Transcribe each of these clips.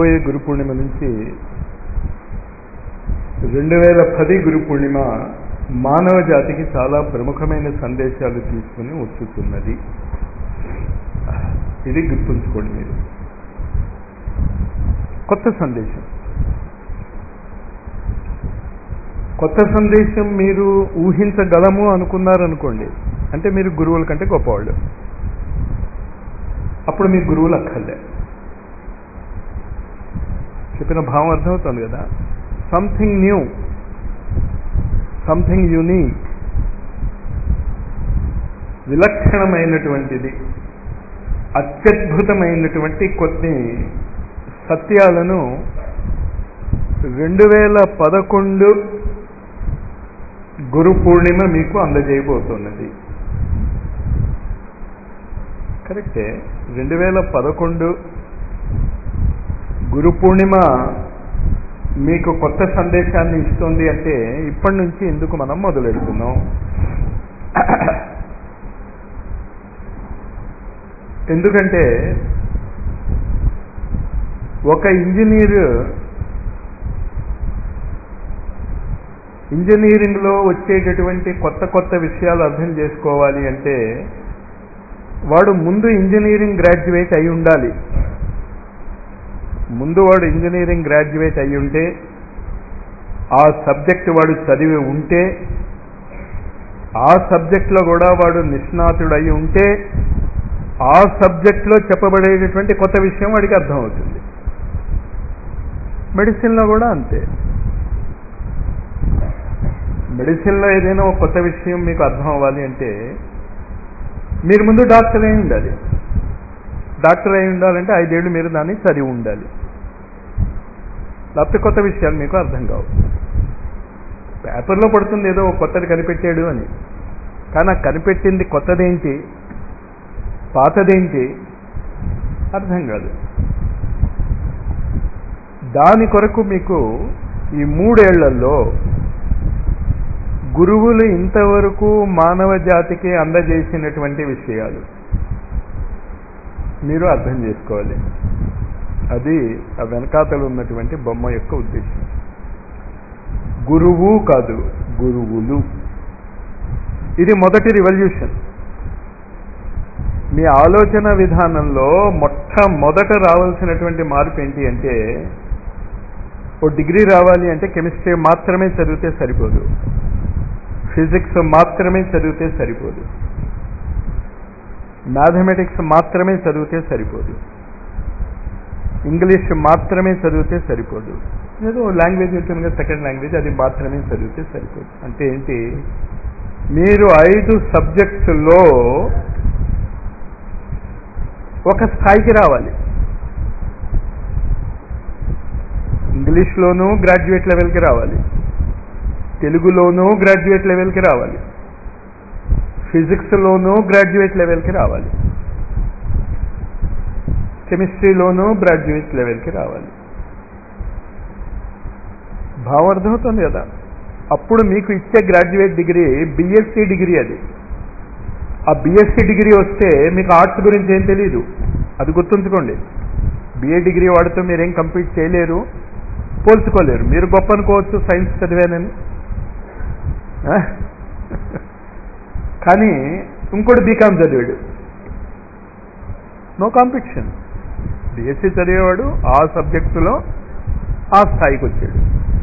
రాబోయే గురు పూర్ణిమ నుంచి రెండు వేల పది గురు పూర్ణిమ మానవ జాతికి చాలా ప్రముఖమైన సందేశాలు తీసుకుని వస్తున్నది ఇది గుర్తుంచుకోండి మీరు కొత్త సందేశం కొత్త సందేశం మీరు ఊహించగలము అనుకున్నారనుకోండి అంటే మీరు గురువుల కంటే గొప్పవాళ్ళు అప్పుడు మీ గురువులు అక్కర్లే చెప్పిన భావం అర్థమవుతుంది కదా సంథింగ్ న్యూ సంథింగ్ యూనిక్ విలక్షణమైనటువంటిది అత్యద్భుతమైనటువంటి కొన్ని సత్యాలను రెండు వేల పదకొండు గురు పూర్ణిమ మీకు అందజేయబోతున్నది కరెక్టే రెండు వేల పదకొండు గురు పూర్ణిమ మీకు కొత్త సందేశాన్ని ఇస్తుంది అంటే ఇప్పటి నుంచి ఎందుకు మనం మొదలెడుతున్నాం ఎందుకంటే ఒక ఇంజనీర్ ఇంజనీరింగ్లో వచ్చేటటువంటి కొత్త కొత్త విషయాలు అర్థం చేసుకోవాలి అంటే వాడు ముందు ఇంజనీరింగ్ గ్రాడ్యుయేట్ అయి ఉండాలి ముందు వాడు ఇంజనీరింగ్ గ్రాడ్యుయేట్ అయి ఉంటే ఆ సబ్జెక్ట్ వాడు చదివి ఉంటే ఆ సబ్జెక్ట్లో కూడా వాడు నిష్ణాతుడు అయి ఉంటే ఆ సబ్జెక్ట్లో చెప్పబడేటటువంటి కొత్త విషయం వాడికి అర్థమవుతుంది మెడిసిన్లో కూడా అంతే మెడిసిన్లో ఏదైనా ఒక కొత్త విషయం మీకు అర్థం అవ్వాలి అంటే మీరు ముందు డాక్టర్ అయి ఉండాలి డాక్టర్ అయి ఉండాలంటే ఐదేళ్ళు మీరు దాన్ని చదివి ఉండాలి లేకపోతే కొత్త విషయాలు మీకు అర్థం కావు పేపర్లో పడుతుంది ఏదో కొత్తది కనిపెట్టాడు అని కానీ ఆ కనిపెట్టింది కొత్తదేంటి పాతదేంటి అర్థం కాదు దాని కొరకు మీకు ఈ మూడేళ్లలో గురువులు ఇంతవరకు మానవ జాతికి అందజేసినటువంటి విషయాలు మీరు అర్థం చేసుకోవాలి అది ఆ వెనకాతలు ఉన్నటువంటి బొమ్మ యొక్క ఉద్దేశం గురువు కాదు గురువులు ఇది మొదటి రివల్యూషన్ మీ ఆలోచన విధానంలో మొట్టమొదట రావాల్సినటువంటి మార్పు ఏంటి అంటే ఓ డిగ్రీ రావాలి అంటే కెమిస్ట్రీ మాత్రమే చదివితే సరిపోదు ఫిజిక్స్ మాత్రమే చదివితే సరిపోదు మ్యాథమెటిక్స్ మాత్రమే చదివితే సరిపోదు ఇంగ్లీష్ మాత్రమే చదివితే సరిపోదు ఏదో లాంగ్వేజ్ ఉంటుంది కదా సెకండ్ లాంగ్వేజ్ అది మాత్రమే చదివితే సరిపోదు అంటే ఏంటి మీరు ఐదు సబ్జెక్ట్స్లో ఒక స్థాయికి రావాలి ఇంగ్లీష్లోనూ గ్రాడ్యుయేట్ లెవెల్కి రావాలి తెలుగులోనూ గ్రాడ్యుయేట్ లెవెల్కి రావాలి ఫిజిక్స్లోనూ గ్రాడ్యుయేట్ లెవెల్కి రావాలి కెమిస్ట్రీలోనూ గ్రాడ్యుయేట్ లెవెల్కి రావాలి భావం అర్థమవుతుంది కదా అప్పుడు మీకు ఇచ్చే గ్రాడ్యుయేట్ డిగ్రీ బిఎస్సి డిగ్రీ అది ఆ బిఎస్సి డిగ్రీ వస్తే మీకు ఆర్ట్స్ గురించి ఏం తెలియదు అది గుర్తుంచుకోండి బిఏ డిగ్రీ వాడితో మీరేం కంప్లీట్ చేయలేరు పోల్చుకోలేరు మీరు గొప్ప అనుకోవచ్చు సైన్స్ చదివానని కానీ ఇంకోటి బీకామ్ చదివాడు నో కాంపిటీషన్ బిఎస్సి చదివేవాడు ఆ సబ్జెక్టులో ఆ స్థాయికి వచ్చాడు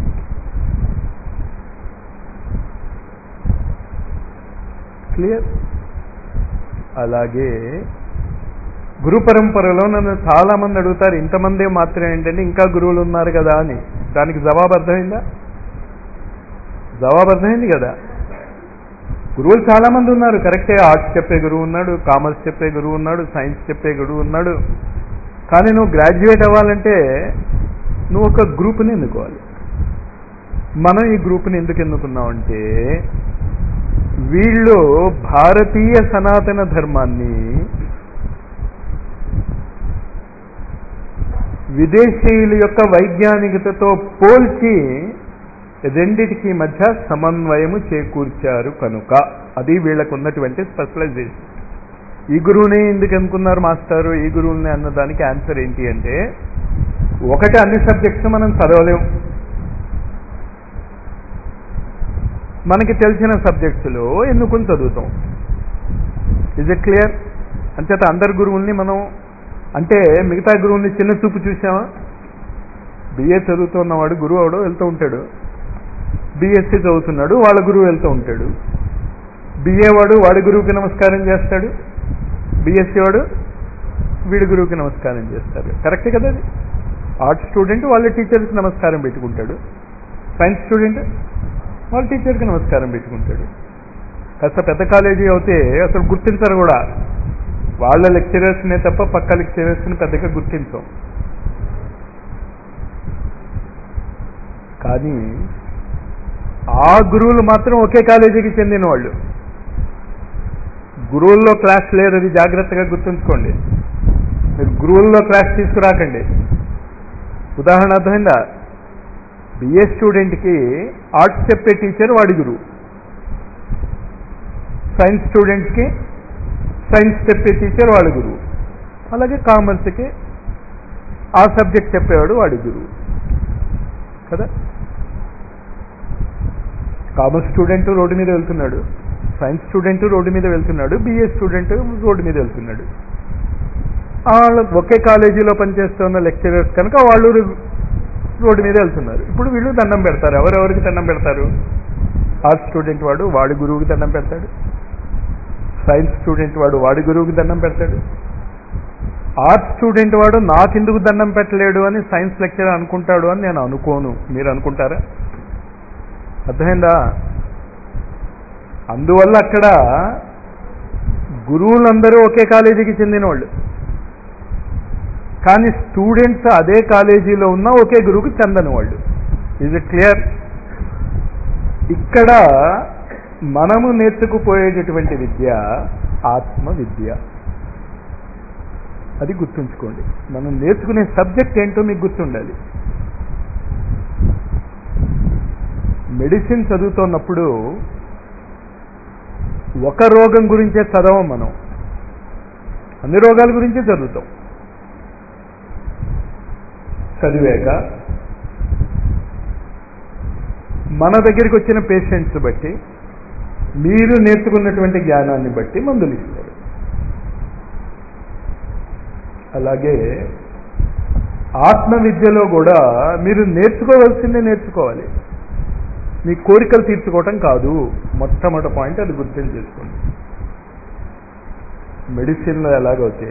క్లియర్ అలాగే గురు పరంపరలో నన్ను చాలా మంది అడుగుతారు ఇంతమందే మాత్రమే ఏంటంటే ఇంకా గురువులు ఉన్నారు కదా అని దానికి జవాబు అర్థమైందా జవాబు అర్థమైంది కదా గురువులు చాలా మంది ఉన్నారు కరెక్టే ఆర్ట్స్ చెప్పే గురువు ఉన్నాడు కామర్స్ చెప్పే గురువు ఉన్నాడు సైన్స్ చెప్పే గురువు ఉన్నాడు కానీ నువ్వు గ్రాడ్యుయేట్ అవ్వాలంటే నువ్వు ఒక గ్రూప్ని ఎన్నుకోవాలి మనం ఈ గ్రూప్ని ఎందుకు ఎన్నుకున్నామంటే వీళ్ళు భారతీయ సనాతన ధర్మాన్ని విదేశీయుల యొక్క వైజ్ఞానికతతో పోల్చి రెండిటికి మధ్య సమన్వయము చేకూర్చారు కనుక అది వీళ్ళకు ఉన్నటువంటి స్పెషలైజేషన్ ఈ గురువునే ఎందుకు అనుకున్నారు మాస్టారు ఈ గురువుని అన్నదానికి ఆన్సర్ ఏంటి అంటే ఒకటి అన్ని సబ్జెక్ట్స్ మనం చదవలేం మనకి తెలిసిన సబ్జెక్ట్స్లో ఎన్నుకొని చదువుతాం ఇజ్ ఇట్ క్లియర్ అంచేత అందరి గురువుల్ని మనం అంటే మిగతా గురువుల్ని చిన్న చూపు చూసామా బిఏ చదువుతున్నవాడు గురువు అవడో వెళ్తూ ఉంటాడు బిఎస్సి చదువుతున్నాడు వాళ్ళ గురువు వెళ్తూ ఉంటాడు బిఏ వాడు వాడి గురువుకి నమస్కారం చేస్తాడు బిఎస్సి వాడు వీడి గురువుకి నమస్కారం చేస్తారు కరెక్టే కదా అది ఆర్ట్స్ స్టూడెంట్ వాళ్ళ టీచర్కి నమస్కారం పెట్టుకుంటాడు సైన్స్ స్టూడెంట్ వాళ్ళ టీచర్కి నమస్కారం పెట్టుకుంటాడు కాస్త పెద్ద కాలేజీ అయితే అసలు గుర్తించరు కూడా వాళ్ళ లెక్చరర్స్నే తప్ప పక్క లెక్చరర్స్ని పెద్దగా గుర్తించం కానీ ఆ గురువులు మాత్రం ఒకే కాలేజీకి చెందిన వాళ్ళు గురువుల్లో క్లాస్ లేదు అది జాగ్రత్తగా గుర్తుంచుకోండి మీరు గురువుల్లో క్లాస్ తీసుకురాకండి ఉదాహరణ అర్థమైందా బిఏ స్టూడెంట్కి ఆర్ట్స్ చెప్పే టీచర్ వాడి గురువు సైన్స్ స్టూడెంట్స్కి సైన్స్ చెప్పే టీచర్ వాడి గురువు అలాగే కామర్స్కి ఆ సబ్జెక్ట్ చెప్పేవాడు వాడి గురువు కదా కామర్స్ స్టూడెంట్ రోడ్డు మీద వెళ్తున్నాడు సైన్స్ స్టూడెంట్ రోడ్డు మీద వెళ్తున్నాడు బిఏ స్టూడెంట్ రోడ్డు మీద వెళ్తున్నాడు వాళ్ళు ఒకే కాలేజీలో పనిచేస్తున్న లెక్చరర్స్ కనుక వాళ్ళు రోడ్డు మీద వెళ్తున్నారు ఇప్పుడు వీళ్ళు దండం పెడతారు ఎవరెవరికి దండం పెడతారు ఆర్ట్స్ స్టూడెంట్ వాడు వాడి గురువుకి దండం పెడతాడు సైన్స్ స్టూడెంట్ వాడు వాడి గురువుకి దండం పెడతాడు ఆర్ట్స్ స్టూడెంట్ వాడు నాకెందుకు దండం పెట్టలేడు అని సైన్స్ లెక్చరర్ అనుకుంటాడు అని నేను అనుకోను మీరు అనుకుంటారా అర్థమైందా అందువల్ల అక్కడ గురువులందరూ ఒకే కాలేజీకి చెందిన వాళ్ళు కానీ స్టూడెంట్స్ అదే కాలేజీలో ఉన్న ఒకే గురువుకి చెందని వాళ్ళు ఇది క్లియర్ ఇక్కడ మనము నేర్చుకుపోయేటటువంటి విద్య ఆత్మ విద్య అది గుర్తుంచుకోండి మనం నేర్చుకునే సబ్జెక్ట్ ఏంటో మీకు గుర్తుండాలి మెడిసిన్ చదువుతున్నప్పుడు ఒక రోగం గురించే చదవం మనం అన్ని రోగాల గురించే చదువుతాం చదివాక మన దగ్గరికి వచ్చిన పేషెంట్స్ బట్టి మీరు నేర్చుకున్నటువంటి జ్ఞానాన్ని బట్టి మందులు ఇస్తారు అలాగే ఆత్మ విద్యలో కూడా మీరు నేర్చుకోవాల్సిందే నేర్చుకోవాలి మీ కోరికలు తీర్చుకోవటం కాదు మొట్టమొదటి పాయింట్ అది గుర్తు చేసుకోండి మెడిసిన్లో ఎలాగైతే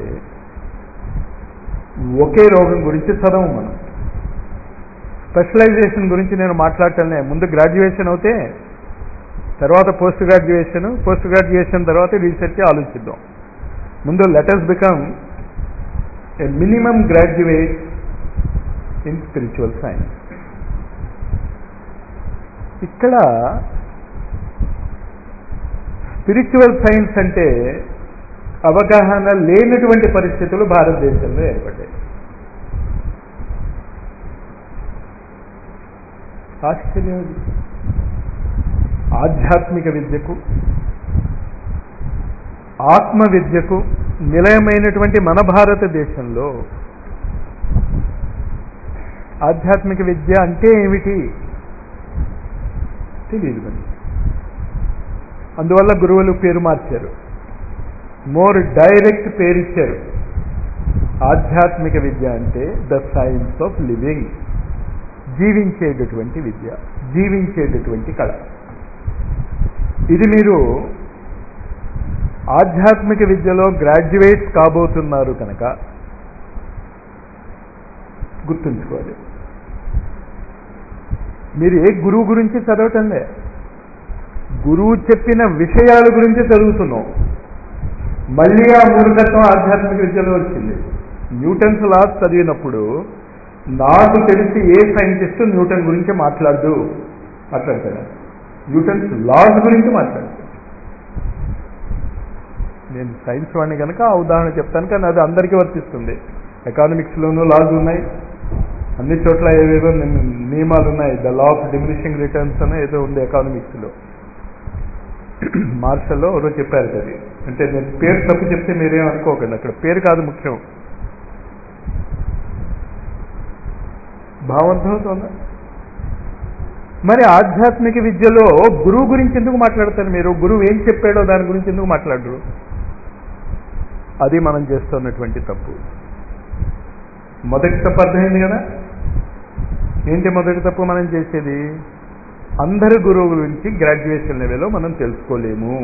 ఒకే రోగం గురించి చదవం మనం స్పెషలైజేషన్ గురించి నేను మాట్లాడటంలే ముందు గ్రాడ్యుయేషన్ అవుతే తర్వాత పోస్ట్ గ్రాడ్యుయేషన్ పోస్ట్ గ్రాడ్యుయేషన్ తర్వాత రీసెర్చ్ ఆలోచిద్దాం ముందు letters become a minimum graduate in spiritual science ఇక్కడ స్పిరిచువల్ సైన్స్ అంటే అవగాహన లేనటువంటి పరిస్థితులు భారతదేశంలో ఏర్పడ్డాయి ఆశ్చర్యం ఇది. ఆధ్యాత్మిక విద్యకు ఆత్మ విద్యకు నిలయమైనటువంటి మన భారతదేశంలో ఆధ్యాత్మిక విద్య అంటే ఏమిటి తెలియదు మరి అందువల్ల గురువులు పేరు మార్చారు మోర్ డైరెక్ట్ పేరు ఇచ్చారు ఆధ్యాత్మిక విద్య అంటే ద సైన్స్ ఆఫ్ లివింగ్ జీవించేటటువంటి విద్య జీవించేటటువంటి కళ ఇది మీరు ఆధ్యాత్మిక విద్యలో గ్రాడ్యుయేట్స్ కాబోతున్నారు కనుక గుర్తుంచుకోవాలి మీరు ఏ గురువు గురించి చదవటంలే గురువు చెప్పిన విషయాల గురించి చదువుతున్నాం మళ్ళీ ఆ మూర్ఖత్వం ఆధ్యాత్మిక విద్యలో వచ్చింది న్యూటన్స్ లాస్ చదివినప్పుడు నాకు తెలిసి ఏ సైంటిస్ట్ న్యూటన్ గురించి మాట్లాడదు మాట్లాడతాడా న్యూటన్స్ లాస్ గురించి మాట్లాడతాడు నేను సైన్స్ వాడిని కనుక ఆ ఉదాహరణ చెప్తాను కానీ అది అందరికీ వర్తిస్తుంది ఎకానమిక్స్లోనూ లాస్ ఉన్నాయి అన్ని చోట్ల ఏవేవో నిమ్- నియమాలు ఉన్నాయి the law of diminishing returns అని ఏదో ఉంది ఎకానమిక్స్లో మార్షల్లో ఎవరో చెప్పారు అది అంటే నేను పేరు తప్పు చెప్తే మీరేం అనుకోకండి అక్కడ పేరు కాదు ముఖ్యం భావం అర్థమవుతుందా మరి ఆధ్యాత్మిక విద్యలో గురువు గురించి ఎందుకు మాట్లాడతారు మీరు గురువు ఏం చెప్పాడో దాని గురించి ఎందుకు మాట్లాడరు అది మనం చేస్తున్నటువంటి తప్పు మొదటి తప్పు అర్థమైంది కదా ఏంటి మొదటి తప్పు మనం చేసేది అందరు గురువు గురించి గ్రాడ్యుయేషన్ లెవెల్లో మనం తెలుసుకోలేము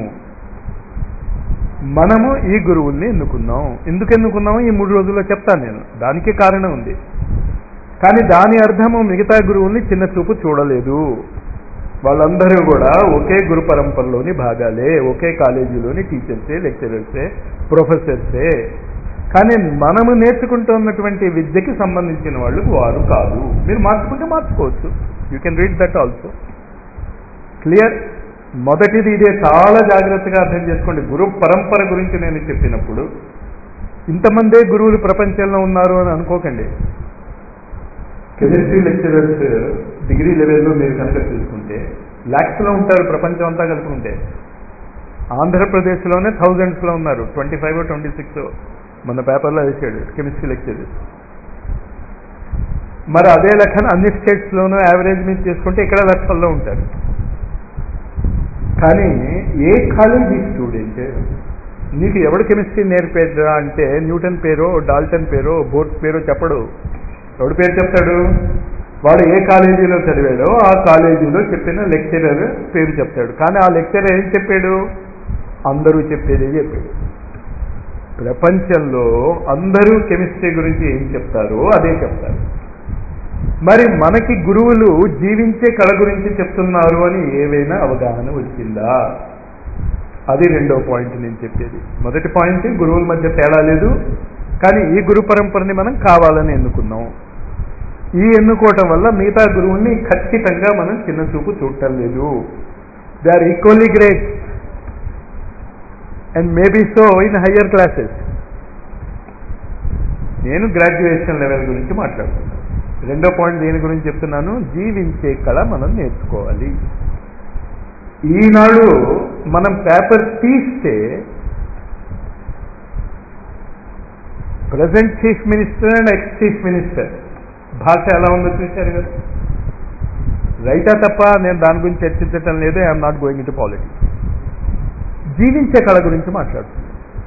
మనము ఈ గురువుల్ని ఎన్నుకున్నాం ఎందుకు ఎన్నుకున్నామో ఈ మూడు రోజుల్లో చెప్తాను నేను దానికి కారణం ఉంది కానీ దాని అర్థము మిగతా గురువుల్ని చిన్న చూపు చూడలేదు వాళ్ళందరూ కూడా ఒకే గురు పరంపరలోని భాగాలే ఒకే కాలేజీలోని టీచర్సే లెక్చరర్సే ప్రొఫెసర్సే కానీ మనము నేర్చుకుంటున్నటువంటి విద్యకి సంబంధించిన వాళ్ళు వారు కాదు మీరు మార్చుకుంటే మార్చుకోవచ్చు you can read that also clear మొదటిది ఇదే చాలా జాగ్రత్తగా అర్థం చేసుకోండి గురు పరంపర గురించి నేను చెప్పినప్పుడు ఇంతమందే గురువులు ప్రపంచంలో ఉన్నారు అని అనుకోకండి కెమిస్ట్రీ లెక్చరర్స్ డిగ్రీ లెవెల్లో మీరు కనుక చూసుకుంటే ల్యాక్స్లో ఉంటారు ప్రపంచం అంతా కలుపుకుంటే ఆంధ్రప్రదేశ్లోనే థౌజండ్స్లో ఉన్నారు ట్వంటీ ఫైవ్ ట్వంటీ సిక్స్ మన పేపర్లో వేసాడు కెమిస్ట్రీ లెక్చరర్స్ మరి అదే లెక్కన అన్ని స్టేట్స్లోనూ యావరేజ్ మీద చేసుకుంటే ఇక్కడ లక్షల్లో ఉంటారు కానీ ఏ కాలేజీ స్టూడెంట్ నీకు ఎవడు కెమిస్ట్రీ నేర్పేదా అంటే న్యూటన్ పేరో డాల్టన్ పేరో బోర్డ్ పేరో చెప్పడు ఎవడి పేరు చెప్తాడు వాడు ఏ కాలేజీలో చదివాడో ఆ కాలేజీలో చెప్పిన లెక్చరర్ పేరు చెప్తాడు కానీ ఆ లెక్చరర్ ఏం చెప్పాడు అందరూ చెప్పేదే చెప్పాడు ప్రపంచంలో అందరూ కెమిస్ట్రీ గురించి ఏం చెప్తారో అదే చెప్తారు మరి మనకి గురువులు జీవించే కళ గురించి చెప్తున్నారు అని ఏవైనా అవగాహన వచ్చిందా అది రెండో పాయింట్ నేను చెప్పేది మొదటి పాయింట్ గురువుల మధ్య తేడా లేదు కానీ ఈ గురు పరంపరని మనం కావాలని ఎన్నుకున్నాం ఈ ఎన్నుకోవటం వల్ల మిగతా గురువుల్ని ఖచ్చితంగా మనం చిన్న చూపు చూడటం లేదు they are equally great and maybe so in higher classes నేను గ్రాడ్యుయేషన్ లెవెల్ గురించి మాట్లాడుతున్నాను రెండో పాయింట్ దేని గురించి చెప్తున్నాను జీవించే కళ మనం నేర్చుకోవాలి ఈనాడు మనం పేపర్ తీస్తే present chief minister and ex chief minister భాష ఎలా ఉందో చూశారు కదా రైటా తప్ప నేను దాని గురించి చర్చించటం లేదు I'm not going in to politics జీవించే కళ గురించి మాట్లాడుతున్నాను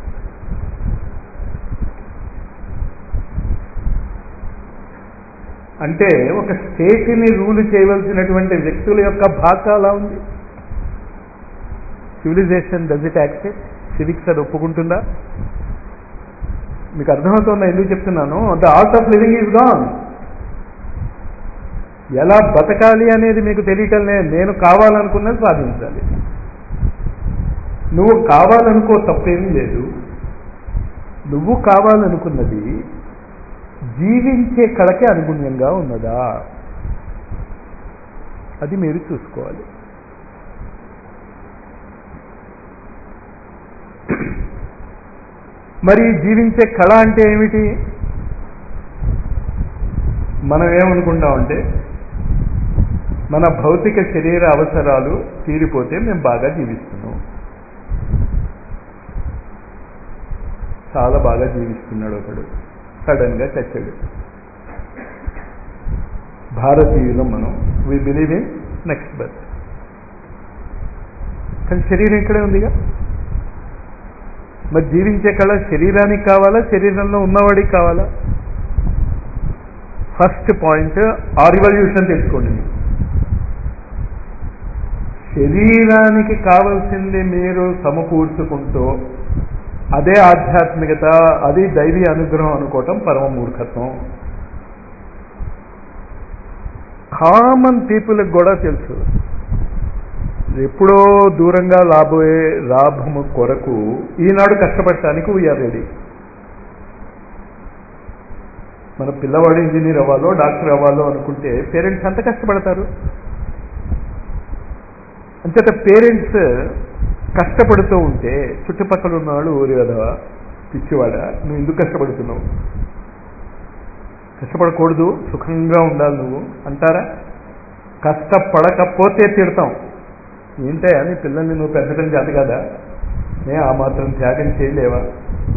అంటే ఒక స్టేట్ని రూల్ చేయవలసినటువంటి వ్యక్తుల యొక్క భాష అలా ఉంది civilization does it accept civics అది ఒప్పుకుంటుందా మీకు అర్థమవుతుందా ఎందుకు చెప్తున్నాను the art of living is gone ఎలా బతకాలి అనేది మీకు తెలియటంలే నేను కావాలనుకున్నది సాధించాలి నువ్వు కావాలనుకో తప్పేమీ లేదు నువ్వు కావాలనుకున్నది జీవించే కళకి అనుగుణ్యంగా ఉన్నదా అది మీరు చూసుకోవాలి మరి జీవించే కళ అంటే ఏమిటి మనం ఏమనుకుంటామంటే మన భౌతిక శరీర అవసరాలు తీరిపోతే మేము బాగా జీవిస్తున్నాం చాలా బాగా జీవిస్తున్నాడు ఒకడు సడన్ గా చచ్చాడు భారతీయులం మనం we believe in next birth కానీ శరీరం ఇక్కడే ఉందిగా మరి జీవించే కళ శరీరానికి కావాలా శరీరంలో ఉన్నవాడికి కావాలా ఫస్ట్ పాయింట్ ఆ రివల్యూషన్ తెచ్చుకోండి మీరు శరీరానికి కావలసింది మీరు సమకూర్చుకుంటూ అదే ఆధ్యాత్మికత అది దైవీ అనుగ్రహం అనుకోవటం పరమ మూర్ఖత్వం కామన్ పీపుల్కి కూడా తెలుసు ఎప్పుడో దూరంగా లాబోయే లాభము కొరకు ఈనాడు కష్టపడటానికి వీఆర్ రెడీ మన పిల్లవాడు ఇంజనీర్ అవ్వాలో డాక్టర్ అవ్వాలో అనుకుంటే పేరెంట్స్ అంత కష్టపడతారు అంచేత పేరెంట్స్ కష్టపడుతూ ఉంటే చుట్టుపక్కల ఉన్నవాళ్ళు ఊరి కదవా పిచ్చివాడ నువ్వు ఎందుకు కష్టపడుతున్నావు కష్టపడకూడదు సుఖంగా ఉండాలి నువ్వు అంటారా కష్టపడకపోతే తిడతాం ఏంటయ్యా నీ పిల్లల్ని నువ్వు పెంచడం చేత కదా నే ఆ మాత్రం త్యాగం చేయలేవా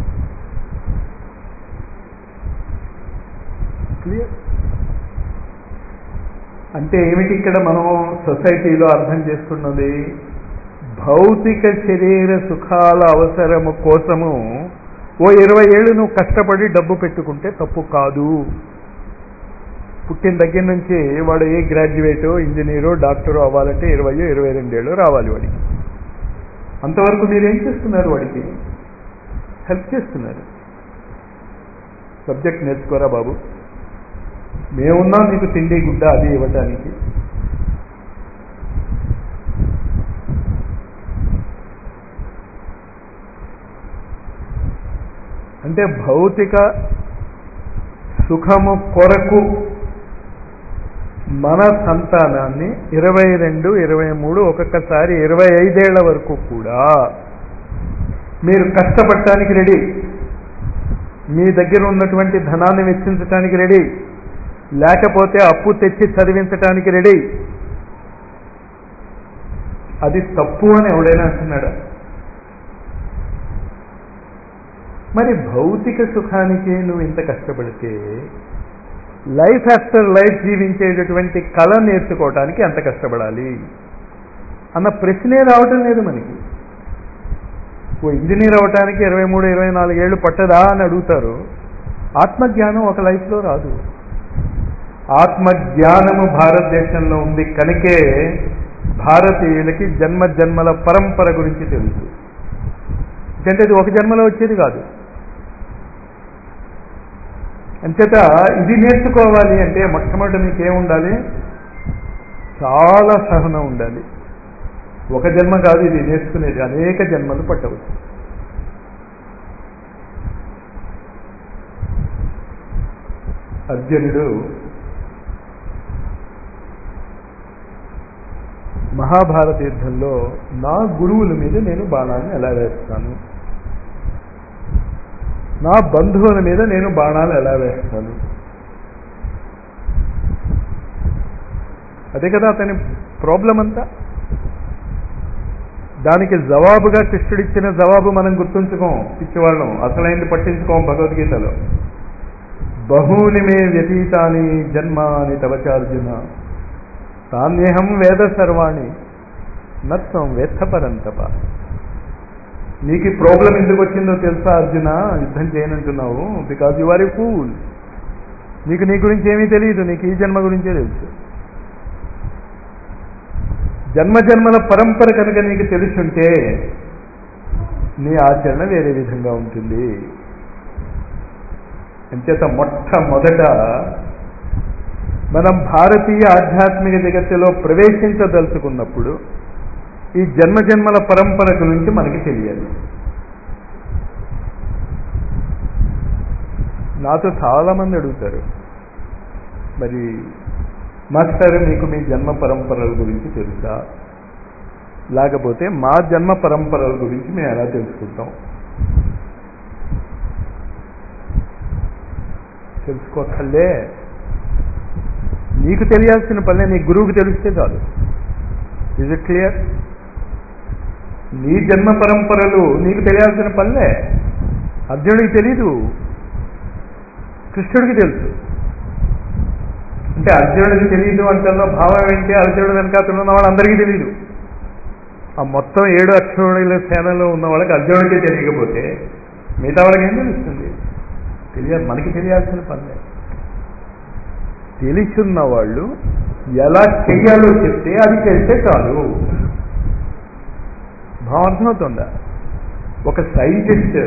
క్లియర్ అంటే ఏమిటి ఇక్కడ మనం సొసైటీలో అర్థం చేసుకున్నది భౌతిక శరీర సుఖాల అవసరము కోసము ఓ ఇరవై ఏళ్ళు నువ్వు కష్టపడి డబ్బు పెట్టుకుంటే తప్పు కాదు పుట్టిన దగ్గర నుంచి వాడు ఏ గ్రాడ్యుయేటో ఇంజనీరో డాక్టరో అవ్వాలంటే ఇరవయో ఇరవై రెండేళ్ళు రావాలి వాడికి అంతవరకు మీరేం చేస్తున్నారు వాడికి హెల్ప్ చేస్తున్నారు సబ్జెక్ట్ నేర్చుకోరా బాబు మేమున్నాం నీకు తిండి గుడ్డ అది ఇవ్వటానికి అంటే భౌతిక సుఖము కొరకు మన సంతానాన్ని ఇరవై రెండు ఇరవై మూడు ఒక్కొక్కసారి ఇరవై ఐదేళ్ల వరకు కూడా మీరు కష్టపడటానికి రెడీ మీ దగ్గర ఉన్నటువంటి ధనాన్ని వెచ్చించడానికి రెడీ లేకపోతే అప్పు తెచ్చి చదివించటానికి రెడీ అది తప్పు అని ఎవడైనా అంటున్నాడా మరి భౌతిక సుఖానికి నువ్వు ఇంత కష్టపడితే లైఫ్ ఆఫ్టర్ లైఫ్ జీవించేటటువంటి కళ నేర్చుకోవటానికి ఎంత కష్టపడాలి అన్న ప్రశ్నే రావటం లేదు మనకి ఓ ఇంజనీర్ అవటానికి ఇరవై మూడు ఇరవై నాలుగేళ్లు పట్టదా అని అడుగుతారు ఆత్మజ్ఞానం ఒక లైఫ్లో రాదు ఆత్మజ్ఞానము భారతదేశంలో ఉంది కనుకే భారతీయులకి జన్మ జన్మల పరంపర గురించి తెలుసు అంటే అది ఒక జన్మలో వచ్చేది కాదు అంచేత ఇది నేర్చుకోవాలి అంటే మొట్టమొదటి మీకు ఏముండాలి చాలా సహనం ఉండాలి ఒక జన్మ కాదు ఇది నేర్చుకునేది అనేక జన్మలు పట్టవచ్చు అర్జునుడు మహాభారత యుద్ధంలో నా గురువుల మీద నేను బాణాన్ని ఎలా వేస్తాను నా బంధువుల మీద నేను బాణాలు ఎలా వేస్తాను అదే కదా అతని ప్రాబ్లం అంతా దానికి జవాబుగా కృష్ణుడిచ్చిన జవాబు మనం గుర్తుంచుకోం పిచ్చివాళ్ళం అసలైంది పట్టించుకోం భగవద్గీతలో బహూని మే వ్యతీతాని జన్మాని తవచార్జున తాన్యహం వేద సర్వాణి నత్వం వేత్తపరంతప నీకు ఈ ప్రాబ్లం ఎందుకు వచ్చిందో తెలుసా అర్జున యుద్ధం చేయనంటున్నావు because you are a fool నీకు నీ గురించి ఏమీ తెలియదు నీకు ఈ జన్మ గురించే తెలుసు జన్మ జన్మల పరంపర కనుక నీకు తెలుసుంటే నీ ఆచరణ వేరే విధంగా ఉంటుంది అంచేత మొట్టమొదట మనం భారతీయ ఆధ్యాత్మిక జగత్తులో ప్రవేశించదలుచుకున్నప్పుడు ఈ జన్మ జన్మల పరంపర గురించి మనకి తెలియాలి నాతో చాలా మంది అడుగుతారు మరి మాస్టర్ మీకు మీ జన్మ పరంపరల గురించి తెలుసా లేకపోతే మా జన్మ పరంపరల గురించి మేము ఎలా తెలుసుకుంటాం తెలుసుకోకల్లే నీకు తెలియాల్సిన పనే నీ గురువుకి తెలిస్తే చాలు ఇజ్ ఇట్ క్లియర్ నీ జన్మ పరంపరలు నీకు తెలియాల్సిన పనులే అర్జునుడికి తెలీదు కృష్ణుడికి తెలుసు అంటే అర్జునుడికి తెలియదు అంటే భావం ఏంటి అర్జునుడు వెనకాతలు ఉన్న వాళ్ళందరికీ తెలియదు ఆ మొత్తం ఏడు అక్షరుల సేనలో ఉన్న వాళ్ళకి అర్జునుడికి తెలియకపోతే మిగతా వాళ్ళకి ఏం తెలుస్తుంది తెలియాలి మనకి తెలియాల్సిన పనులే తెలిసున్న వాళ్ళు ఎలా చెయ్యాలో చెప్తే అది చేస్తే చాలు భావం అర్థమవుతుందా ఒక సైంటిస్ట్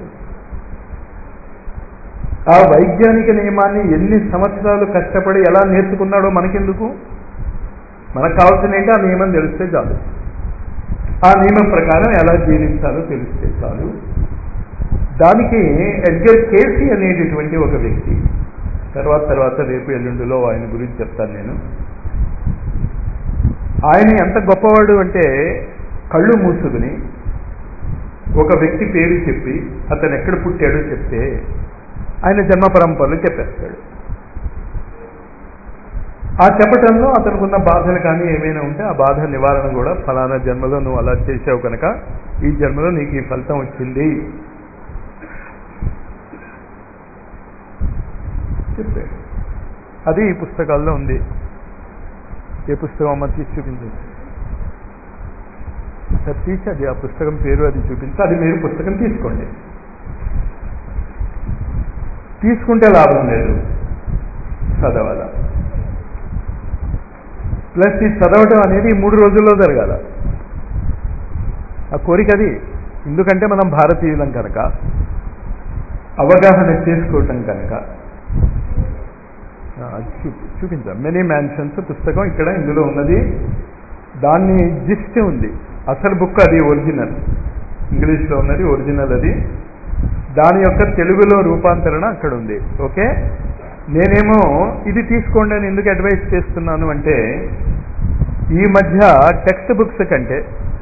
ఆ వైజ్ఞానిక నియమాన్ని ఎన్ని సంవత్సరాలు కష్టపడి ఎలా నేర్చుకున్నాడో మనకెందుకు మనకు కావాల్సిన ఏంటి ఆ నియమం తెలిస్తే చాలు ఆ నియమం ప్రకారం ఎలా జీవించాలో తెలిస్తే చాలు దానికి ఎడ్గర్ కేసీ అనేటటువంటి ఒక వ్యక్తి తర్వాత తర్వాత రేపు ఎల్లుండిలో ఆయన గురించి చెప్తాను నేను ఆయన ఎంత గొప్పవాడు అంటే కళ్ళు మూసుకుని ఒక వ్యక్తి పేరు చెప్పి అతను ఎక్కడ పుట్టాడో చెప్తే ఆయన జన్మ పరంపరలు చెప్పేస్తాడు ఆ చెప్పటంలో అతనుకున్న బాధలు కానీ ఏమైనా ఉంటే ఆ బాధ నివారణ కూడా ఫలానా జన్మలో నువ్వు అలా చేసావు కనుక ఈ జన్మలో నీకు ఈ ఫలితం వచ్చింది చెప్పాడు అది ఈ పుస్తకాల్లో ఉంది ఏ పుస్తకం అమ్మ తీసి చూపించచ్చు సార్ తీసి అది ఆ పుస్తకం పేరు అది చూపించి అది మీరు పుస్తకం తీసుకోండి తీసుకుంటే లాభం లేదు చదవాల ప్లస్ ఈ చదవటం అనేది ఈ మూడు రోజుల్లో జరగాల ఆ కోరిక అది ఎందుకంటే మనం భారతీయులం కనుక అవగాహన చేసుకోవటం కనుక ఆ, అది చూపి చూపించాం మెనీ మ్యాన్షన్స్ పుస్తకం ఇక్కడ ఇందులో ఉన్నది దాన్ని జిస్ట్ ఉంది అసలు బుక్ అది ఒరిజినల్ ఇంగ్లీష్లో ఉన్నది ఒరిజినల్ అది దాని యొక్క తెలుగులో రూపాంతరణ అక్కడ ఉంది ఓకే నేనేమో ఇది తీసుకోండి అని ఎందుకు అడ్వైస్ చేస్తున్నాను అంటే ఈ మధ్య టెక్స్ట్ బుక్స్ కంటే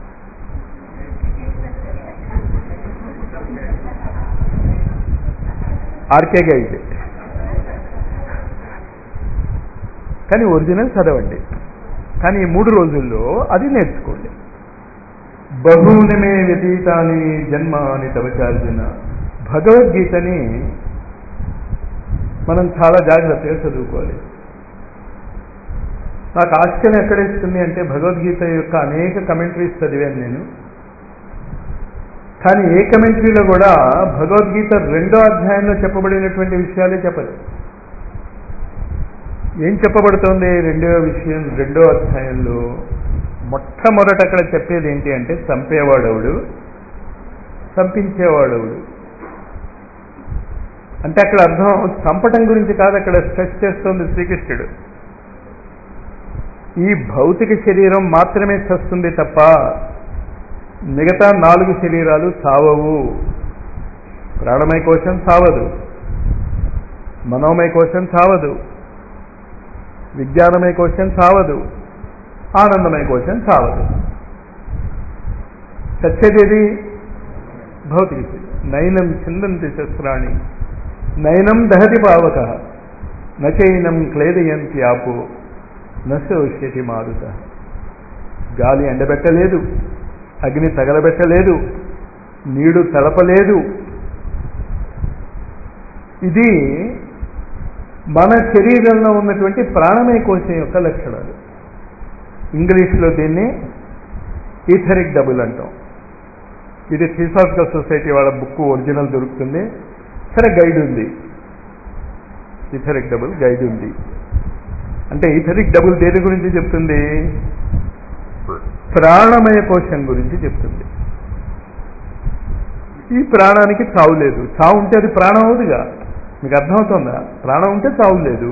ఆర్కే గైడ్ కానీ ఒరిజినల్ చదవండి కానీ ఈ మూడు రోజుల్లో అది నేర్చుకోండి బహూనమే వ్యతీతాని జన్మాని తవచార్జున భగవద్గీతని మనం చాలా జాగ్రత్తగా చదువుకోవాలి నాకు ఆశ్చర్యం ఎక్కడ ఇస్తుంది అంటే భగవద్గీత యొక్క అనేక కమెంటరీస్ చదివాను నేను కానీ ఏ కమెంటరీలో కూడా భగవద్గీత రెండో అధ్యాయంలో చెప్పబడినటువంటి విషయాలే చెప్పదు ఏం చెప్పబడుతోంది రెండో విషయం రెండో అధ్యాయంలో మొట్టమొదట అక్కడ చెప్పేది ఏంటి అంటే చంపేవాడవుడు చంపించేవాడవుడు అంటే అక్కడ అర్థం చంపటం గురించి కాదు అక్కడ స్ట్రెస్ చేస్తోంది శ్రీకృష్ణుడు ఈ భౌతిక శరీరం మాత్రమే చస్తుంది తప్ప మిగతా నాలుగు శరీరాలు చావవు ప్రాణమయ కోశం చావదు మనోమయ కోశం చావదు విజ్ఞానమయ కోశం చావదు ఆనందమయ కోశం చావదు చచ్చేదేది భౌతిక శరీరం నైనం చిందంతి శస్త్రాణి నైనం దహతి పావక నచైనం క్లేదయంతి ఆపు నశోష్యతి మారుత గాలి ఎండబెట్టలేదు అగ్ని తగలబెట్టలేదు నీడు తలపలేదు ఇది మన శరీరంలో ఉన్నటువంటి ప్రాణమయ కోశం యొక్క లక్షణాలు ఇంగ్లీష్లో దీన్ని ఈథరిక్ డబుల్ అంటాం ఇది థిసాఫికల్ సొసైటీ వాళ్ళ బుక్ ఒరిజినల్ దొరుకుతుంది సరే గైడ్ ఉంది ఈథరిక్ డబుల్ గైడ్ ఉంది అంటే ఈథరిక్ డబుల్ దేని గురించి చెప్తుంది ప్రాణమయ కోశం గురించి చెప్తుంది ఈ ప్రాణానికి చావు లేదు చావు ఉంటే అది ప్రాణం అవుదుగా మీకు అర్థమవుతుందా ప్రాణం ఉంటే చావు లేదు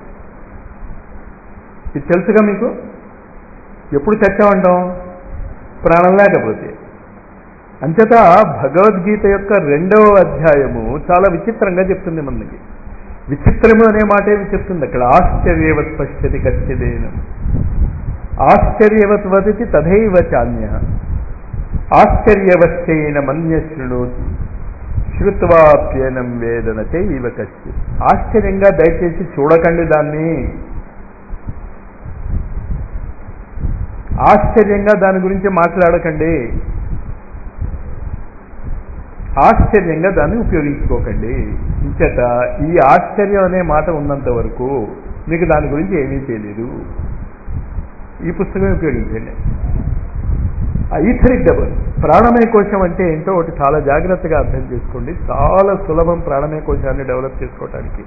ఇది తెలుసుగా మీకు ఎప్పుడు చచ్చామంటాం ప్రాణం లేకపోతే అంచేత భగవద్గీత యొక్క రెండవ అధ్యాయము చాలా విచిత్రంగా చెప్తుంది మనకి విచిత్రము అనే మాటే చెప్తుంది అక్కడ ఆశ్చర్యవత్ పశ్యతి కచ్చిదేన ఆశ్చర్యవత్ వదతి తథైవ చాన్య ఆశ్చర్యవశ్చైన మన్య శృణోతి శ్రుత్వాప్యనం వేదన చైవ కచ్చి ఆశ్చర్యంగా దయచేసి చూడకండి దాన్ని ఆశ్చర్యంగా దాని గురించి మాట్లాడకండి ఆశ్చర్యంగా దాన్ని ఉపయోగించుకోకండి ఇంచేత ఈ ఆశ్చర్యం అనే మాట ఉన్నంత వరకు మీకు దాని గురించి ఏమీ తెలియదు ఈ పుస్తకం ఉపయోగించండి ఆ ఈథరిక్ డబుల్ ప్రాణమయ కోశం అంటే ఏంటో ఒకటి చాలా జాగ్రత్తగా అర్థం చేసుకోండి చాలా సులభం ప్రాణమయ కోశాన్ని డెవలప్ చేసుకోవటానికి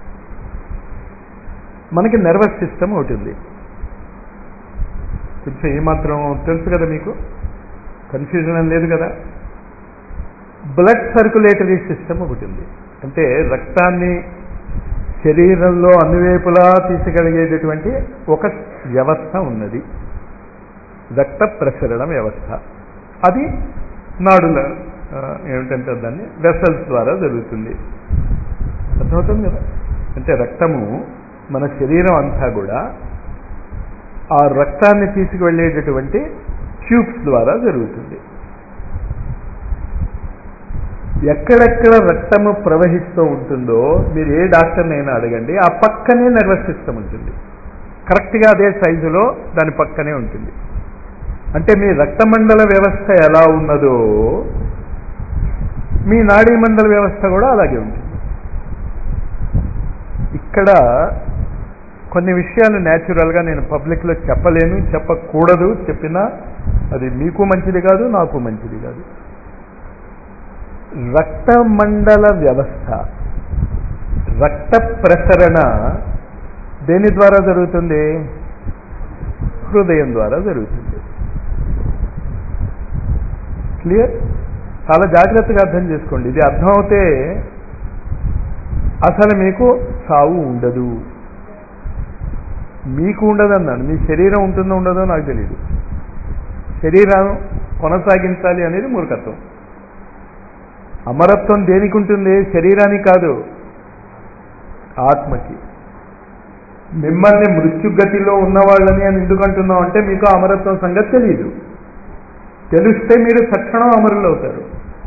మనకి నర్వస్ సిస్టమ్ ఒకటి ఉంది కొంచెం ఏమాత్రం తెలుసు కదా మీకు కన్ఫ్యూజన్ అని లేదు కదా బ్లడ్ సర్క్యులేటరీ సిస్టమ్ ఒకటి ఉంది అంటే రక్తాన్ని శరీరంలో అన్నివైపులా తీసుకెళ్ళగేటటువంటి ఒక వ్యవస్థ ఉన్నది రక్త ప్రసరణ వ్యవస్థ అది నాడుల ఆ, ఏమిటంటే దాన్ని వెసల్స్ ద్వారా జరుగుతుంది అర్థమవుతుంది కదా అంటే రక్తము మన శరీరం అంతా కూడా ఆ రక్తాన్ని తీసుకువెళ్ళేటటువంటి ట్యూబ్స్ ద్వారా జరుగుతుంది ఎక్కడెక్కడ రక్తము ప్రవహిస్తూ ఉంటుందో మీరు ఏ డాక్టర్నైనా అడగండి ఆ పక్కనే నర్వస్ సిస్టమ్ ఉంటుంది కరెక్ట్గా అదే సైజులో దాని పక్కనే ఉంటుంది అంటే మీ రక్తమండల వ్యవస్థ ఎలా ఉన్నదో మీ నాడీ మండల వ్యవస్థ కూడా అలాగే ఉంటుంది ఇక్కడ కొన్ని విషయాలు న్యాచురల్గా నేను పబ్లిక్లో చెప్పలేను చెప్పకూడదు చెప్పినా అది మీకు మంచిది కాదు నాకు మంచిది కాదు రక్తమండల వ్యవస్థ రక్త ప్రసరణ దేని ద్వారా జరుగుతుంది హృదయం ద్వారా జరుగుతుంది క్లియర్ చాలా జాగ్రత్తగా అర్థం చేసుకోండి ఇది అర్థం అవుతే అసలు మీకు సావు ఉండదు మీకు ఉండదు అన్నాను మీ శరీరం ఉంటుందో ఉండదో నాకు తెలియదు శరీరం కొనసాగించాలి అనేది మూర్ఖత్వం అమరత్వం దేనికి ఉంటుంది శరీరానికి కాదు ఆత్మకి మిమ్మల్ని మృత్యుగతిలో ఉన్నవాళ్ళని అని ఎందుకు అంటున్నాం అంటే మీకు అమరత్వం సంగతి తెలియదు తెలిస్తే మీరు తక్షణం అమరులు అవుతారు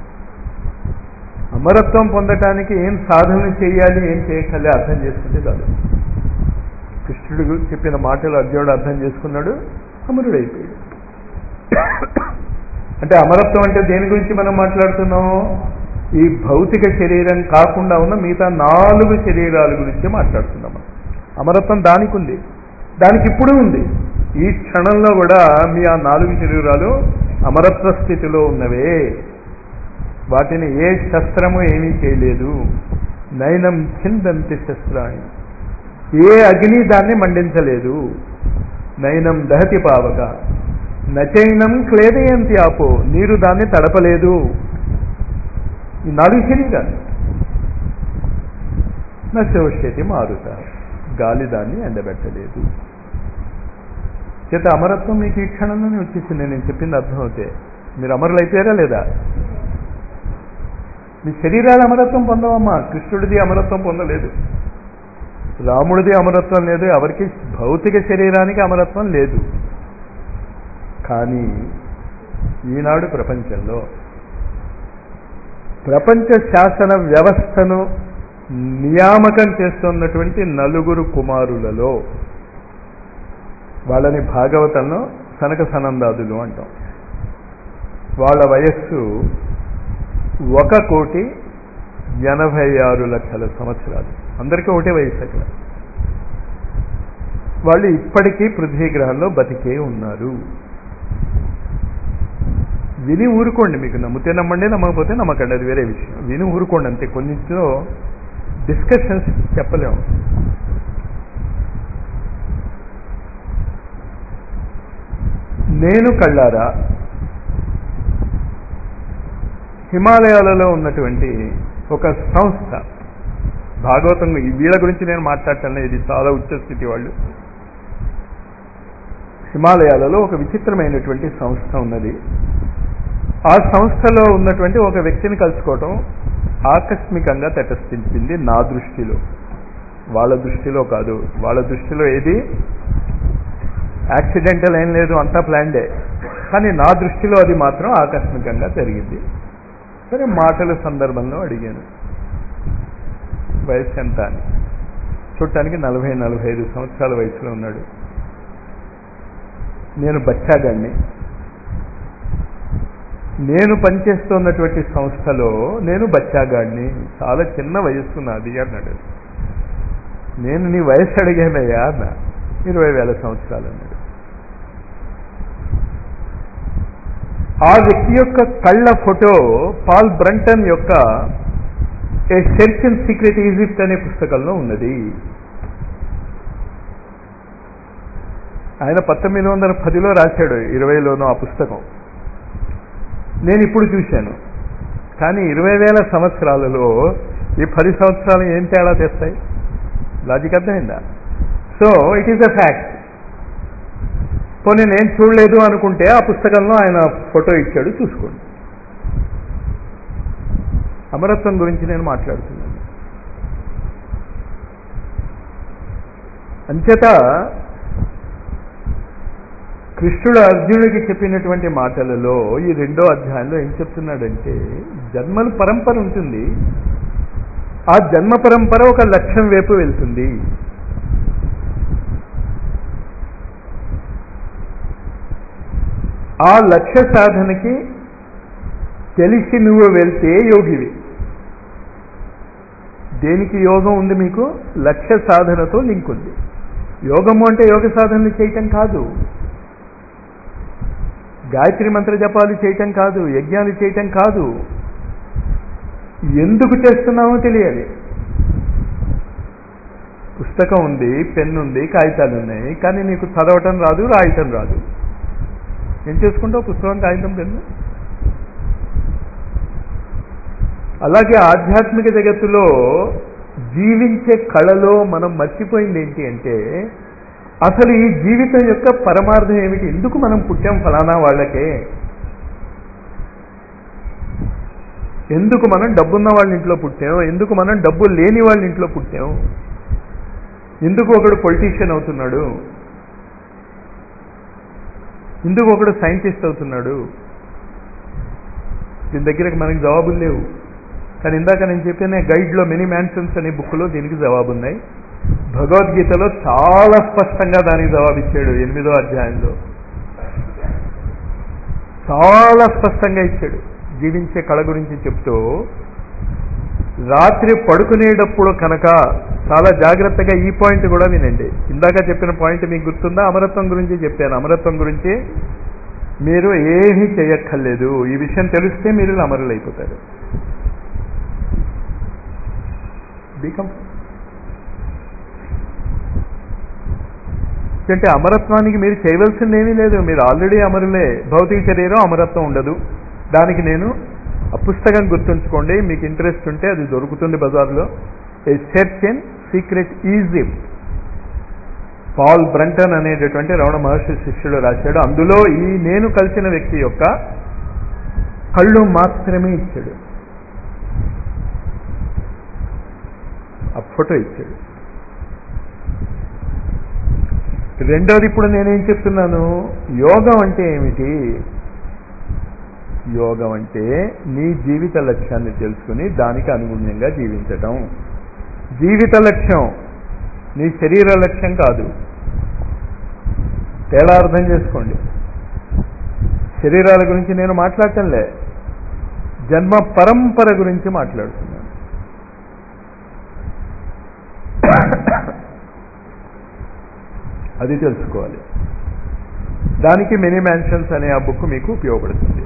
అమరత్వం పొందటానికి ఏం సాధన చేయాలి ఏం చేయగలి అర్థం చేసుకుంటే కాదు కృష్ణుడు చెప్పిన మాటలు అర్జునుడు అర్థం చేసుకున్నాడు అమరుడైపోయాడు అంటే అమరత్వం అంటే దేని గురించి మనం మాట్లాడుతున్నాం ఈ భౌతిక శరీరం కాకుండా ఉన్న మిగతా నాలుగు శరీరాల గురించి మాట్లాడుతున్నాం మనం. అమరత్వం దానికి ఉంది దానికి ఇప్పుడు ఉంది ఈ క్షణంలో కూడా మీ ఆ నాలుగు శరీరాలు అమరత్వ స్థితిలో ఉన్నవే వాటిని ఏ శస్త్రము ఏమీ చేయలేదు నయనం చిందంతి శస్త్రాన్ని ఏ అగ్ని దాన్ని మండించలేదు నయనం దహతి పావక నచైనం క్లేదయంతి ఆపో నీరు దాన్ని తడపలేదు ఈ నాలుగు శరీరాలు నశోష్యతి మారుత గాలి దాన్ని ఎండబెట్టలేదు చేత అమరత్వం మీకు ఈ క్షణంలోనే వచ్చేసింది నేను చెప్పింది అర్థమవుతే మీరు అమరులు అయిపోయారా లేదా మీ శరీరాలు అమరత్వం పొందవమ్మా కృష్ణుడిది అమరత్వం పొందలేదు రాముడిది అమరత్వం లేదు ఎవరికి భౌతిక శరీరానికి అమరత్వం లేదు కానీ ఈనాడు ప్రపంచంలో ప్రపంచ శాసన వ్యవస్థను నియామకం చేస్తున్నటువంటి నలుగురు కుమారులలో వాళ్ళని భాగవతంలో సనక సనందాదులు అంటాం వాళ్ళ వయస్సు ఒక కోటి ఎనభై ఆరు లక్షల సంవత్సరాలు అందరికీ ఒకటే వయసు అక్కడ వాళ్ళు ఇప్పటికీ పృథ్వీ గ్రహంలో బతికే ఉన్నారు విని ఊరుకోండి మీకు నమ్మితే నమ్మండి నమ్మకపోతే నమ్మకండి అది వేరే విషయం విని ఊరుకోండి అంతే కొన్నింటిలో డిస్కషన్స్ చెప్పలేము నేను కళ్ళారా హిమాలయాలలో ఉన్నటువంటి ఒక సంస్థ భాగవతం ఈ వీళ్ళ గురించి నేను మాట్లాడటం ఇది చాలా ఉచ్చ స్థితి వాళ్ళు హిమాలయాలలో ఒక విచిత్రమైనటువంటి సంస్థ ఉన్నది ఆ సంస్థలో ఉన్నటువంటి ఒక వ్యక్తిని కలుసుకోవటం ఆకస్మికంగా తటస్థించింది నా దృష్టిలో వాళ్ళ దృష్టిలో కాదు వాళ్ళ దృష్టిలో ఏది యాక్సిడెంటల్ ఏం లేదు అంతా ప్లాన్డే కానీ నా దృష్టిలో అది మాత్రం ఆకస్మికంగా జరిగింది సరే మాటల సందర్భంలో అడిగాను వయసు ఎంత అని చూడటానికి నలభై నలభై ఐదు సంవత్సరాల వయసులో ఉన్నాడు నేను బచ్చాగాడిని నేను పనిచేస్తున్నటువంటి సంస్థలో నేను బచ్చాగాడిని చాలా చిన్న వయస్సు నాది అన్నాడు నేను నీ వయసు అడిగానయ్యా అన్న ఇరవై వేల సంవత్సరాలు అన్నాడు ఆ వ్యక్తి యొక్క కళ్ళ ఫోటో పాల్ బ్రంటన్ యొక్క a search and secret Egypt అనే పుస్తకంలో ఉన్నది ఆయన పంతొమ్మిది వందల పదిలో రాశాడు ఇరవైలోనూ ఆ పుస్తకం నేను ఇప్పుడు చూశాను కానీ ఇరవై వేల సంవత్సరాలలో ఈ పది సంవత్సరాలు ఏం తేడా తెస్తాయి లాజిక్ అర్థమైందా so it is a fact పోనీ నేను చూడలేదు అనుకుంటే ఆ పుస్తకంలో ఆయన ఫోటో ఇచ్చాడు చూసుకోండి అమరత్వం గురించి నేను మాట్లాడుతున్నాను అంచేత కృష్ణుడు అర్జునుడికి చెప్పినటువంటి మాటలలో ఈ రెండో అధ్యాయంలో ఏం చెప్తున్నాడంటే జన్మల పరంపర ఉంటుంది ఆ జన్మ పరంపర ఒక లక్ష్యం వైపు వెళ్తుంది ఆ లక్ష్య సాధనకి తెలిసి నువ్వు వెళ్తే యోగివి దేనికి యోగం ఉంది మీకు లక్ష్య సాధనతో లింక్ ఉంది యోగము అంటే యోగ సాధనలు చేయటం కాదు గాయత్రి మంత్ర జపాలు చేయటం కాదు యజ్ఞాలు చేయటం కాదు ఎందుకు చేస్తున్నామో తెలియాలి పుస్తకం ఉంది పెన్ ఉంది కాగితాలు ఉన్నాయి కానీ నీకు చదవటం రాదు రాయటం రాదు ఏం చేసుకుంటావు పుస్తకం కాగితం పెన్ను అలాగే ఆధ్యాత్మిక జగత్తులో జీవించే కళలో మనం మర్చిపోయింది ఏంటి అంటే అసలు ఈ జీవితం యొక్క పరమార్థం ఏమిటి ఎందుకు మనం పుట్టాం ఫలానా వాళ్ళకే ఎందుకు మనం డబ్బున్న వాళ్ళ ఇంట్లో పుట్టాం ఎందుకు మనం డబ్బు లేని వాళ్ళ ఇంట్లో పుట్టాం ఎందుకు ఒకడు పొలిటీషియన్ అవుతున్నాడు ఎందుకు ఒకడు సైంటిస్ట్ అవుతున్నాడు దీని దగ్గరకు మనకి జవాబులు లేవు కానీ ఇందాక నేను చెప్పిన గైడ్లో మెనీ మ్యాన్సన్స్ అనే బుక్లో దీనికి జవాబున్నాయి భగవద్గీతలో చాలా స్పష్టంగా దానికి జవాబిచ్చాడు ఎనిమిదో అధ్యాయంలో చాలా స్పష్టంగా ఇచ్చాడు జీవించే కళ గురించి చెప్తూ రాత్రి పడుకునేటప్పుడు కనుక చాలా జాగ్రత్తగా ఈ పాయింట్ కూడా వినండి ఇందాక చెప్పిన పాయింట్ మీకు గుర్తుందా అమరత్వం గురించి చెప్పాను అమరత్వం గురించి మీరు ఏమీ చేయక్కర్లేదు ఈ విషయం తెలిస్తే మీరు అమరులైపోతారు బీకం అంటే అమరత్వానికి మీరు చేయవలసింది ఏమీ లేదు మీరు ఆల్రెడీ అమరులే భౌతిక శరీరం అమరత్వం ఉండదు దానికి నేను ఆ పుస్తకం గుర్తుంచుకోండి మీకు ఇంట్రెస్ట్ ఉంటే అది దొరుకుతుంది బజార్లో a search in secret Egypt Paul Brunton అనేటటువంటి రమణ మహర్షి శిష్యుడు రాశాడు అందులో ఈ నేను కలిసిన వ్యక్తి యొక్క కళ్ళు మాత్రమే ఇచ్చాడు ఆ ఫోటో ఇచ్చాడు రెండోది ఇప్పుడు నేనేం చెప్తున్నాను యోగం అంటే ఏమిటి యోగం అంటే నీ జీవిత లక్ష్యాన్ని తెలుసుకుని దానికి అనుగుణ్యంగా జీవించటం జీవిత లక్ష్యం నీ శరీర లక్ష్యం కాదు తేడా అర్థం చేసుకోండి శరీరాల గురించి నేను మాట్లాడటంలే జన్మ పరంపర గురించి మాట్లాడుతున్నాను అది తెలుసుకోవాలి దానికి మినీ మ్యాన్షన్స్ అనే ఆ బుక్ మీకు ఉపయోగపడుతుంది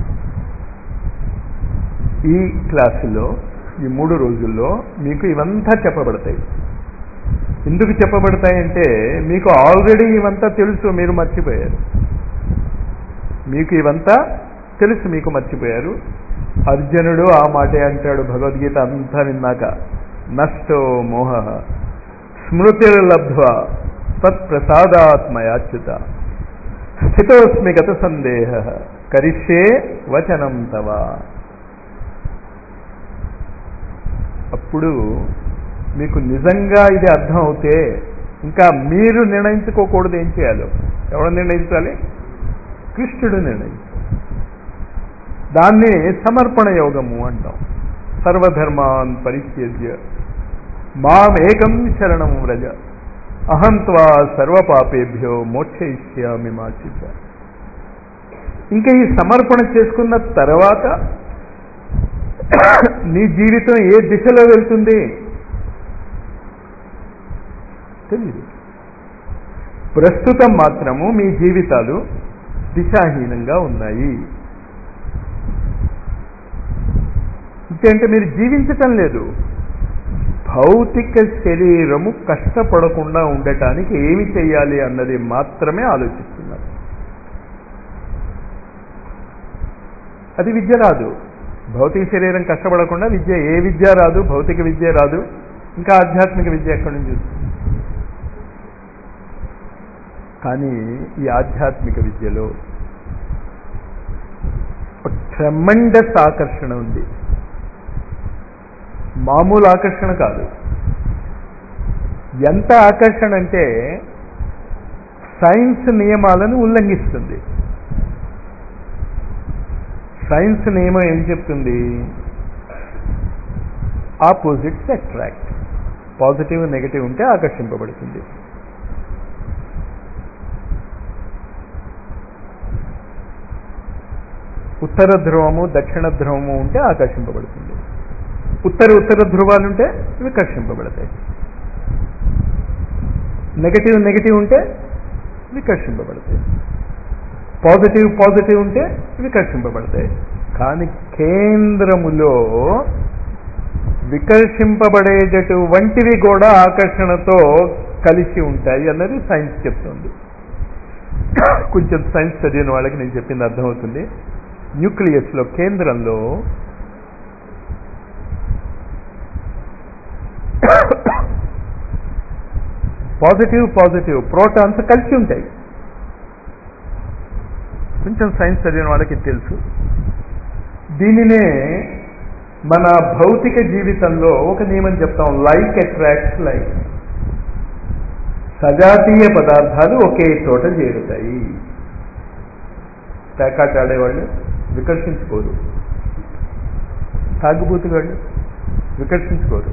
ఈ క్లాసులో ఈ మూడు రోజుల్లో మీకు ఇవంతా చెప్పబడతాయి ఎందుకు చెప్పబడతాయంటే మీకు ఆల్రెడీ ఇవంతా తెలుసు మీరు మర్చిపోయారు మీకు ఇవంతా తెలుసు మీకు మర్చిపోయారు అర్జునుడు ఆ మాటే అంటాడు భగవద్గీత అంతా విన్నాక నష్టో మోహ స్మృతిర్లబ్ధ్వ తత్ప్రసాదాత్మయాచ్యుత స్థితోస్మి గత సందేహ కరిష్యే వచనం తవ అప్పుడు మీకు నిజంగా ఇది అర్థం అవుతే ఇంకా మీరు నిర్ణయించుకోకూడదు ఏం చేయాలో ఎవరు నిర్ణయించాలి కృష్ణుడు నిర్ణయించాలి దాన్ని సమర్పణ యోగము అంటాం సర్వధర్మాన్ పరిత్యజ్య మామేకం శరణం వ్రజ అహం త్వా సర్వపాపేభ్యో మోక్షయిష్యామి మాచిత ఇంకా ఈ సమర్పణ చేసుకున్న తర్వాత నీ జీవితం ఏ దిశలో వెళ్తుంది తెలియదు ప్రస్తుతం మాత్రము మీ జీవితాలు దిశాహీనంగా ఉన్నాయి అంటే మీరు జీవించటం లేదు భౌతిక శరీరము కష్టపడకుండా ఉండటానికి ఏమి చేయాలి అన్నది మాత్రమే ఆలోచిస్తున్నారు అది విద్య రాదు భౌతిక శరీరం కష్టపడకుండా విద్య ఏ విద్య రాదు భౌతిక విద్య రాదు ఇంకా ఆధ్యాత్మిక విద్య ఎక్కడి నుంచి వస్తుంది కానీ ఈ ఆధ్యాత్మిక విద్యలో ట్రెమండస్ ఆకర్షణ ఉంది మామూలు ఆకర్షణ కాదు ఎంత ఆకర్షణ అంటే సైన్స్ నియమాలను ఉల్లంఘిస్తుంది సైన్స్ నియమం ఏం చెప్తుంది ఆపోజిట్స్ అట్రాక్ట్ పాజిటివ్ నెగటివ్ ఉంటే ఆకర్షింపబడుతుంది ఉత్తర ధ్రువము దక్షిణ ధ్రువము ఉంటే ఆకర్షింపబడుతుంది ఉత్తర ఉత్తర ధ్రువాలు ఉంటే ఇవి కర్షింపబడతాయి నెగటివ్ నెగటివ్ ఉంటే వికర్షింపబడతాయి పాజిటివ్ పాజిటివ్ ఉంటే వికర్షింపబడతాయి కానీ కేంద్రములో వికర్షింపబడేటటువంటివి కూడా ఆకర్షణతో కలిసి ఉంటాయి అన్నది సైన్స్ చెప్తుంది కొంచెం సైన్స్ చదివిన వాళ్ళకి నేను చెప్పింది అర్థమవుతుంది న్యూక్లియస్లో కేంద్రంలో పాజిటివ్ పాజిటివ్ ప్రోటాన్స్ కలిసి ఉంటాయి కొంచెం సైన్స్ చదివిన వాళ్ళకి తెలుసు దీనినే మన భౌతిక జీవితంలో ఒక నియమం చెప్తాం లైక్ అట్రాక్ట్స్ లైక్ సజాతీయ పదార్థాలు ఒకే చోట చేరుతాయి ప్యాకాట్ ఆడేవాళ్ళు వికర్షించుకోరు తాగుబోతుగాళ్ళు వికర్షించుకోరు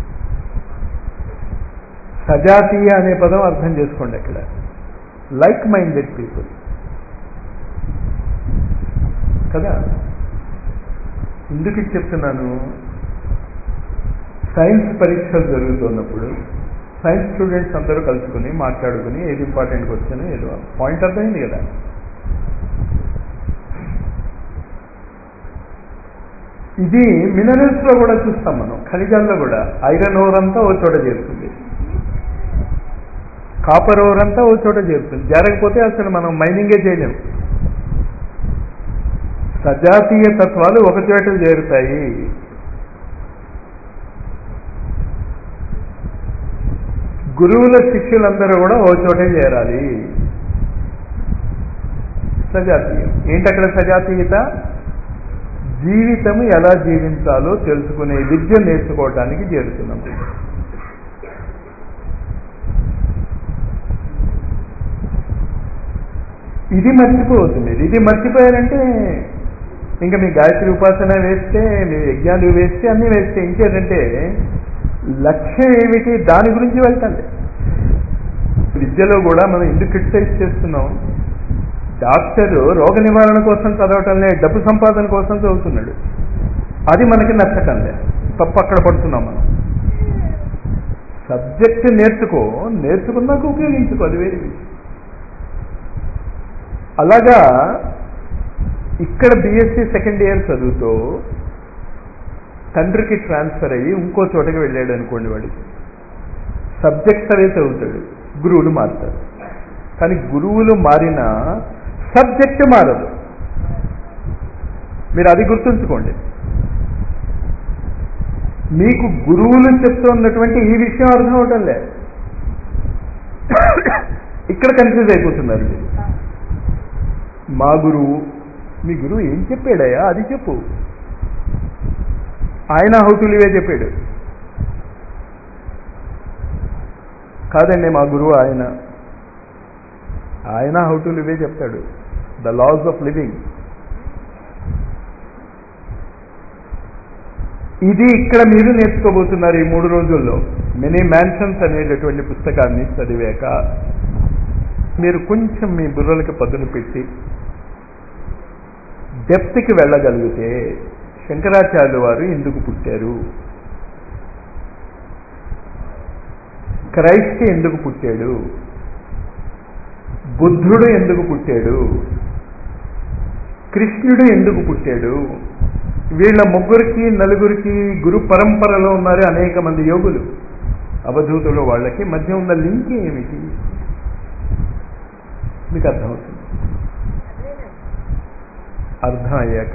సజాతీయ అనే పదం అర్థం చేసుకోండి అక్కడ లైక్ మైండెడ్ పీపుల్ కదా ఎందుకు ఇది చెప్తున్నాను సైన్స్ పరీక్షలు జరుగుతున్నప్పుడు సైన్స్ స్టూడెంట్స్ అందరూ కలుసుకుని మాట్లాడుకుని ఏది ఇంపార్టెంట్ క్వశ్చన్ ఏదో పాయింట్ అర్థమైంది కదా ఇది మినరల్స్ లో కూడా చూస్తాం మనం ఖనిజాల్లో కూడా ఐరన్ ఓర్ అంతా ఓ చోట చేరుతుంది కాపర్ ఓర్ అంతా ఓ చోట చేరుతుంది జరగకపోతే అసలు మనం మైనింగే చేయలేము సజాతీయ తత్వాలు ఒక చోట చేరుతాయి గురువుల శిష్యులందరూ కూడా ఓ చోటే చేరాలి సజాతీయం ఏంటక్కడ సజాతీయత జీవితము ఎలా జీవించాలో తెలుసుకునే విద్య నేర్చుకోవటానికి చేరుతున్నాం ఇది మర్చిపోవద్దు మీరు ఇది మర్చిపోయారంటే ఇంకా మీ గాయత్రి ఉపాసన వేస్తే మీ యజ్ఞాలు వేస్తే అన్నీ వేస్తే ఇంకేంటంటే లక్ష్యం ఏమిటి దాని గురించి వెళ్ళటండి విద్యలో కూడా మనం ఎందుకు క్రిటిసైజ్ చేస్తున్నాం డాక్టర్ రోగ నివారణ కోసం చదవటంలే డబ్బు సంపాదన కోసం చదువుతున్నాడు అది మనకి నచ్చటంలే తప్పు అక్కడ పడుతున్నాం మనం సబ్జెక్ట్ నేర్చుకో నేర్చుకున్నాక ఉపయోగించుకో అది వేరే విషయం అలాగా ఇక్కడ బీఎస్సీ సెకండ్ ఇయర్ చదువుతూ తండ్రికి ట్రాన్స్ఫర్ అయ్యి ఇంకో చోటకి వెళ్ళాడు అనుకోండి వాడికి సబ్జెక్ట్స్ అవే చదువుతాడు గురువులు మారుతారు కానీ గురువులు మారిన సబ్జెక్ట్ మారదు మీరు అది గుర్తుంచుకోండి మీకు గురువులు చెప్తున్నటువంటి ఈ విషయం అర్థం అవటం లే ఇక్కడ కన్ఫ్యూజ్ అయిపోతున్నారు మీరు మా గురువు మీ గురువు ఏం చెప్పాడయ్యా అది చెప్పు ఆయన హౌటులివే చెప్పాడు కాదండి మా గురువు ఆయన ఆయన హౌటులివే చెప్తాడు ద లాస్ ఆఫ్ లివింగ్ ఇది ఇక్కడ మీరు నేర్చుకోబోతున్నారు ఈ మూడు రోజుల్లో మెనీ మ్యాన్షన్స్ అనేటటువంటి పుస్తకాన్ని చదివాక మీరు కొంచెం మీ బుర్రలకి పదును పెట్టి డెప్త్కి వెళ్ళగలిగితే శంకరాచార్యులు వారు ఎందుకు పుట్టారు క్రైస్ట్ ఎందుకు పుట్టాడు బుద్ధుడు ఎందుకు పుట్టాడు కృష్ణుడు ఎందుకు పుట్టాడు వీళ్ళ ముగ్గురికి నలుగురికి గురు పరంపరలో ఉన్నారు అనేక మంది యోగులు అవధూతులు వాళ్ళకి మధ్య ఉన్న లింక్ ఏమిటి మీకు అర్థమవుతుంది అర్థం అయ్యాక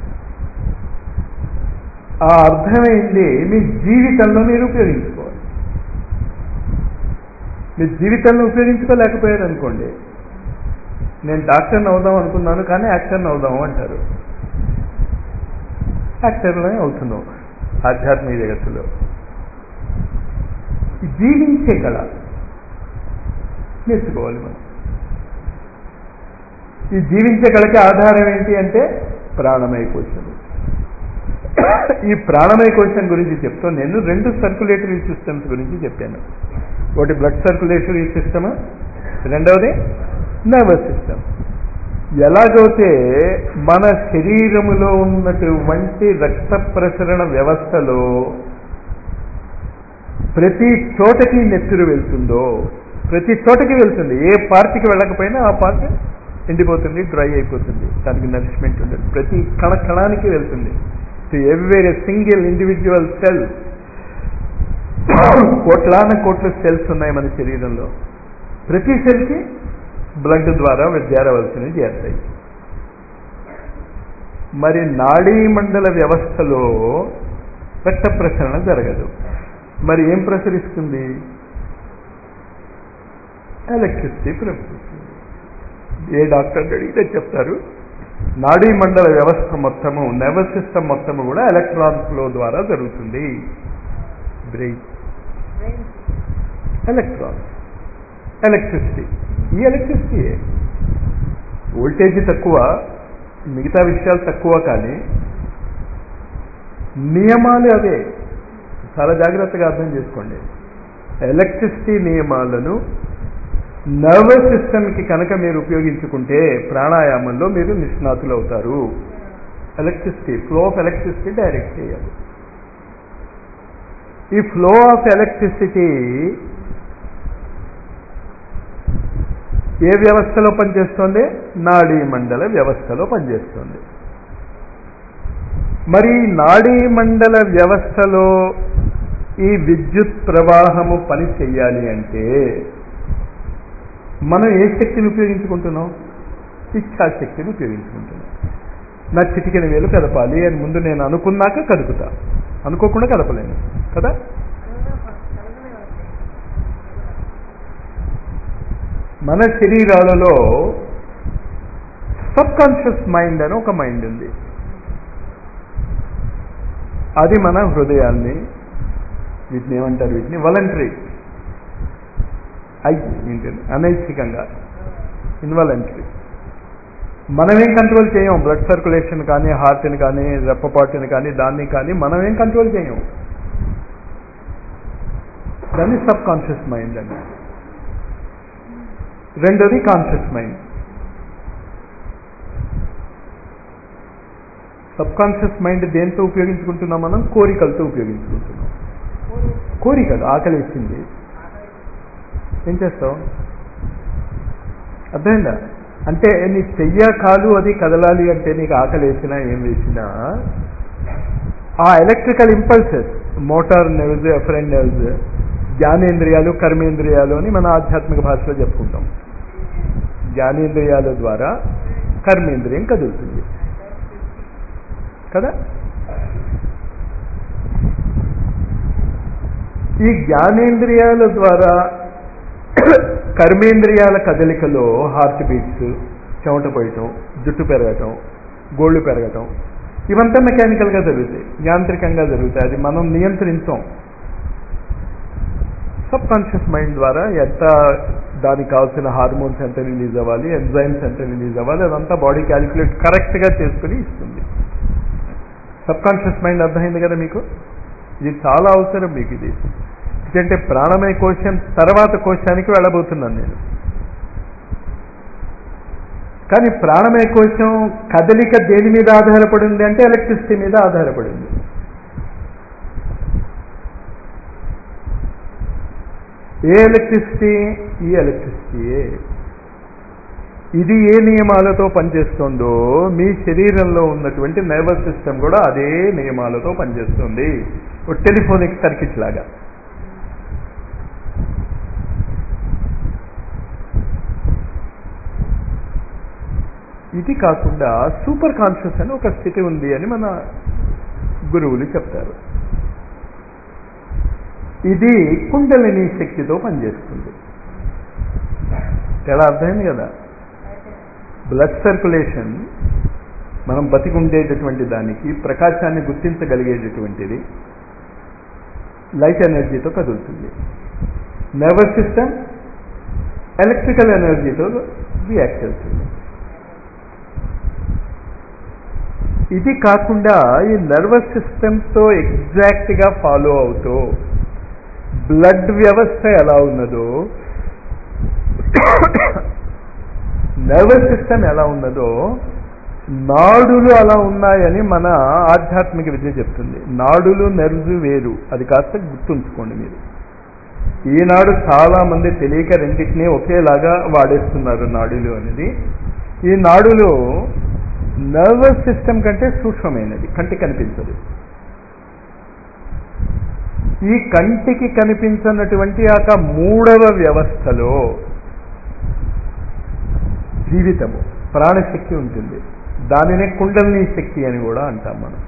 ఆ అర్థమైంది మీ జీవితంలో మీరు ఉపయోగించుకోవాలి మీ జీవితంలో ఉపయోగించుకోలేకపోయారు అనుకోండి నేను డాక్టర్ని అవుదాం అనుకున్నాను కానీ యాక్టర్ని అవుదాము అంటారు యాక్టర్లోనే అవుతున్నాం ఆధ్యాత్మిక జగత్తులో జీవించే కళ నేర్చుకోవాలి మనం ఈ జీవించే కళకి ఆధారం ఏంటి అంటే ప్రాణమయ కోశం ఈ ప్రాణమయ కోశం గురించి చెప్తూ నేను రెండు సర్కులేటరీ సిస్టమ్స్ గురించి చెప్పాను ఒకటి బ్లడ్ సర్కులేటరీ సిస్టమ్ రెండవది నర్వస్ సిస్టమ్ ఎలాగైతే మన శరీరములో ఉన్నటువంటి రక్త ప్రసరణ వ్యవస్థలో ప్రతి చోటకి నెత్తురు వెళ్తుందో ప్రతి చోటకి వెళ్తుంది ఏ పార్టీకి వెళ్ళకపోయినా ఆ పార్ట్ ఎండిపోతుంది డ్రై అయిపోతుంది దానికి నరిష్మెంట్ ఉండదు ప్రతి కణ కణానికి వెళ్తుంది to every single individual cell కోట్లాన కోట్ల సెల్స్ ఉన్నాయి మన శరీరంలో ప్రతి సెల్కి బ్లడ్ ద్వారా చేరవలసినవి చేరుతాయి మరి నాడీ మండల వ్యవస్థలో రక్త ప్రసరణ జరగదు మరి ఏం ప్రసరిస్తుంది ఎలక్ట్రిసిటీ ప్రసరిస్తుంది ఏ డాక్టర్ అడిగితే చెప్తారు నాడీ మండల వ్యవస్థ మొత్తము నర్వస్ సిస్టమ్ మొత్తము కూడా ఎలక్ట్రాన్ ఫ్లో ద్వారా జరుగుతుంది బ్రెయిన్ ఎలక్ట్రాన్ ఎలక్ట్రిసిటీ ఈ ఎలక్ట్రిసిటీయే వోల్టేజ్ తక్కువ మిగతా విషయాలు తక్కువ కానీ నియమాలు అవే చాలా జాగ్రత్తగా అర్థం చేసుకోండి ఎలక్ట్రిసిటీ నియమాలను నర్వస్ సిస్టమ్కి కనుక మీరు ఉపయోగించుకుంటే ప్రాణాయామంలో మీరు నిష్ణాతులు అవుతారు electricity flow of electricity direct చేయాలి ఈ ఫ్లో ఆఫ్ ఎలక్ట్రిసిటీ ఏ వ్యవస్థలో పనిచేస్తుంది నాడీ మండల వ్యవస్థలో పనిచేస్తుంది మరి నాడీ మండల వ్యవస్థలో ఈ విద్యుత్ ప్రవాహము పని చెయ్యాలి అంటే మనం ఏ శక్తిని ఉపయోగించుకుంటున్నాం ఇచ్ఛాశక్తిని ఉపయోగించుకుంటున్నాం నా చిటికెన వేలు కదపాలి అని ముందు నేను అనుకున్నాక కదుపుతా అనుకోకుండా కదపలేను కదా మన శరీరాలలో సబ్ కాన్షియస్ మైండ్ అని ఒక మైండ్ ఉంది అది మన హృదయాల్ని వీటిని ఏమంటారు వీటిని వాలంటరీ ఐ ఏంటండి అనైచ్ఛికంగా ఇన్వాలంటరీ మనమేం కంట్రోల్ చేయం బ్లడ్ సర్క్యులేషన్ కానీ హార్ట్ని కానీ రెప్పపాటుని కానీ దాన్ని కానీ మనమేం కంట్రోల్ చేయం దాన్ని సబ్ కాన్షియస్ మైండ్ అని రెండోది conscious mind subconscious mind దేంతో ఉపయోగించుకుంటున్నాం మనం కోరికలతో ఉపయోగించుకుంటున్నాం కోరికలు ఆకలిస్తుంది ఏం చేస్తావు అర్థమైందా అంటే నీ చెయ్య కాలు అది కదలాలి అంటే నీకు ఆకలి వేసినా ఏం వేసినా ఆ electrical impulses motor nerves efferent nerves జ్ఞానేంద్రియాలు కర్మేంద్రియాలు అని మన ఆధ్యాత్మిక భాషలో చెప్పుకుంటాం జ్ఞానేంద్రియాల ద్వారా కర్మేంద్రియం కదులుతుంది కదా ఈ జ్ఞానేంద్రియాల ద్వారా కర్మేంద్రియాల కదలికలో హార్ట్ బీట్స్ చెమట పోయటం జుట్టు పెరగటం గోళ్ళు పెరగటం ఇవంతా మెకానికల్గా జరుగుతాయి యాంత్రికంగా జరుగుతాయి అది మనం నియంత్రించాం సబ్ కాన్షియస్ మైండ్ ద్వారా ఎంత దానికి కావాల్సిన హార్మోన్స్ ఎంత రిలీజ్ అవ్వాలి ఎంజైమ్స్ ఎంత రిలీజ్ అవ్వాలి అదంతా బాడీ క్యాలిక్యులేట్ కరెక్ట్గా చేసుకుని ఇస్తుంది సబ్ కాన్షియస్ మైండ్ అర్థమైంది కదా మీకు ఇది చాలా అవసరం మీకు ఇది ఎందుకంటే ప్రాణమయ కోశం తర్వాత కోశానికి వెళ్ళబోతున్నాను నేను కానీ ప్రాణమయ కోశం కదలిక దేని మీద ఆధారపడింది అంటే ఎలక్ట్రిసిటీ మీద ఆధారపడింది ఏ ఎలక్ట్రిసిటీ ఈ ఎలక్ట్రిసిటీయే ఇది ఏ నియమాలతో పనిచేస్తుందో మీ శరీరంలో ఉన్నటువంటి నర్వస్ సిస్టమ్ కూడా అదే నియమాలతో పనిచేస్తుంది ఒక టెలిఫోనిక్ సర్కిట్ లాగా ఇది కాకుండా సూపర్ కాన్షియస్ అని ఒక స్థితి ఉంది అని మన గురువులు చెప్తారు ఇది కుండలిని శక్తితో పనిచేస్తుంది ఎలా అర్థమైంది కదా బ్లడ్ సర్క్యులేషన్ మనం బతికుండేటటువంటి దానికి ప్రకాశాన్ని గుర్తించగలిగేటటువంటిది లైట్ ఎనర్జీతో కదులుతుంది నర్వస్ సిస్టమ్ ఎలక్ట్రికల్ ఎనర్జీతో రియాక్ట్ అవుతుంది ఇది కాకుండా ఈ నర్వస్ సిస్టమ్తో ఎగ్జాక్ట్గా ఫాలో అవుతూ బ్లడ్ వ్యవస్థ ఎలా ఉన్నదో నర్వస్ సిస్టమ్ ఎలా ఉన్నదో నాడులు అలా ఉన్నాయని మన ఆధ్యాత్మిక విద్య చెప్తుంది నాడులు నెర్వ్స్ వేరు అది కాస్త గుర్తుంచుకోండి మీరు ఈనాడు చాలా మంది తెలియక రెండింటినీ ఒకేలాగా వాడేస్తున్నారు నాడులు అనేది ఈ నాడులు నర్వస్ సిస్టమ్ కంటే సూక్ష్మమైనది కంటికి కనిపించదు ఈ కంటికి కనిపించనటువంటి ఆ మూడవ వ్యవస్థలో జీవితము ప్రాణశక్తి ఉంటుంది దానినే కుండలిని శక్తి అని కూడా అంటాం మనం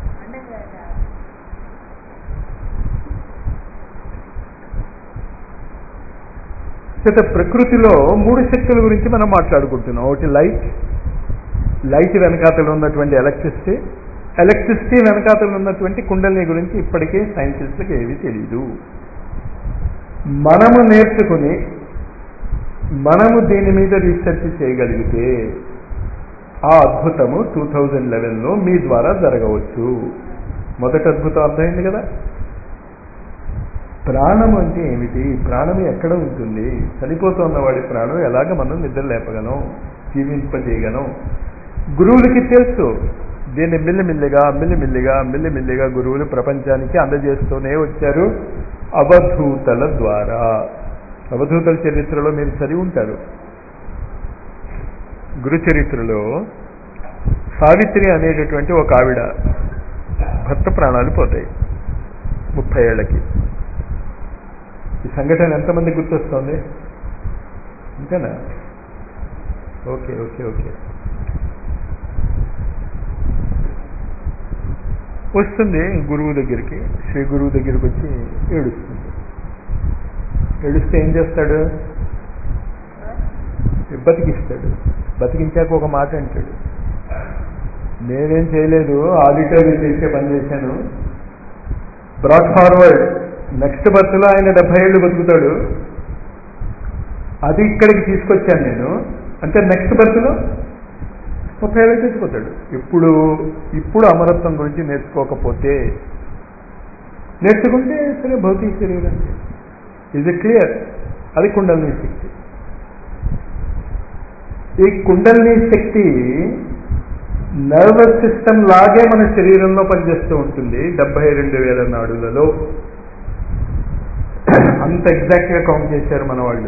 చేత ప్రకృతిలో మూడు శక్తుల గురించి మనం మాట్లాడుకుంటున్నాం ఒకటి లైట్ లైట్ వెనకాతలు ఉన్నటువంటి ఎలక్ట్రిసిటీ ఎలక్ట్రిసిటీ వెనకాతలు ఉన్నటువంటి కుండలిని గురించి ఇప్పటికే సైంటిస్టులకు ఏమీ తెలియదు మనము నేర్చుకుని మనము దీని మీద రీసెర్చ్ చేయగలిగితే ఆ అద్భుతము టూ థౌజండ్ లెవెన్లో మీ ద్వారా జరగవచ్చు మొదటి అద్భుతం అర్థమైంది కదా ప్రాణం అంటే ఏమిటి ప్రాణం ఎక్కడ ఉంటుంది చనిపోతున్న వాడి ప్రాణం ఎలాగ మనం నిద్ర లేపగలం జీవింపజేయగలం గురువులకి తెలుసు దీన్ని మిల్లిమిల్లిగా మిల్లిమిల్లిగా మిల్లిమిల్లిగా గురువులు ప్రపంచానికి అందజేస్తూనే వచ్చారు అవధూతల ద్వారా అవధూతల చరిత్రలో మీరు చదివి ఉంటారు గురు చరిత్రలో సావిత్రి అనేటటువంటి ఒక ఆవిడ భర్త ప్రాణాలు పోతాయి ముప్పై ఏళ్ళకి ఈ సంఘటన ఎంతమంది గుర్తొస్తుంది అంతేనా ఓకే ఓకే ఓకే వస్తుంది గురువు దగ్గరికి శ్రీ గురువు దగ్గరికి వచ్చి ఏడుస్తుంది ఏడుస్తే ఏం చేస్తాడు బతికిస్తాడు బతికించాక ఒక మాట అంటాడు నేనేం చేయలేదు ఆడిటర్ చేసే పని చేశాను బ్రాడ్ ఫార్వర్డ్ నెక్స్ట్ బస్సులో ఆయన డెబ్బై ఏళ్ళు బతుకుతాడు అది ఇక్కడికి తీసుకొచ్చాను నేను అంటే నెక్స్ట్ బస్సులో ముప్పై ఏళ్ళు చచ్చిపోతాడు ఇప్పుడు ఇప్పుడు అమరత్వం గురించి నేర్చుకోకపోతే నేర్చుకుంటే సరే భౌతిక శరీరం ఇది క్లియర్ అది కుండలిని శక్తి ఈ కుండలిని శక్తి నర్వస్ సిస్టమ్ లాగే మన శరీరంలో పనిచేస్తూ ఉంటుంది డెబ్బై రెండు వేల నాడులలో అంత ఎగ్జాక్ట్గా కౌంట్ చేశారు మన వాళ్ళు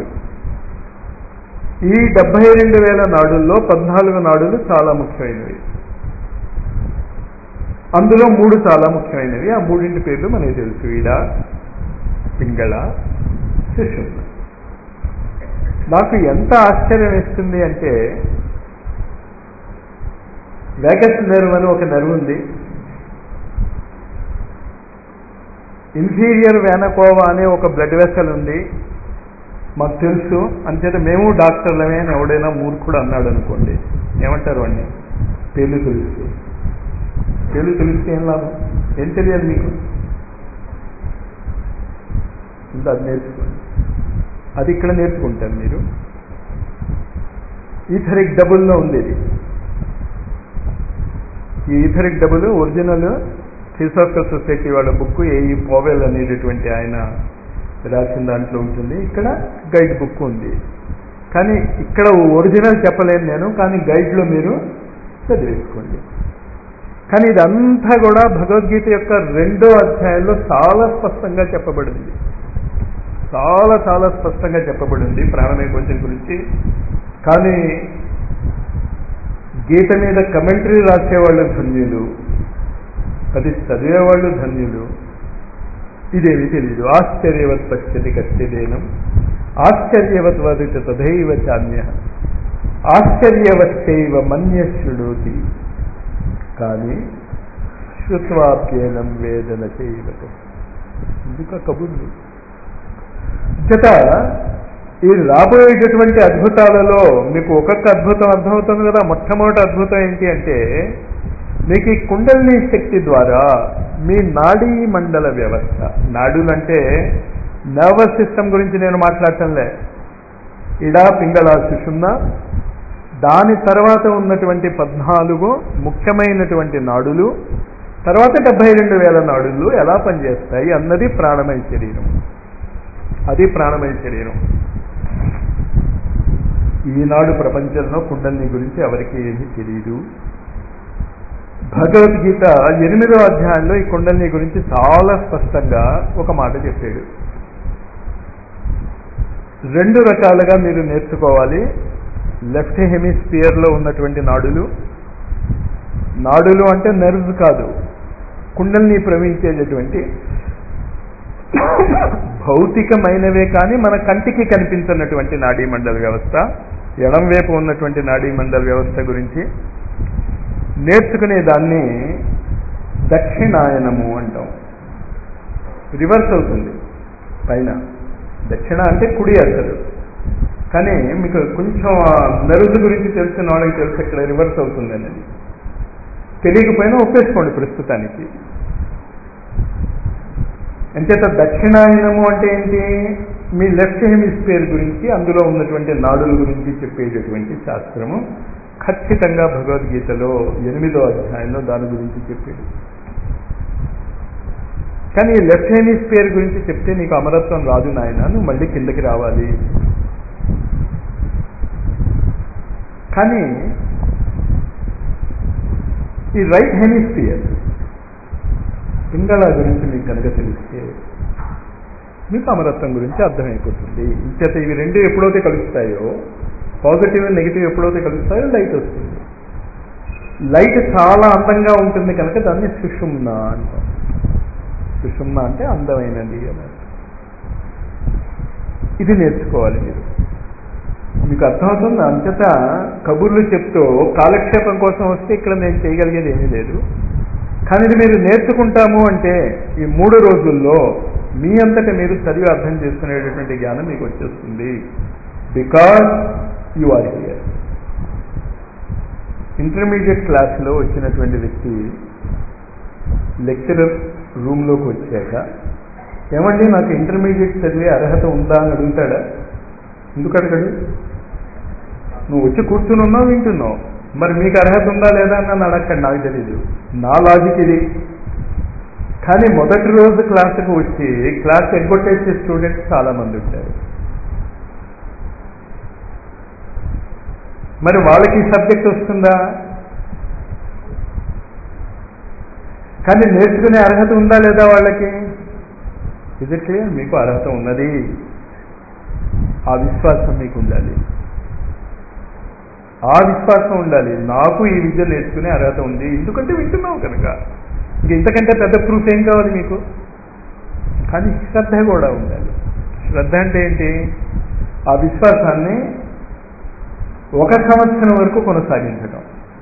ఈ డెబ్బై రెండు వేల నాడుల్లో పద్నాలుగు నాడులు చాలా ముఖ్యమైనవి అందులో మూడు చాలా ముఖ్యమైనవి ఆ మూడింటి పేర్లు మనకి తెలుసు ఈడ పింగళ శిశువు నాకు ఎంత ఆశ్చర్యం వేస్తుంది అంటే వేగస్ నెర్వ్ అని ఒక నెర్వ్ ఉంది ఇన్ఫీరియర్ వేనకోవా అనే ఒక బ్లడ్ వెసల్ ఉంది మాకు తెలుసు అంచేత మేము డాక్టర్లమే అని ఎవడైనా మూర్ఖుడు అన్నాడు అనుకోండి ఏమంటారు వాడిని పేర్లు తెలిస్తే పేర్లు తెలిస్తే ఏం లాభం ఏం తెలియాలి మీకు ఇంకా అది నేర్చుకోండి అది ఇక్కడ నేర్చుకుంటారు మీరు ఈథరిక్ డబుల్లో ఉంది ఇది ఈ etheric double original theosophical society వాళ్ళ బుక్ ఏఈ పోవెల్ అనేటటువంటి ఆయన రాసిన దాంట్లో ఉంటుంది ఇక్కడ గైడ్ బుక్ ఉంది కానీ ఇక్కడ ఒరిజినల్ చెప్పలేను నేను కానీ గైడ్లో మీరు చదివేసుకోండి కానీ ఇదంతా కూడా భగవద్గీత యొక్క రెండో అధ్యాయంలో చాలా స్పష్టంగా చెప్పబడింది చాలా చాలా స్పష్టంగా చెప్పబడింది ప్రాణమైకోచం గురించి కానీ గీత మీద కమెంటరీ రాసేవాళ్ళు ధన్యులు అది చదివేవాళ్ళు ధన్యులు ఇదేమి తెలియదు ఆశ్చర్యవత్ పశ్యతి కశ్చిదేనం ఆశ్చర్యవత్ వదిత తథైవ చాన్య ఆశ్చర్యవచ్చైవ మన్య శృణోతి కానీ శ్రుత్వాప్యేనం వేదన చేయవతం ఎందుక కబుర్లు జత ఈ రాబోయేటటువంటి అద్భుతాలలో మీకు ఒక్కొక్క అద్భుతం అర్థమవుతుంది కదా మొట్టమొదటి అద్భుతం ఏంటి అంటే మీకు ఈ కుండలిని శక్తి ద్వారా మీ నాడీ మండల వ్యవస్థ నాడులు అంటే నర్వస్ సిస్టమ్ గురించి నేను మాట్లాడటంలే ఇడా పింగళ సుషుమ్న దాని తర్వాత ఉన్నటువంటి పద్నాలుగు ముఖ్యమైనటువంటి నాడులు తర్వాత డెబ్బై రెండు వేల నాడులు ఎలా పనిచేస్తాయి అన్నది ప్రాణమయ శరీరం అది ప్రాణమయ శరీరం ఈనాడు ప్రపంచంలో కుండలిని గురించి ఎవరికి ఏమీ తెలియదు భగవద్గీత ఎనిమిదో అధ్యాయంలో ఈ కుండలిని గురించి చాలా స్పష్టంగా ఒక మాట చెప్పాడు రెండు రకాలుగా మీరు నేర్చుకోవాలి లెఫ్ట్ హెమిస్ఫియర్లో ఉన్నటువంటి నాడులు నాడులు అంటే నర్వ్స్ కాదు కుండల్ని ప్రవహించేటటువంటి భౌతికమైనవే కానీ మన కంటికి కనిపించినటువంటి నాడీ మండల వ్యవస్థ ఎడం వైపు ఉన్నటువంటి నాడీ మండల వ్యవస్థ గురించి నేర్చుకునే దాన్ని దక్షిణాయనము అంటాం రివర్స్ అవుతుంది పైన దక్షిణ అంటే కుడి అసలు కానీ మీకు కొంచెం నరుసు గురించి తెలిసిన వాళ్ళకి తెలిసి ఇక్కడ రివర్స్ అవుతుంది అనేది తెలియకపోయినా ఒప్పేసుకోండి ప్రస్తుతానికి అంచేత దక్షిణాయనము అంటే ఏంటి మీ లెఫ్ట్ హెమిస్ఫియర్ గురించి అందులో ఉన్నటువంటి నాడుల గురించి చెప్పేటటువంటి శాస్త్రము ఖచ్చితంగా భగవద్గీతలో ఎనిమిదో అధ్యాయంలో దాని గురించి చెప్పాడు కానీ ఈ లెఫ్ట్ హెమిస్ఫియర్ గురించి చెప్తే నీకు అమరత్వం రాదు నాయన నువ్వు మళ్ళీ కిందకి రావాలి కానీ ఈ రైట్ హెమిస్ఫియర్ పింగళ గురించి మీకు కనుక తెలిస్తే మీకు అమరత్వం గురించి అర్థమైపోతుంది ఇంచేత ఇవి రెండు ఎప్పుడైతే కలుస్తాయో పాజిటివ్ నెగిటివ్ ఎప్పుడైతే కలుస్తాయో లైట్ వస్తుంది లైట్ చాలా అందంగా ఉంటుంది కనుక దాన్ని సుషుమ్న అంటాం సుషుమ్న అంటే అందమైనది అని ఇది నేర్చుకోవాలి మీరు మీకు అర్థమవుతుంది అంతట కబుర్లు చెప్తూ కాలక్షేపం కోసం వస్తే ఇక్కడ నేను చేయగలిగేది ఏమీ లేదు కానీ ఇది మీరు నేర్చుకుంటాము అంటే ఈ మూడు రోజుల్లో మీ అంతటా మీరు చదివి అర్థం చేసుకునేటటువంటి జ్ఞానం మీకు వచ్చేస్తుంది because you are here intermediate క్లాస్లో వచ్చినటువంటి వ్యక్తి లెక్చరర్ రూమ్లోకి వచ్చాక ఏమండి నాకు ఇంటర్మీడియట్ చదివే అర్హత ఉందా అని అడుగుతాడా ఎందుకు అడగడు నువ్వు వచ్చి కూర్చుని ఉన్నావు వింటున్నావు మరి మీకు అర్హత ఉందా లేదా అని నన్ను అడగండి నాకు తెలీదు నా లాజిక్ ఇది కానీ మొదటి రోజు క్లాసుకు వచ్చి క్లాస్ ఎగ్గొట్టేసే స్టూడెంట్స్ చాలా మంది ఉంటారు మరి వాళ్ళకి సబ్జెక్ట్ వస్తుందా కానీ నేర్చుకునే అర్హత ఉందా లేదా వాళ్ళకి ఇది క్లియర్ మీకు అర్హత ఉన్నది ఆ విశ్వాసం మీకు ఉండాలి ఆ విశ్వాసం ఉండాలి నాకు ఈ విద్య నేర్చుకునే అర్హత ఉంది ఎందుకంటే వింటున్నావు కనుక ఇంక ఇంతకంటే పెద్ద ప్రూఫ్ ఏం కావాలి మీకు కానీ శ్రద్ధ కూడా ఉండాలి శ్రద్ధ అంటే ఏంటి ఆ విశ్వాసాన్ని ఒక సంవత్సరం వరకు కొనసాగించడం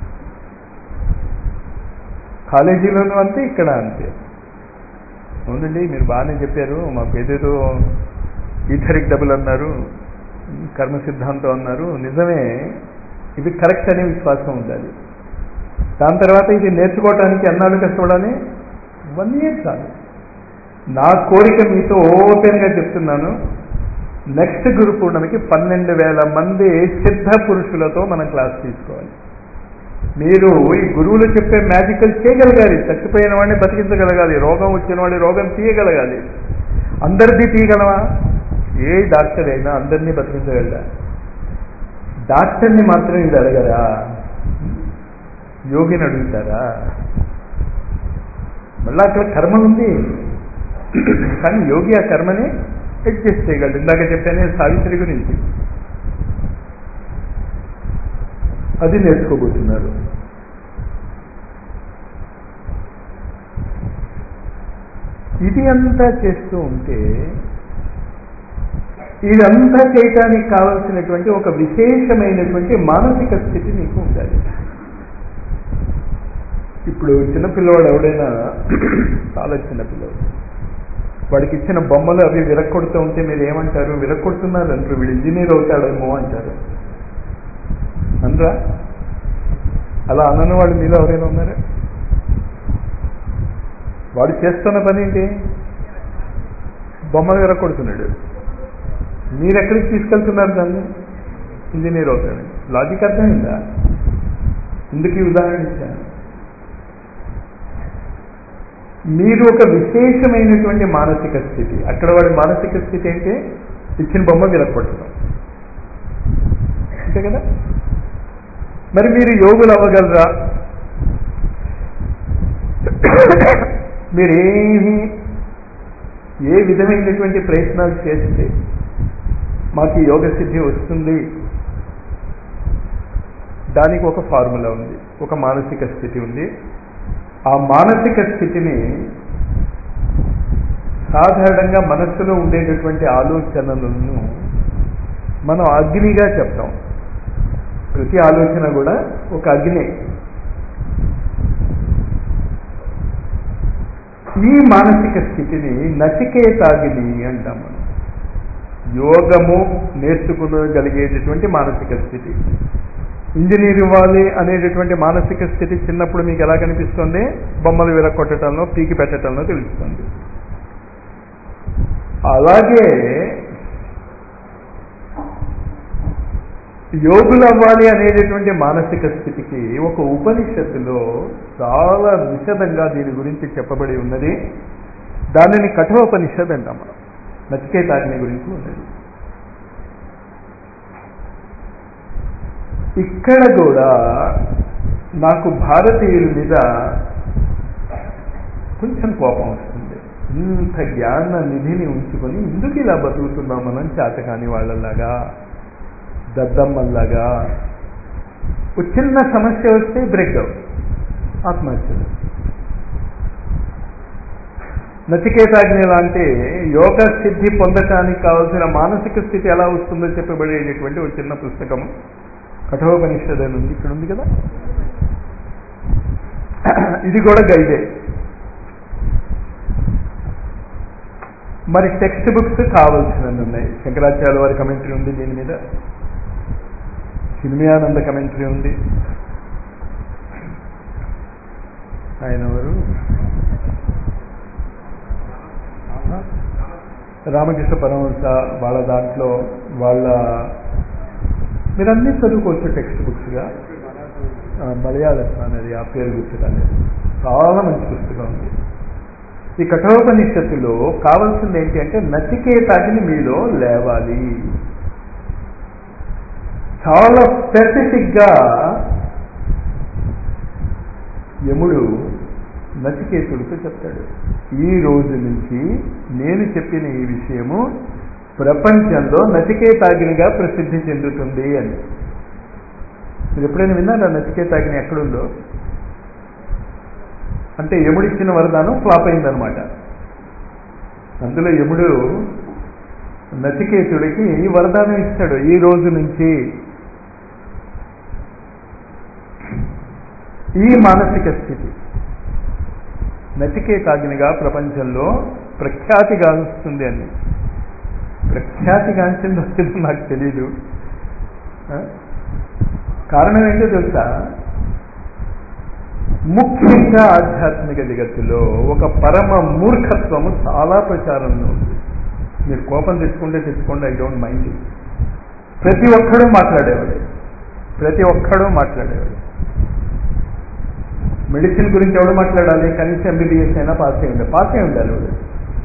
కాలేజీలోనూ అంతే ఇక్కడ అంతే అవునండి మీరు బాగానే చెప్పారు మాకు ఏదేదో ఈథరిక్ డబుల్ అన్నారు కర్మ సిద్ధాంతం అన్నారు నిజమే ఇది కరెక్ట్ అనే విశ్వాసం ఉండాలి దాని తర్వాత ఇది నేర్చుకోవటానికి ఎన్నాళ్ళు కష్టపడాలి వన్ ఇయర్ చాలు నా కోరిక మీతో ఓపెన్గా చెప్తున్నాను నెక్స్ట్ గురు పూర్ణమికి పన్నెండు వేల మంది సిద్ధ పురుషులతో మనం క్లాస్ తీసుకోవాలి మీరు ఈ గురువులు చెప్పే మ్యాజికల్ చేయగలగాలి చచ్చిపోయిన వాడిని బతికించగలగాలి రోగం వచ్చిన వాడి రోగం తీయగలగాలి అందరిది తీయగలవా ఏ డాక్టర్ అయినా అందరినీ బతికించగలరా డాక్టర్ని మాత్రం ఇది అడగరా యోగిని అడుగుతారా మళ్ళీ అక్కడ కర్మ ఉంది కానీ యోగి ఆ కర్మని అడ్జస్ట్ చేయగలడు ఇందాక చెప్పానే సావిత్రి గురించి అది నేర్చుకోబోతున్నారు ఇది అంతా చేస్తూ ఉంటే ఇదంతా చేయటానికి కావలసినటువంటి ఒక విశేషమైనటువంటి మానసిక స్థితి మీకు ఉండాలి ఇప్పుడు చిన్నపిల్లవాడు ఎవడైనా చాలా చిన్నపిల్లవాడు వాడికి ఇచ్చిన బొమ్మలు అవి విరక్కొడుతూ ఉంటే మీరు ఏమంటారు విరక్కొడుతున్నారు అంటారు వీడు ఇంజనీర్ అవుతాడేమో అంటారు అనరా అలా అన్నను వాళ్ళు మీలో ఎవరైనా ఉన్నారా వాడు చేస్తున్న పని ఏంటి బొమ్మలు విరక్కొడుతున్నాడు మీరు ఎక్కడికి తీసుకెళ్తున్నారు దాన్ని ఇంజనీర్ అవుతాడు లాజిక్ అర్థమైందా ఇందుకు ఈ ఉదాహరణ ఇచ్చాను మీరు ఒక విశేషమైనటువంటి మానసిక స్థితి అక్కడ వాడి మానసిక స్థితి ఏంటి ఇచ్చిన బొమ్మ విరక్కొట్టడం అంతే కదా మరి మీరు యోగులు అవ్వగలరా మీరేమి ఏ విధమైనటువంటి ప్రయత్నాలు చేస్తే మాకు ఈ యోగ సిద్ధి వస్తుంది దానికి ఒక ఫార్ములా ఉంది ఒక మానసిక స్థితి ఉంది ఆ మానసిక స్థితిని సాధారణంగా మనస్సులో ఉండేటటువంటి ఆలోచనలను మనం అగ్నిగా చెప్తాం ప్రతి ఆలోచన కూడా ఒక అగ్ని ఈ మానసిక స్థితిని నచికేతాగిని అంటాం మనం యోగము నేర్చుకునగలిగేటటువంటి మానసిక స్థితి ఇంజనీర్ ఇవ్వాలి అనేటటువంటి మానసిక స్థితి చిన్నప్పుడు మీకు ఎలా కనిపిస్తుంది బొమ్మలు విరగొట్టడంలో పీకి పెట్టడంలో తెలుస్తుంది అలాగే యోగులు అవ్వాలి అనేటటువంటి మానసిక స్థితికి ఒక ఉపనిషత్తులో చాలా విశదంగా దీని గురించి చెప్పబడి ఉన్నది దానిని కఠోపనిషత్ అంటాం మనం నచికేతాగ్ని గురించి ఉన్నది ఇక్కడ కూడా నాకు భారతీయుల మీద కొంచెం కోపం వస్తుంది ఇంత జ్ఞాన నిధిని ఉంచుకొని ఎందుకు ఇలా బతుకుతున్నాం మనం చేతకాని వాళ్ళలాగా దద్దమ్మల్లాగా ఒక చిన్న సమస్య వస్తే బ్రేక్ అవుట్ ఆత్మహత్యలు నచికేతాగ్ని లాంటి యోగ సిద్ధి పొందటానికి కావాల్సిన మానసిక స్థితి ఎలా వస్తుందో చెప్పబడేటటువంటి ఒక చిన్న పుస్తకము కఠోపనిషద్ అని ఉంది ఇక్కడ ఉంది కదా ఇది కూడా గైడే మరి టెక్స్ట్ బుక్స్ కావాల్సినవి ఉన్నాయి శంకరాచార్య వారి కమెంటరీ ఉంది దీని మీద చిన్మయానంద కమెంటరీ ఉంది ఆయన ఎవరు రామకృష్ణ పరమహంస వాళ్ళ దాంట్లో వాళ్ళ మీరన్నీ చదువుకోవచ్చు టెక్స్ట్ బుక్స్గా మలయాళం అనేది ఆ పేరు గుర్తురాలేదు చాలా మంచి పుస్తకం ఉంది ఈ కఠోపనిషత్తులో కావాల్సింది ఏంటి అంటే నచికేతాగిని మీలో లేవాలి చాలా స్పెసిఫిక్గా యముడు నచికేతుడితో చెప్తాడు ఈ రోజు నుంచి నేను చెప్పిన ఈ విషయము ప్రపంచంలో నచికేతాగినిగా ప్రసిద్ధి చెందుతుంది అని మీరు ఎప్పుడైనా విన్నారా నచికేతాగిని ఎక్కడుందో అంటే యముడిచ్చిన వరదానం ఫ్లాప్ అయిందనమాట అందులో యముడు నచికేతుడికి ఈ వరదానం ఇస్తాడు ఈ రోజు నుంచి ఈ మానసిక స్థితి నచికేతాగ్నిగా ప్రపంచంలో ప్రఖ్యాతిగాంచుతుంది అని ప్రఖ్యాతిగాంచిందో లేదో నాకు తెలీదు కారణం ఏంటో తెలుసా ముఖ్యంగా ఆధ్యాత్మిక జగత్తులో ఒక పరమ మూర్ఖత్వము చాలా ప్రచారంలో ఉంది మీరు కోపం తెచ్చుకుంటే తెచ్చుకోండి ఐ డోంట్ మైండ్ ప్రతి ఒక్కడూ మాట్లాడేవాడు ప్రతి ఒక్కడూ మాట్లాడేవాడు మెడిసిన్ గురించి ఎవడు మాట్లాడాలి కనీసం ఎంబీబీఎస్ అయినా పాస్ అయి ఉండాలి పాస్ అయి ఉండాలి వాడు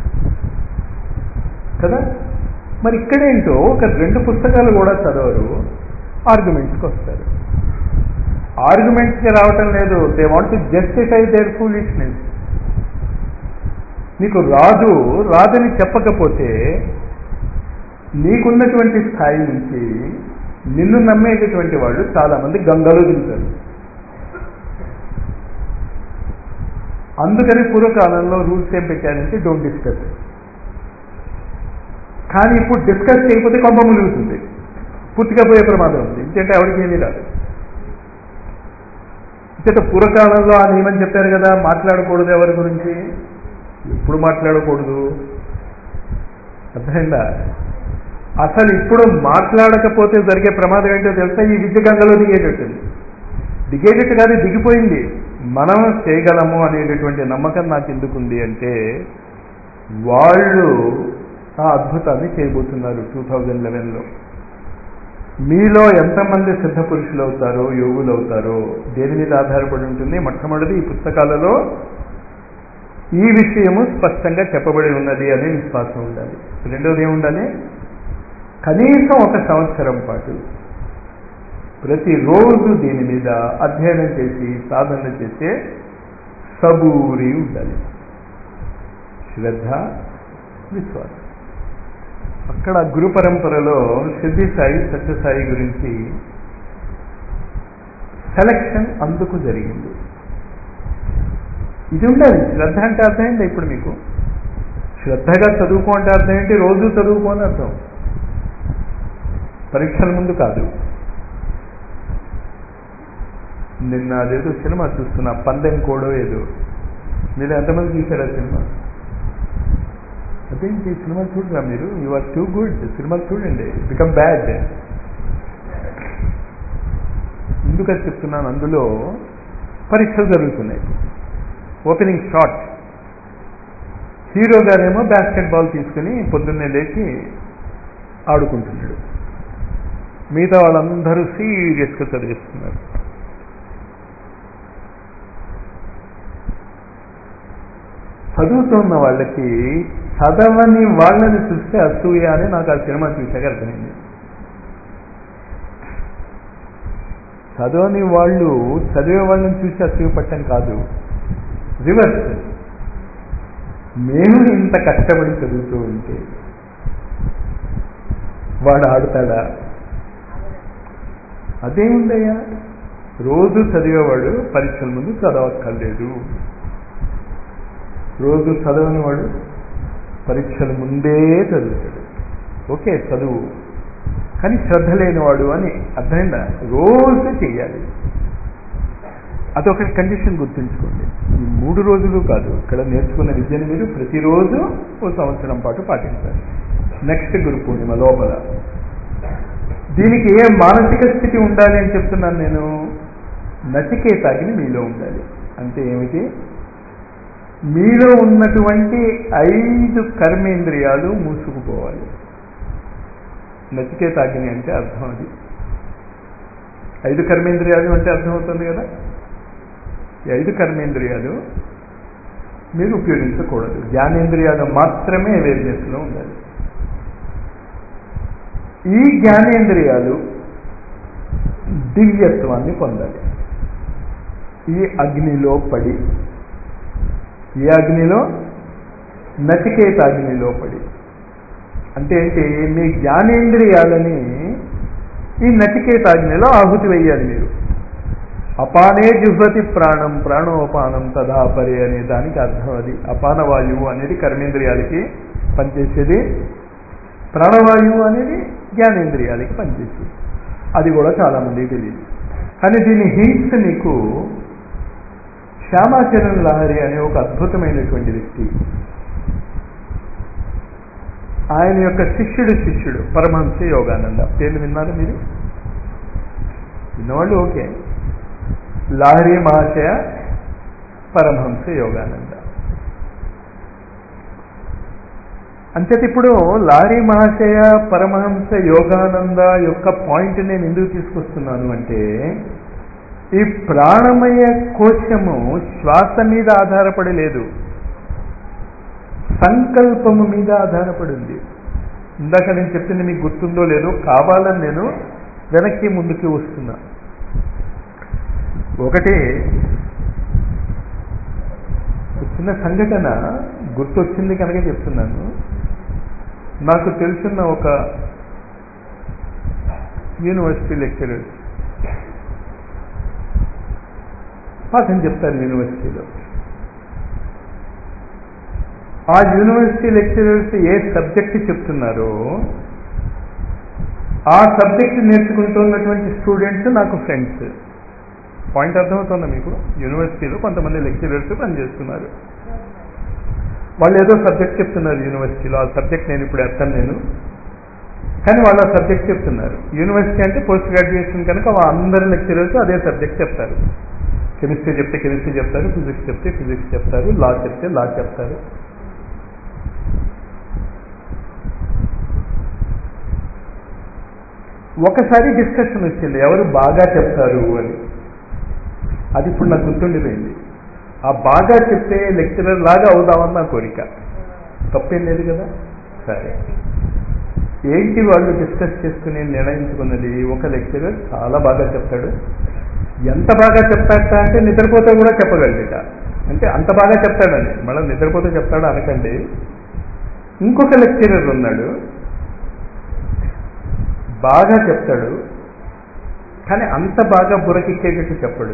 కదా మరి ఇక్కడేంటో ఒక రెండు పుస్తకాలు కూడా చదవరు ఆర్గ్యుమెంట్స్కి వస్తారు ఆర్గ్యుమెంట్స్కి రావటం లేదు they want to justify their foolishness నీకు రాదు రాదని చెప్పకపోతే నీకున్నటువంటి స్థాయి నుంచి నిన్ను నమ్మేటటువంటి వాళ్ళు చాలామంది గంగలో దిగుతారు అందుకని పూర్వకాలంలో రూల్స్ ఏం పెట్టారంటే డోంట్ డిస్కస్ కానీ ఇప్పుడు డిస్కస్ చేయకపోతే కొంప ములుగుతుంది పూర్తిగా పోయే ప్రమాదం ఉంది ఇంకంటే ఎవరికి ఏమీ రాదు ఇంకట పూర్వకాలంలో ఆ నియమం చెప్పారు కదా మాట్లాడకూడదు ఎవరి గురించి ఎప్పుడు మాట్లాడకూడదు అర్థమైందా అసలు ఇప్పుడు మాట్లాడకపోతే జరిగే ప్రమాదం ఏంటో తెలుసా ఈ విద్య గంగలో దిగేటట్టుంది దిగేటట్టు కాదు దిగిపోయింది మనం చేయగలము అనేటటువంటి నమ్మకం నాకు ఎందుకుంది అంటే వాళ్ళు ఆ అద్భుతాన్ని చేయబోతున్నారు టూ థౌజండ్ లెవెన్లో మీలో ఎంతమంది సిద్ధ పురుషులు అవుతారో యోగులు అవుతారో దేని మీద ఆధారపడి ఉంటుంది మొట్టమొదటి ఈ పుస్తకాలలో ఈ విషయము స్పష్టంగా చెప్పబడి ఉన్నది అనే విశ్వాసం ఉండాలి రెండోది ఏముండాలి కనీసం ఒక సంవత్సరం పాటు ప్రతిరోజు దీని మీద అధ్యయనం చేసి సాధన చేసే సబూరి ఉండాలి శ్రద్ధ విశ్వాసం అక్కడ గురు పరంపరలో సిద్ధి సాయి సత్యసాయి గురించి సెలక్షన్ అందుకు జరిగింది ఇది ఉండాలి శ్రద్ధ అంటే అర్థమైంది ఇప్పుడు మీకు శ్రద్ధగా చదువుకో అంటే అర్థం ఏంటి రోజు చదువుకో అని అర్థం పరీక్షల ముందు కాదు నిన్న అదేదో సినిమా చూస్తున్నా పందెం కోడో ఏదో మీరు ఎంతమంది చూశారు ఆ సినిమా అదేంటి సినిమా చూడరా మీరు యు ఆర్ టూ గుడ్ సినిమాలు చూడండి బికమ్ బ్యాడ్ ఎందుకని చెప్తున్నాను అందులో పరీక్షలు జరుగుతున్నాయి ఓపెనింగ్ షాట్ హీరో గారేమో బాస్కెట్ బాల్ తీసుకుని పొద్దున్నే లేచి ఆడుకుంటున్నాడు మిగతా వాళ్ళందరూ సీరియస్గా చదివిస్తున్నారు చదువుతున్న వాళ్ళకి చదవని వాళ్ళని చూస్తే అసూయ అని నాకు ఆ సినిమా చూశాక అర్థమైంది చదవని వాళ్ళు చదివే వాళ్ళని చూసి అసూయ పట్టం కాదు రివర్స్ మేము ఇంత కష్టపడి చదువుతూ ఉంటే వాడు ఆడుతాడా అదేముందయ్యా రోజు చదివేవాడు పరీక్షల ముందు చదవక్కర్లేదు రోజు చదవని వాడు పరీక్షల ముందే చదువుతాడు ఓకే చదువు కానీ శ్రద్ధ లేనివాడు అని అర్థమైందా రోజు చెయ్యాలి అదొక కండిషన్ గుర్తుంచుకోండి ఈ మూడు రోజులు కాదు ఇక్కడ నేర్చుకున్న విద్యను మీరు ప్రతిరోజు ఓ సంవత్సరం పాటు పాటించాలి నెక్స్ట్ గురు పూర్ణిమ లోపల దీనికి ఏ మానసిక స్థితి ఉండాలి అని చెప్తున్నాను నేను నచికేతాగిని మీలో ఉండాలి అంటే ఏమిటి మీలో ఉన్నటువంటి ఐదు కర్మేంద్రియాలు మూసుకుపోవాలి నచికేతాగ్ని అంటే అర్థం అది ఐదు కర్మేంద్రియాలు అంటే అర్థమవుతుంది కదా ఈ ఐదు కర్మేంద్రియాలు మీరు ఉపయోగించకూడదు జ్ఞానేంద్రియాలు మాత్రమే అవేర్నెస్లో ఉండాలి ఈ జ్ఞానేంద్రియాలు దివ్యత్వాన్ని పొందాలి ఈ అగ్నిలో పడి ఏ అగ్నిలో నచికేత అగ్నిలో పడి అంటే ఏంటి మీ జ్ఞానేంద్రియాలని ఈ నచికేత అగ్నిలో ఆహుతి వేయాలి మీరు అపానే జుహ్వతి ప్రాణం ప్రాణోపానం తదా పరి అనే దానికి అర్థం అది అపాన వాయువు అనేది కర్మేంద్రియాలకి పనిచేసేది ప్రాణవాయువు అనేది జ్ఞానేంద్రియాలకి పనిచేసేది అది కూడా చాలామందికి తెలియదు కానీ దీని హింట్స్ నీకు శ్యామాచరణ్ లహరి అనే ఒక అద్భుతమైనటువంటి వ్యక్తి ఆయన యొక్క శిష్యుడు శిష్యుడు పరమహంస యోగానంద పేర్లు విన్నారు మీరు విన్నవాళ్ళు ఓకే లాహరి మహాశయ పరమహంస యోగానంద అంచేత ఇప్పుడు లారీ మహాశయ పరమహంస యోగానంద యొక్క పాయింట్ నేను ఎందుకు తీసుకొస్తున్నాను అంటే ఈ ప్రాణమయ కోశము శ్వాస మీద ఆధారపడి లేదు సంకల్పము మీద ఆధారపడి ఉంది ఇందాక నేను చెప్పింది మీకు గుర్తుందో లేదో కావాలని నేను వెనక్కి ముందుకి వస్తున్నా ఒకటి చిన్న సంఘటన గుర్తొచ్చింది కనుక చెప్తున్నాను నాకు తెలిసిన ఒక యూనివర్సిటీ లెక్చరర్ పాఠం చెప్తారు యూనివర్సిటీలో ఆ యూనివర్సిటీ లెక్చరర్స్ ఏ సబ్జెక్ట్ చెప్తున్నారో ఆ సబ్జెక్ట్ నేర్చుకుంటున్నటువంటి స్టూడెంట్స్ నాకు ఫ్రెండ్స్ పాయింట్ అర్థమవుతుందా మీకు యూనివర్సిటీలో కొంతమంది లెక్చరర్స్ పనిచేస్తున్నారు వాళ్ళు ఏదో సబ్జెక్ట్ చెప్తున్నారు యూనివర్సిటీలో ఆ సబ్జెక్ట్ నేను ఇప్పుడు ఎత్తాను నేను కానీ వాళ్ళు ఆ సబ్జెక్ట్ చెప్తున్నారు యూనివర్సిటీ అంటే పోస్ట్ గ్రాడ్యుయేషన్ కనుక అందరు లెక్చరర్స్ అదే సబ్జెక్ట్ చెప్తారు కెమిస్ట్రీ చెప్తే కెమిస్ట్రీ చెప్తారు ఫిజిక్స్ చెప్తే ఫిజిక్స్ చెప్తారు లా చెప్తే లా చెప్తారు ఒకసారి డిస్కషన్ వచ్చింది ఎవరు బాగా చెప్తారు అని అది ఇప్పుడు నాకు గుర్తుండిపోయింది ఆ బాగా చెప్తే లెక్చరర్ లాగా అవుదామని నా కోరిక తప్పేం లేదు కదా సరే ఏంటి వాళ్ళు డిస్కస్ చేసుకుని నిర్ణయించుకున్నది ఒక లెక్చరర్ చాలా బాగా చెప్తాడు ఎంత బాగా చెప్తాడట అంటే నిద్రపోతే కూడా చెప్పగలట అంటే అంత బాగా చెప్తాడని మళ్ళీ నిద్రపోతే చెప్తాడు అనకండి ఇంకొక లెక్చరర్ ఉన్నాడు బాగా చెప్తాడు కానీ అంత బాగా బురకెక్కేటట్టు చెప్పడు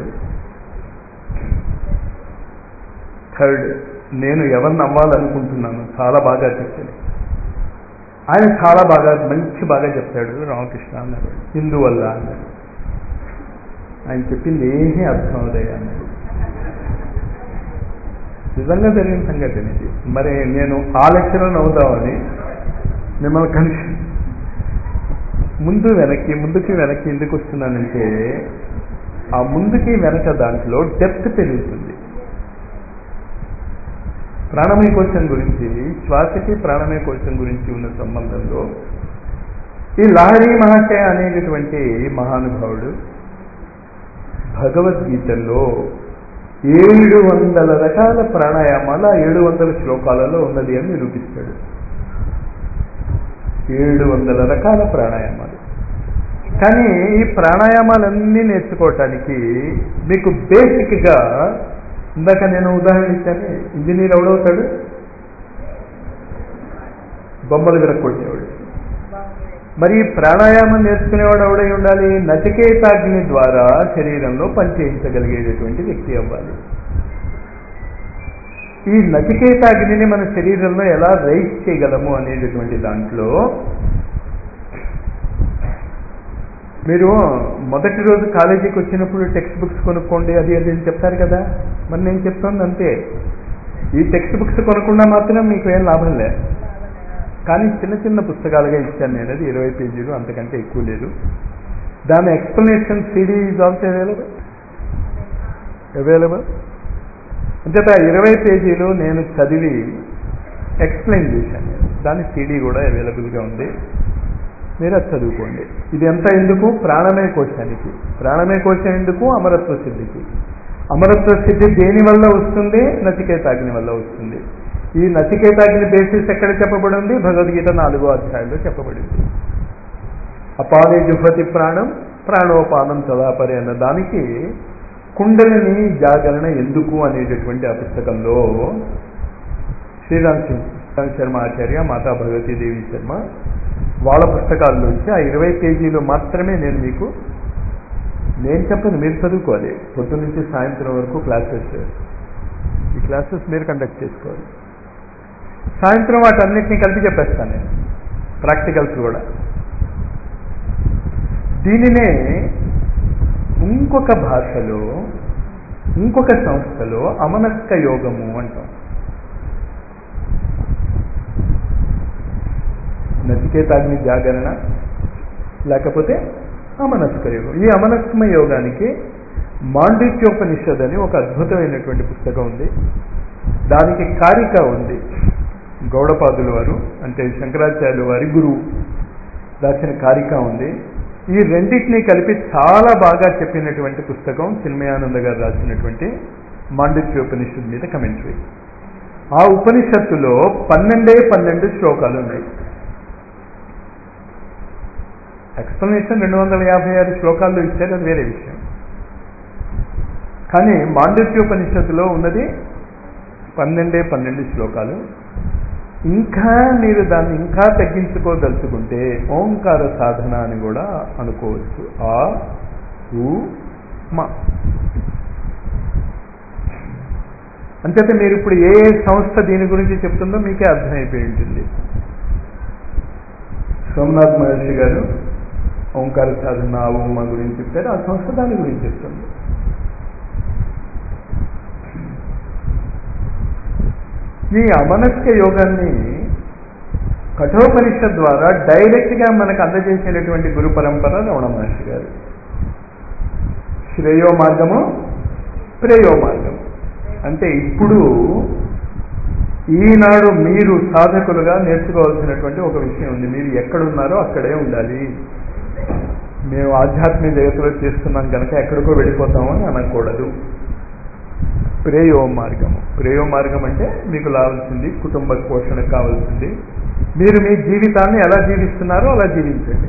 థర్డ్ నేను ఎవరిని అవ్వాలనుకుంటున్నాను చాలా బాగా చెప్తాడు ఆయన చాలా బాగా మంచి బాగా చెప్తాడు రామకృష్ణ అన్నాడు ఇందువల్ల అన్నాడు ఆయన చెప్పింది ఏమీ అర్థం అవుతాయి అన్నాడు నిజంగా జరిగిన సంగతి ఇది మరి నేను ఆ లెక్కలో అవుదామని మిమ్మల్ని కలిసి ముందు వెనక్కి ముందుకి వెనక్కి ఎందుకు వస్తున్నానంటే ఆ ముందుకి వెనక దాంట్లో డెప్త్ పెరుగుతుంది ప్రాణమయ కోశం గురించి శ్వాసకి ప్రాణమయ కోశం గురించి ఉన్న సంబంధంలో ఈ లహరి మహాశయ అనేటటువంటి మహానుభావుడు భగవద్గీతలో ఏడు వందల రకాల ప్రాణాయామాల ఏడు వందల శ్లోకాలలో ఉన్నది అని నిరూపిస్తాడు ఏడు వందల రకాల ప్రాణాయామాలు కానీ ఈ ప్రాణాయామాలన్నీ నేర్చుకోవటానికి మీకు బేసిక్గా ఇందాక నేను ఉదాహరణ ఇచ్చాను ఇంజనీర్ ఎవడవుతాడు బొమ్మలు విరక్కొట్టేవాడు మరి ఈ ప్రాణాయామం నేర్చుకునేవాడు ఎవడై ఉండాలి నచికేతాగ్ని ద్వారా శరీరంలో పనిచేయించగలిగేటటువంటి వ్యక్తి అవ్వాలి ఈ నచికేతాగ్నిని మన శరీరంలో ఎలా రైస్ చేయగలము అనేటటువంటి దాంట్లో మీరు మొదటి రోజు కాలేజీకి వచ్చినప్పుడు టెక్స్ట్ బుక్స్ కొనుక్కోండి అది అది అని చెప్తారు కదా మరి నేను చెప్తుంది అంతే ఈ టెక్స్ట్ బుక్స్ కొనకుండా మాత్రం మీకు ఏం లాభం లే కానీ చిన్న చిన్న పుస్తకాలుగా ఇచ్చాను నేను అది ఇరవై పేజీలు అంతకంటే ఎక్కువ లేదు దాని explanation CD is also available available అంచేత ఇరవై పేజీలు నేను చదివి ఎక్స్ప్లెయిన్ చేశాను నేను దాని సిడీ కూడా అవైలబుల్గా ఉంది మీరు అది చదువుకోండి ఇది ఎంత ఎందుకు ప్రాణమే కోశానికి ప్రాణమే కోశం ఎందుకు అమరత్వ సిద్ధికి అమరత్వ సిద్ధి దేని వల్ల వస్తుంది నచికేతాగ్ని వల్ల వస్తుంది ఈ నచికేతాగ్ని బేసిస్ ఎక్కడ చెప్పబడి ఉంది భగవద్గీత నాలుగో అధ్యాయంలో చెప్పబడింది అపాదే జుహతి ప్రాణం ప్రాణోపానం తదాపరి అన్న దానికి కుండలిని జాగరణ ఎందుకు అనేటటువంటి ఆ పుస్తకంలో శ్రీరామ్ సింగ్ శర్మ ఆచార్య మాతా భగవతీ దేవి శర్మ వాళ్ళ పుస్తకాల్లోంచి ఆ ఇరవై పేజీలు మాత్రమే నేను మీకు నేను చెప్పను మీరు చదువుకోవాలి పొద్దు నుంచి సాయంత్రం వరకు క్లాసెస్ ఈ క్లాసెస్ మీరు కండక్ట్ చేసుకోవాలి సాయంత్రం వాటన్నిటిని కలిపి చెప్పేస్తాను నేను ప్రాక్టికల్స్ కూడా దీనినే ఇంకొక భాషలో ఇంకొక సంస్థలో అమనస్క యోగము అంటాం నచికేతాగ్ని జాగరణ లేకపోతే అమనస్క యోగం ఈ అమనస్కమ యోగానికి మాండిక్యోపనిషద్ అని ఒక అద్భుతమైనటువంటి పుస్తకం ఉంది దానికి కారిక ఉంది గౌడపాదుల వారు అంటే శంకరాచార్యుల వారి గురువు రాసిన కారిక ఉంది ఈ రెండింటినీ కలిపి చాలా బాగా చెప్పినటువంటి పుస్తకం చిన్మయానంద గారు రాసినటువంటి మాండిక్యోపనిషద్ మీద కమెంటరీ ఆ ఉపనిషత్తులో పన్నెండే పన్నెండు శ్లోకాలు ఉన్నాయి ఎక్స్ప్లెనేషన్ రెండు వందల యాభై ఆరు శ్లోకాల్లో ఇచ్చారు అది వేరే విషయం కానీ మాండవ్యోపనిషత్తులో ఉన్నది పన్నెండే పన్నెండు శ్లోకాలు ఇంకా మీరు దాన్ని ఇంకా తగ్గించుకోదలుచుకుంటే ఓంకార సాధన అని కూడా అనుకోవచ్చు ఆ ఉ మ అంచేత మీరు ఇప్పుడు ఏ ఏ సంస్థ దీని గురించి చెప్తుందో మీకే అర్థమైపోయి ఉంటుంది సోమనాథ్ మహర్షి గారు ఓంకార సాధన ఉమ గురించి చెప్తారు ఆ సంస్థ దాని గురించి చెప్తుంది ఈ అమనస్క యోగాన్ని కఠోపనిషత్ ద్వారా డైరెక్ట్గా మనకు అందజేసినటువంటి గురు పరంపర రమణ మహర్షి గారు శ్రేయో మార్గము ప్రేయో మార్గము అంటే ఇప్పుడు ఈనాడు మీరు సాధకులుగా నేర్చుకోవాల్సినటువంటి ఒక విషయం ఉంది మీరు ఎక్కడున్నారో అక్కడే ఉండాలి మేము ఆధ్యాత్మిక జగత్తులో చేస్తున్నాం కనుక ఎక్కడికో వెళ్ళిపోతామని అనకూడదు ప్రేయో మార్గము ప్రేయో మార్గం అంటే మీకు కావాల్సింది కుటుంబ పోషణకు కావాల్సింది మీరు మీ జీవితాన్ని ఎలా జీవిస్తున్నారో అలా జీవించండి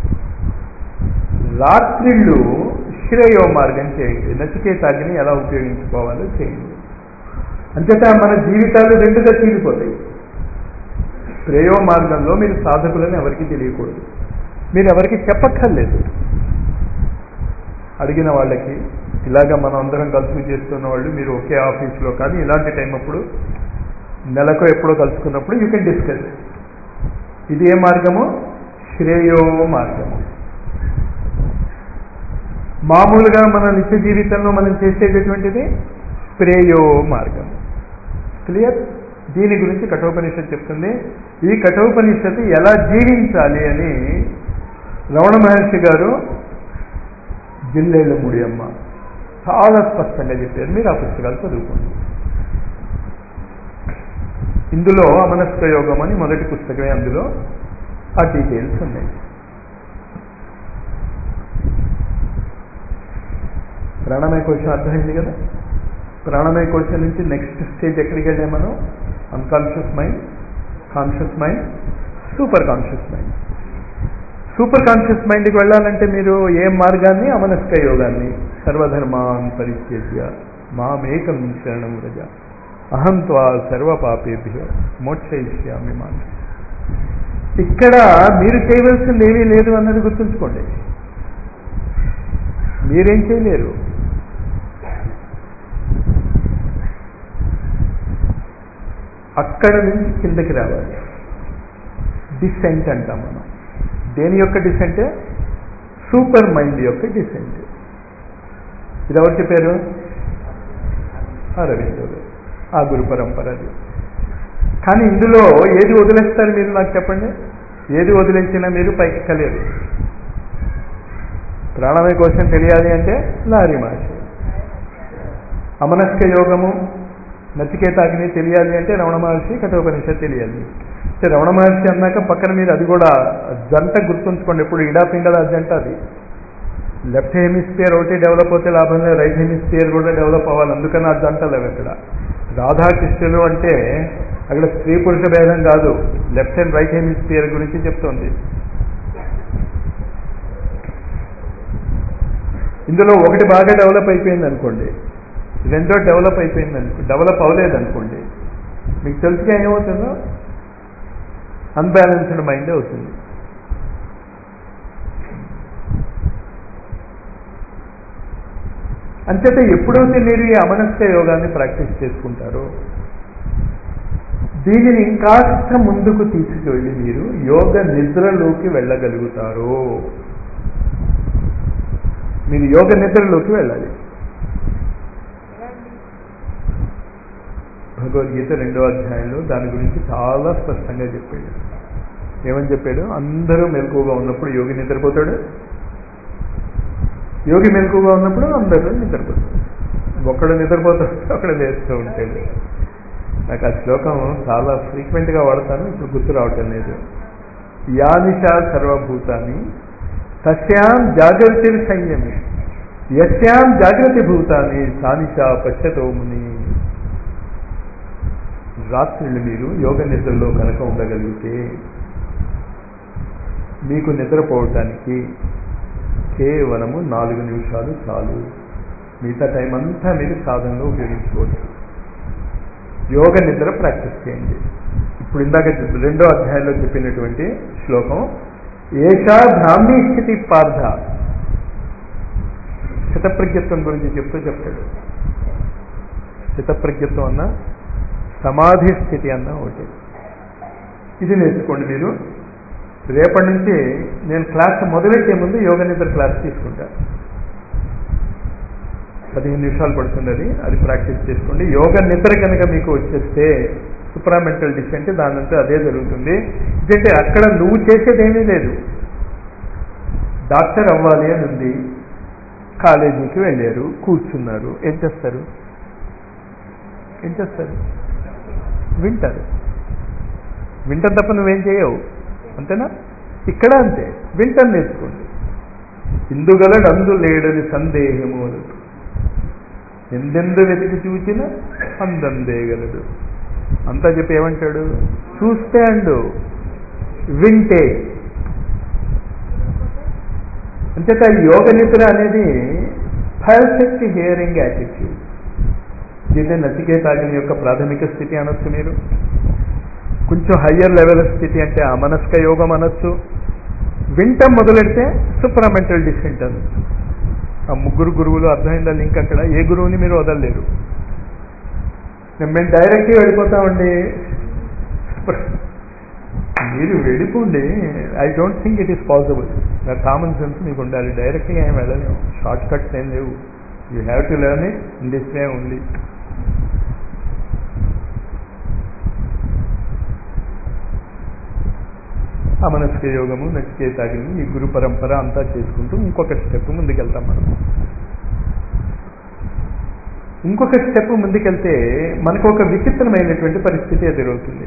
రాత్రిళ్ళు శ్రేయో మార్గం చేయండి నచికేతాగ్ని ఎలా ఉపయోగించుకోవాలో చేయండి అంచేత మన జీవితాలు రెండుగా చీలిపోతాయి ప్రేయో మార్గంలో మీరు సాధకులని ఎవరికి తెలియకూడదు మీరు ఎవరికి చెప్పక్కర్లేదు అడిగిన వాళ్ళకి ఇలాగ మనం అందరం కలిసి చేస్తున్న వాళ్ళు మీరు ఒకే ఆఫీస్లో కానీ ఇలాంటి టైం అప్పుడు నెలకు ఎప్పుడో కలుసుకున్నప్పుడు యూ కెన్ డిస్కస్ ఇది ఏ మార్గము శ్రేయో మార్గము మామూలుగా మన నిత్య జీవితంలో మనం చేసేటటువంటిది ప్రేయో మార్గం క్లియర్ దీని గురించి కఠోపనిషత్తు చెప్తుంది ఈ కఠోపనిషత్తు ఎలా జీవించాలి అని రమణ మహర్షి గారు జిల్లేళ్ళ ముడి అమ్మ చాలా స్పష్టంగా చెప్పారు మీరు ఆ పుస్తకాలు చదువుకోండి ఇందులో అమనస్క యోగం అని మొదటి పుస్తకమే అందులో ఆ డీటెయిల్స్ ఉన్నాయి ప్రాణమయ కోశం అర్థమైంది కదా ప్రాణమయ కోశం నుంచి నెక్స్ట్ స్టేజ్ ఎక్కడికి వెళ్ళాం మనం unconscious mind conscious mind superconscious mind superconscious మైండ్కి వెళ్ళాలంటే మీరు ఏ మార్గాన్ని అమనస్క యోగాన్ని సర్వధర్మాన్ పరిత్యజ్య మామేకం శరణం రజ అహం త్వా సర్వపాపేభ్యో మోక్షయిష్యామి మాట ఇక్కడ మీరు చేయవలసింది ఏమీ లేదు అన్నది గుర్తుంచుకోండి మీరేం చేయలేరు అక్కడ నుంచి కిందకి రావాలి డిసెంట్ అంటాం మనం దేని యొక్క డిసెంట్ సూపర్ మైండ్ యొక్క డిసెంట్ ఇది ఎవరు చెప్పారు అరవిందుడు ఆ గురు పరంపర అది కానీ ఇందులో ఏది వదిలేస్తారు మీరు నాకు చెప్పండి ఏది వదిలేసినా మీరు పైకి ఎక్కలేరు ప్రాణమయ కోసం తెలియాలి అంటే లారీ భాష అమనస్క యోగము నచికేతాగ్ని తెలియాలి అంటే రమణ మహర్షి కఠోపనిషత్ తెలియాలి అంటే రమణ మహర్షి అన్నాక పక్కన మీరు అది కూడా జంట గుర్తుంచుకోండి ఎప్పుడు ఇడా పింగళ జంట అది లెఫ్ట్ హెమిస్ఫియర్ ఒకటి డెవలప్ అవుతే లాభం లేదు రైట్ హెమిస్ఫియర్ కూడా డెవలప్ అవ్వాలి అందుకని ఆ జంట లేవు ఇక్కడ రాధాకృష్ణులు అంటే అక్కడ స్త్రీ పురుష భేదం కాదు లెఫ్ట్ అండ్ రైట్ హెమిస్ఫియర్ గురించి చెప్తోంది ఇందులో ఒకటి బాగా డెవలప్ అయిపోయింది అనుకోండి రెండో డెవలప్ అయిపోయింది అనుకో డెవలప్ అవ్వలేదు అనుకోండి మీకు తెలుసుగా ఏమవుతుందో అన్బ్యాలెన్స్డ్ మైండ్ అవుతుంది అంచేత ఎప్పుడైతే మీరు ఈ అమనస్క యోగాన్ని ప్రాక్టీస్ చేసుకుంటారో దీనిని ఇంకాస్త ముందుకు తీసుకువెళ్ళి మీరు యోగ నిద్రలోకి వెళ్ళగలుగుతారు మీరు యోగ నిద్రలోకి వెళ్ళాలి భగవద్గీత రెండో అధ్యాయంలో దాని గురించి చాలా స్పష్టంగా చెప్పాడు ఏమని చెప్పాడు అందరూ మెలకువగా ఉన్నప్పుడు యోగి నిద్రపోతాడు యోగి మెలకువగా ఉన్నప్పుడు అందరూ నిద్రపోతాడు ఒక్కడు నిద్రపోతాడు ఒకడు లేస్తూ ఉంటాడు నాకు ఆ శ్లోకం చాలా ఫ్రీక్వెంట్గా వాడతాను ఇప్పుడు గుర్తు రావటం లేదు యానిషా సర్వభూతాన్ని తస్యాం జాగ్రత్త సంయమి యస్యాం జాగ్రత్త భూతాన్ని సానిషా పశ్చతో ముని రాత్రులు మీరు యోగ నిద్రలో కనుక ఉండగలిగితే మీకు నిద్రపోవటానికి కేవలము నాలుగు నిమిషాలు చాలు మిగతా టైం అంతా మీరు సాధనలో ఉపయోగించుకోవచ్చు యోగ నిద్ర ప్రాక్టీస్ చేయండి ఇప్పుడు ఇందాక రెండో అధ్యాయంలో చెప్పినటువంటి శ్లోకం ఏషా బ్రాహ్మీ స్థితి పార్థ స్థితప్రజ్ఞత్వం గురించి చెప్తూ చెప్తాడు స్థితప్రజ్ఞత్వం అన్న సమాధి స్థితి అన్న ఒకటి ఇది నేర్చుకోండి మీరు రేపటి నుంచి నేను క్లాస్ మొదలెట్టే ముందు యోగ నిద్ర క్లాస్ తీసుకుంటా పదిహేను నిమిషాలు పడుతుంది అది అది ప్రాక్టీస్ చేసుకోండి యోగ నిద్ర కనుక మీకు వచ్చేస్తే సుప్రామెంటల్ డిష్ అంటే దానంతా అదే జరుగుతుంది ఎందుకంటే అక్కడ నువ్వు చేసేది ఏమీ లేదు డాక్టర్ అవ్వాలి అని ఉంది కాలేజీకి వెళ్ళారు కూర్చున్నారు ఏం చేస్తారు ఏం చేస్తారు వింటారు వింటారు తప్ప నువ్వేం చేయవు అంతేనా ఇక్కడ అంతే వింటారు నేర్చుకోండి ఇందుగలడు అందు లేడని సందేహము అనదు ఎందెందు వెతికి చూచిన అందందేగలడు అంతా చెప్పి ఏమంటాడు చూస్తే అండు వింటే అంచేత యోగ నిద్ర అనేది పర్ఫెక్ట్ హియరింగ్ యాటిట్యూడ్ దీన్నే నచికేతాగ్ని యొక్క ప్రాథమిక స్థితి అనొచ్చు మీరు కొంచెం హయ్యర్ లెవెల్ స్థితి అంటే అమనస్క యోగం అనొచ్చు వింటం మొదలెడితే సూపరామెంటల్ డిసెంట్ అని ఆ ముగ్గురు గురువులు అర్థమైందా లింక్ అక్కడ ఏ గురువుని మీరు వదలలేరు మేము డైరెక్ట్గా వెళ్ళిపోతామండి మీరు వెళ్ళిపోండి I don't think it is possible నా కామన్ సెన్స్ మీకు ఉండాలి డైరెక్ట్గా ఏం వెళ్ళలేము షార్ట్ కట్స్ ఏం లేవు you have to learn it in this way only అమనస్క యోగము నచికేతాగిని ఈ గురు పరంపర అంతా చేసుకుంటూ ఇంకొక స్టెప్ ముందుకెళ్తాం మనం ఇంకొక స్టెప్ ముందుకెళ్తే మనకు ఒక విచిత్రమైనటువంటి పరిస్థితి ఎదురవుతుంది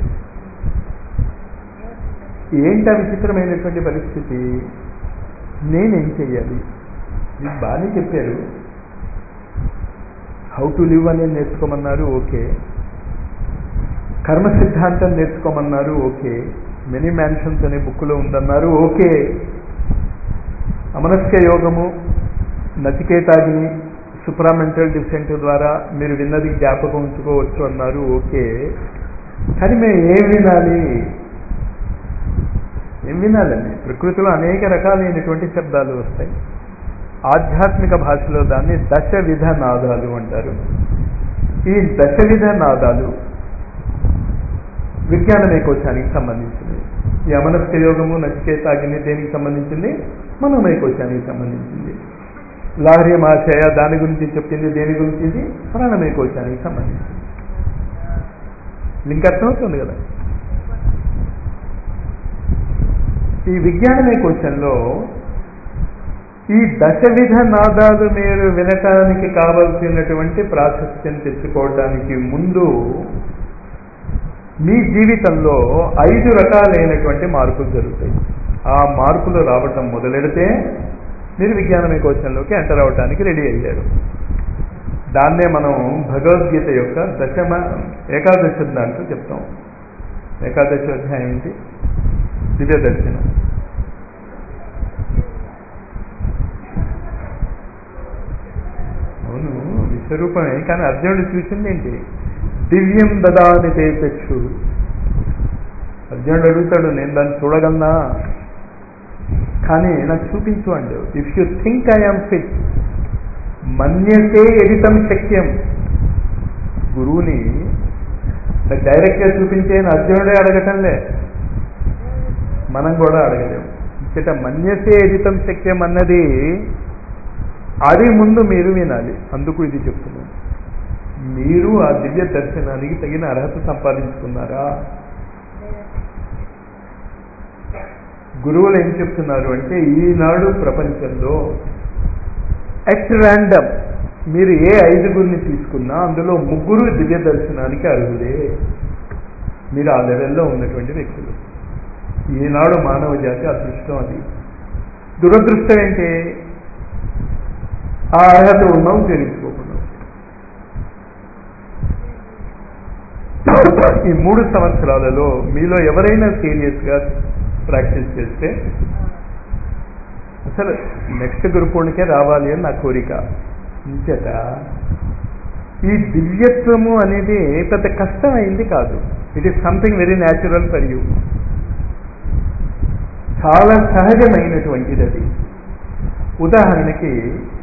ఏంటా విచిత్రమైనటువంటి పరిస్థితి నేనేం చెయ్యాలి మీకు బాగానే చెప్పారు హౌ టు లివ్ అనేది నేర్చుకోమన్నారు ఓకే కర్మ సిద్ధాంతం నేర్చుకోమన్నారు ఓకే మెనీ మ్యాన్షన్స్ అనే బుక్లో ఉందన్నారు ఓకే అమనస్క యోగము నచికేతాగిని సుప్రామెంటల్ డిసెంట్ ద్వారా మీరు విన్నది జ్ఞాపకం ఉంచుకోవచ్చు అన్నారు ఓకే కానీ మేము ఏం వినాలి ఏం వినాలండి ప్రకృతిలో అనేక రకాలైనటువంటి శబ్దాలు వస్తాయి ఆధ్యాత్మిక భాషలో దాన్ని దశ విధ నాదాలు అంటారు ఈ దశ విధ నాదాలు విజ్ఞానమే కోశానికి సంబంధించింది ఈ అమనస్క యోగము నచికేతాగిని దేనికి సంబంధించింది మనోమయ కోశానికి సంబంధించింది లాహరి మాశయ దాని గురించి చెప్పింది దేని గురించి ఇది ప్రాణమయ కోశానికి సంబంధించింది లింక్ అర్థమవుతుంది కదా ఈ విజ్ఞానమయ కోశంలో ఈ దశ విధ నాదాలు మీరు వినటానికి కావలసినటువంటి ప్రాశస్త్యం తెచ్చుకోవడానికి ముందు మీ జీవితంలో ఐదు రకాలైనటువంటి మార్పులు జరుగుతాయి ఆ మార్పులు రావటం మొదలెడితే మీరు విజ్ఞానమయ కోశంలోకి ఎంటర్ అవడానికి రెడీ అయ్యారు దాన్నే మనం భగవద్గీత యొక్క దశమ ఏకాదశి దాంట్లో చెప్తాం ఏకాదశి అధ్యాయం ఏంటి దివ్య దర్శనం అవును విశ్వరూపమే కానీ అర్జునుడు చూసింది ఏంటి దివ్యం దదాని తే చక్షు అర్జునుడు అడుగుతాడు నేను దాన్ని చూడగలనా కానీ నాకు చూపించు అండి if you think I'm fit మన్యతే ఎడితం శక్యం గురువుని డైరెక్ట్గా చూపించే అర్జునుడే అడగటంలే మనం కూడా అడగలేము ఇచ్చట మన్యసే ఎడితం శక్యం అన్నది అది ముందు మీరు వినాలి అందుకు ఇది చెప్తున్నాను మీరు ఆ దివ్య దర్శనానికి తగిన అర్హత సంపాదించుకున్నారా గురువులు ఏం చెప్తున్నారు అంటే ఈనాడు ప్రపంచంలో అట్ ర్యాండమ్ మీరు ఏ ఐదుగురిని తీసుకున్నా అందులో ముగ్గురు దివ్య దర్శనానికి అర్హులే మీరు ఆ లెవెల్లో ఉన్నటువంటి వ్యక్తులు ఈనాడు మానవ జాతి అదృష్టం అది దురదృష్టం ఏంటి ఆ అర్హత ఉన్నాం ఉపయోగించుకోకుండా ఈ మూడు సంవత్సరాలలో మీలో ఎవరైనా సీరియస్గా ప్రాక్టీస్ చేస్తే అసలు నెక్స్ట్ గురుపూర్ణికే రావాలి అని నా కోరిక ఇంచేత ఈ దివ్యత్వము అనేది పెద్ద కష్టమైంది కాదు it is something very natural for you చాలా సహజమైనటువంటిది అది ఉదాహరణకి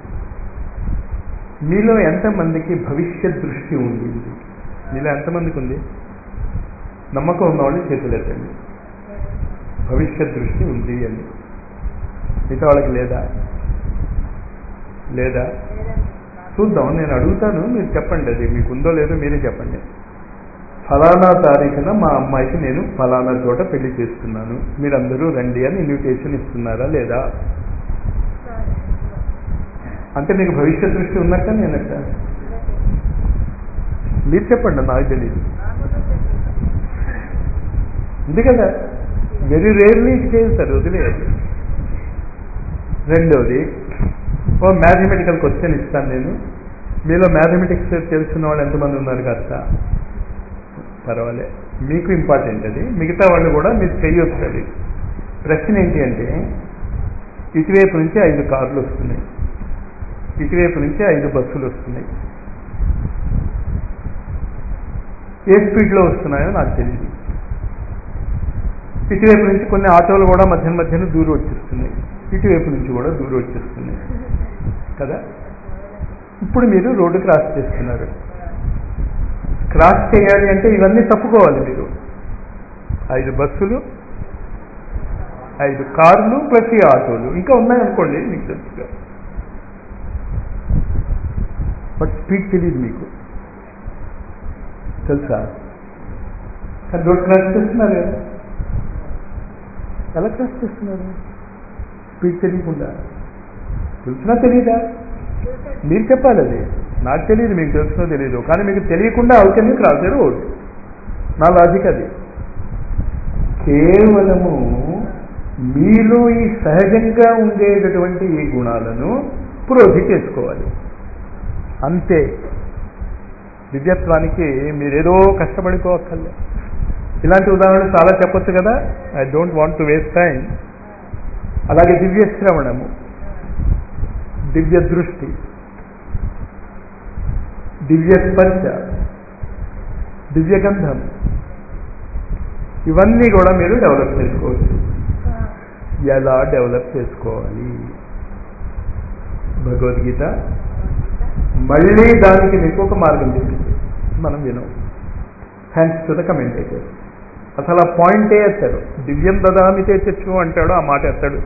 మీలో ఎంతమందికి భవిష్యత్ దృష్టి ఉంది మీలో ఎంతమందికి ఉంది నమ్మకం ఉన్నవాళ్ళు చేతులెత్తండి భవిష్యత్ దృష్టి ఉంది అని మిగతా వాళ్ళకి లేదా లేదా చూద్దాం నేను అడుగుతాను మీరు చెప్పండి అది మీకు ఉందో లేదో మీరే చెప్పండి ఫలానా తారీఖున మా అమ్మాయికి నేను ఫలానా చోట పెళ్లి చేస్తున్నాను మీరందరూ రండి అని ఇన్విటేషన్ ఇస్తున్నారా లేదా అంటే మీకు భవిష్యత్ దృష్టి ఉన్నట్ట నేనట్ట మీరు చెప్పండి నాకు తెలియదు ఉంది కదా వెరీ రేర్లీ చేస్తారు వదిలేదు రెండోది ఓ మ్యాథమెటికల్ క్వశ్చన్ ఇస్తాను నేను మీలో మ్యాథమెటిక్స్ తెలుసున్న వాళ్ళు ఎంతమంది ఉన్నారు కాస్త పర్వాలే మీకు ఇంపార్టెంట్ అది మిగతా వాళ్ళు కూడా మీరు చేయొచ్చు అది ప్రశ్న ఏంటి అంటే ఇటువైపు నుంచి ఐదు కార్లు వస్తున్నాయి ఇటువైపు నుంచి ఐదు బస్సులు వస్తున్నాయి ఏ స్పీడ్లో వస్తున్నాయో నాకు తెలియదు ఇటువైపు నుంచి కొన్ని ఆటోలు కూడా మధ్య మధ్యన దూరం వచ్చేస్తున్నాయి ఇటువైపు నుంచి కూడా దూరం వచ్చేస్తున్నాయి కదా ఇప్పుడు మీరు రోడ్డు క్రాస్ చేస్తున్నారు క్రాస్ చేయాలి అంటే ఇవన్నీ తప్పుకోవాలి మీరు ఐదు బస్సులు ఐదు కార్లు ప్లస్ ఈ ఆటోలు ఇంకా ఉన్నాయనుకోండి మీకు తెలుసుగా బట్ స్పీడ్ తెలియదు మీకు తెలుసా కానీ రోడ్ క్రాస్ చేస్తున్నారు కదా ఎలా క్రాస్ చేస్తున్నారు స్పీడ్ తెలియకుండా తెలిసినా తెలియదా మీరు చెప్పాలి అది నాకు తెలియదు మీకు తెలుసునో తెలియదు కానీ మీకు తెలియకుండా అవుతుంది క్రాస్ రోడ్ నా లాజిక్ అది కేవలము మీలో ఈ సహజంగా ఉండేటటువంటి ఈ గుణాలను పురోధి చేసుకోవాలి అంతే దివ్యత్వానికి మీరేదో కష్టపడిపోక్కర్లే ఇలాంటి ఉదాహరణలు చాలా చెప్పొచ్చు కదా I don't want to waste time అలాగే దివ్య శ్రవణము దివ్య దృష్టి దివ్య స్పర్శ దివ్య గంధం ఇవన్నీ కూడా మీరు డెవలప్ చేసుకోవచ్చు ఎలా డెవలప్ చేసుకోవాలి భగవద్గీత మళ్ళీ దానికి మీకు ఒక మార్గం చెప్పింది మనం వినం థ్యాంక్స్ టు ద కమెంటేటర్ అసలు ఆ పాయింటే ఎత్తాడు దివ్యం దదామితే తెచ్చు అంటాడు ఆ మాట ఎత్తాడు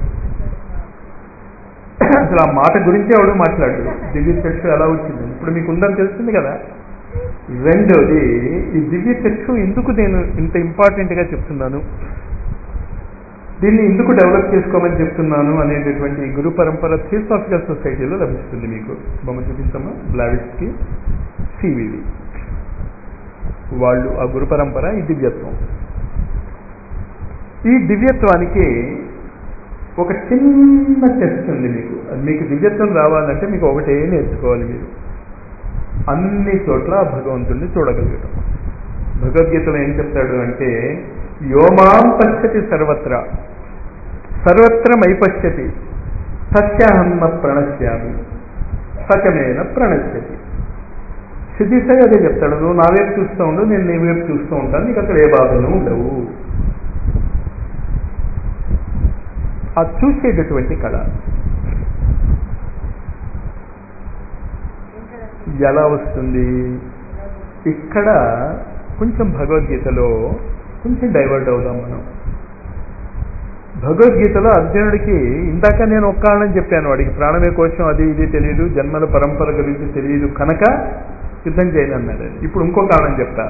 అసలు ఆ మాట గురించి ఎవడు మాట్లాడు దివ్య చక్షు ఎలా వచ్చింది ఇప్పుడు మీకు ఉందని తెలిసింది కదా రెండోది ఈ దివ్య చక్షు ఎందుకు నేను ఇంత ఇంపార్టెంట్గా చెప్తున్నాను దీన్ని ఎందుకు డెవలప్ చేసుకోమని చెప్తున్నాను అనేటటువంటి గురు పరంపర థియోసాఫికల్ సొసైటీలో లభిస్తుంది మీకు బొమ్మ చూపిస్తామా బ్లావిట్స్కి సివివి వాళ్ళు ఆ గురు పరంపర ఈ దివ్యత్వం ఈ దివ్యత్వానికి ఒక చిన్న టెస్ట్ ఉంది మీకు అది మీకు దివ్యత్వం రావాలంటే మీకు ఒకటే నేర్చుకోవాలి మీరు అన్ని చోట్ల భగవంతుణ్ణి చూడగలగటం భగవద్గీతలో ఏం చెప్తాడు అంటే యోమాం పశ్యతి సర్వత్ర సర్వత్ర మైపశ్యతి సత్యాహమ్మ ప్రణశ్యామి సచమేన ప్రణశ్యతి సిద్ధిసాయి అదే చెప్తాడు నువ్వు నా వైపు చూస్తూ ఉండు నేను నీ వైపు చూస్తూ ఉంటాను నీకు అక్కడ ఏ బాధలు ఉండవు ఆ చూసేటటువంటి కళ ఎలా వస్తుంది ఇక్కడ కొంచెం భగవద్గీతలో కొంచెం డైవర్ట్ అవుదాం మనం భగవద్గీతలో అర్జునుడికి ఇందాక నేను ఒక కారణం చెప్పాను వాడికి ప్రాణమే కోశం అది ఇది తెలియదు జన్మల పరంపర గురించి తెలియదు కనుక యుద్ధం చేయను అన్నాడు ఇప్పుడు ఇంకో కారణం చెప్తా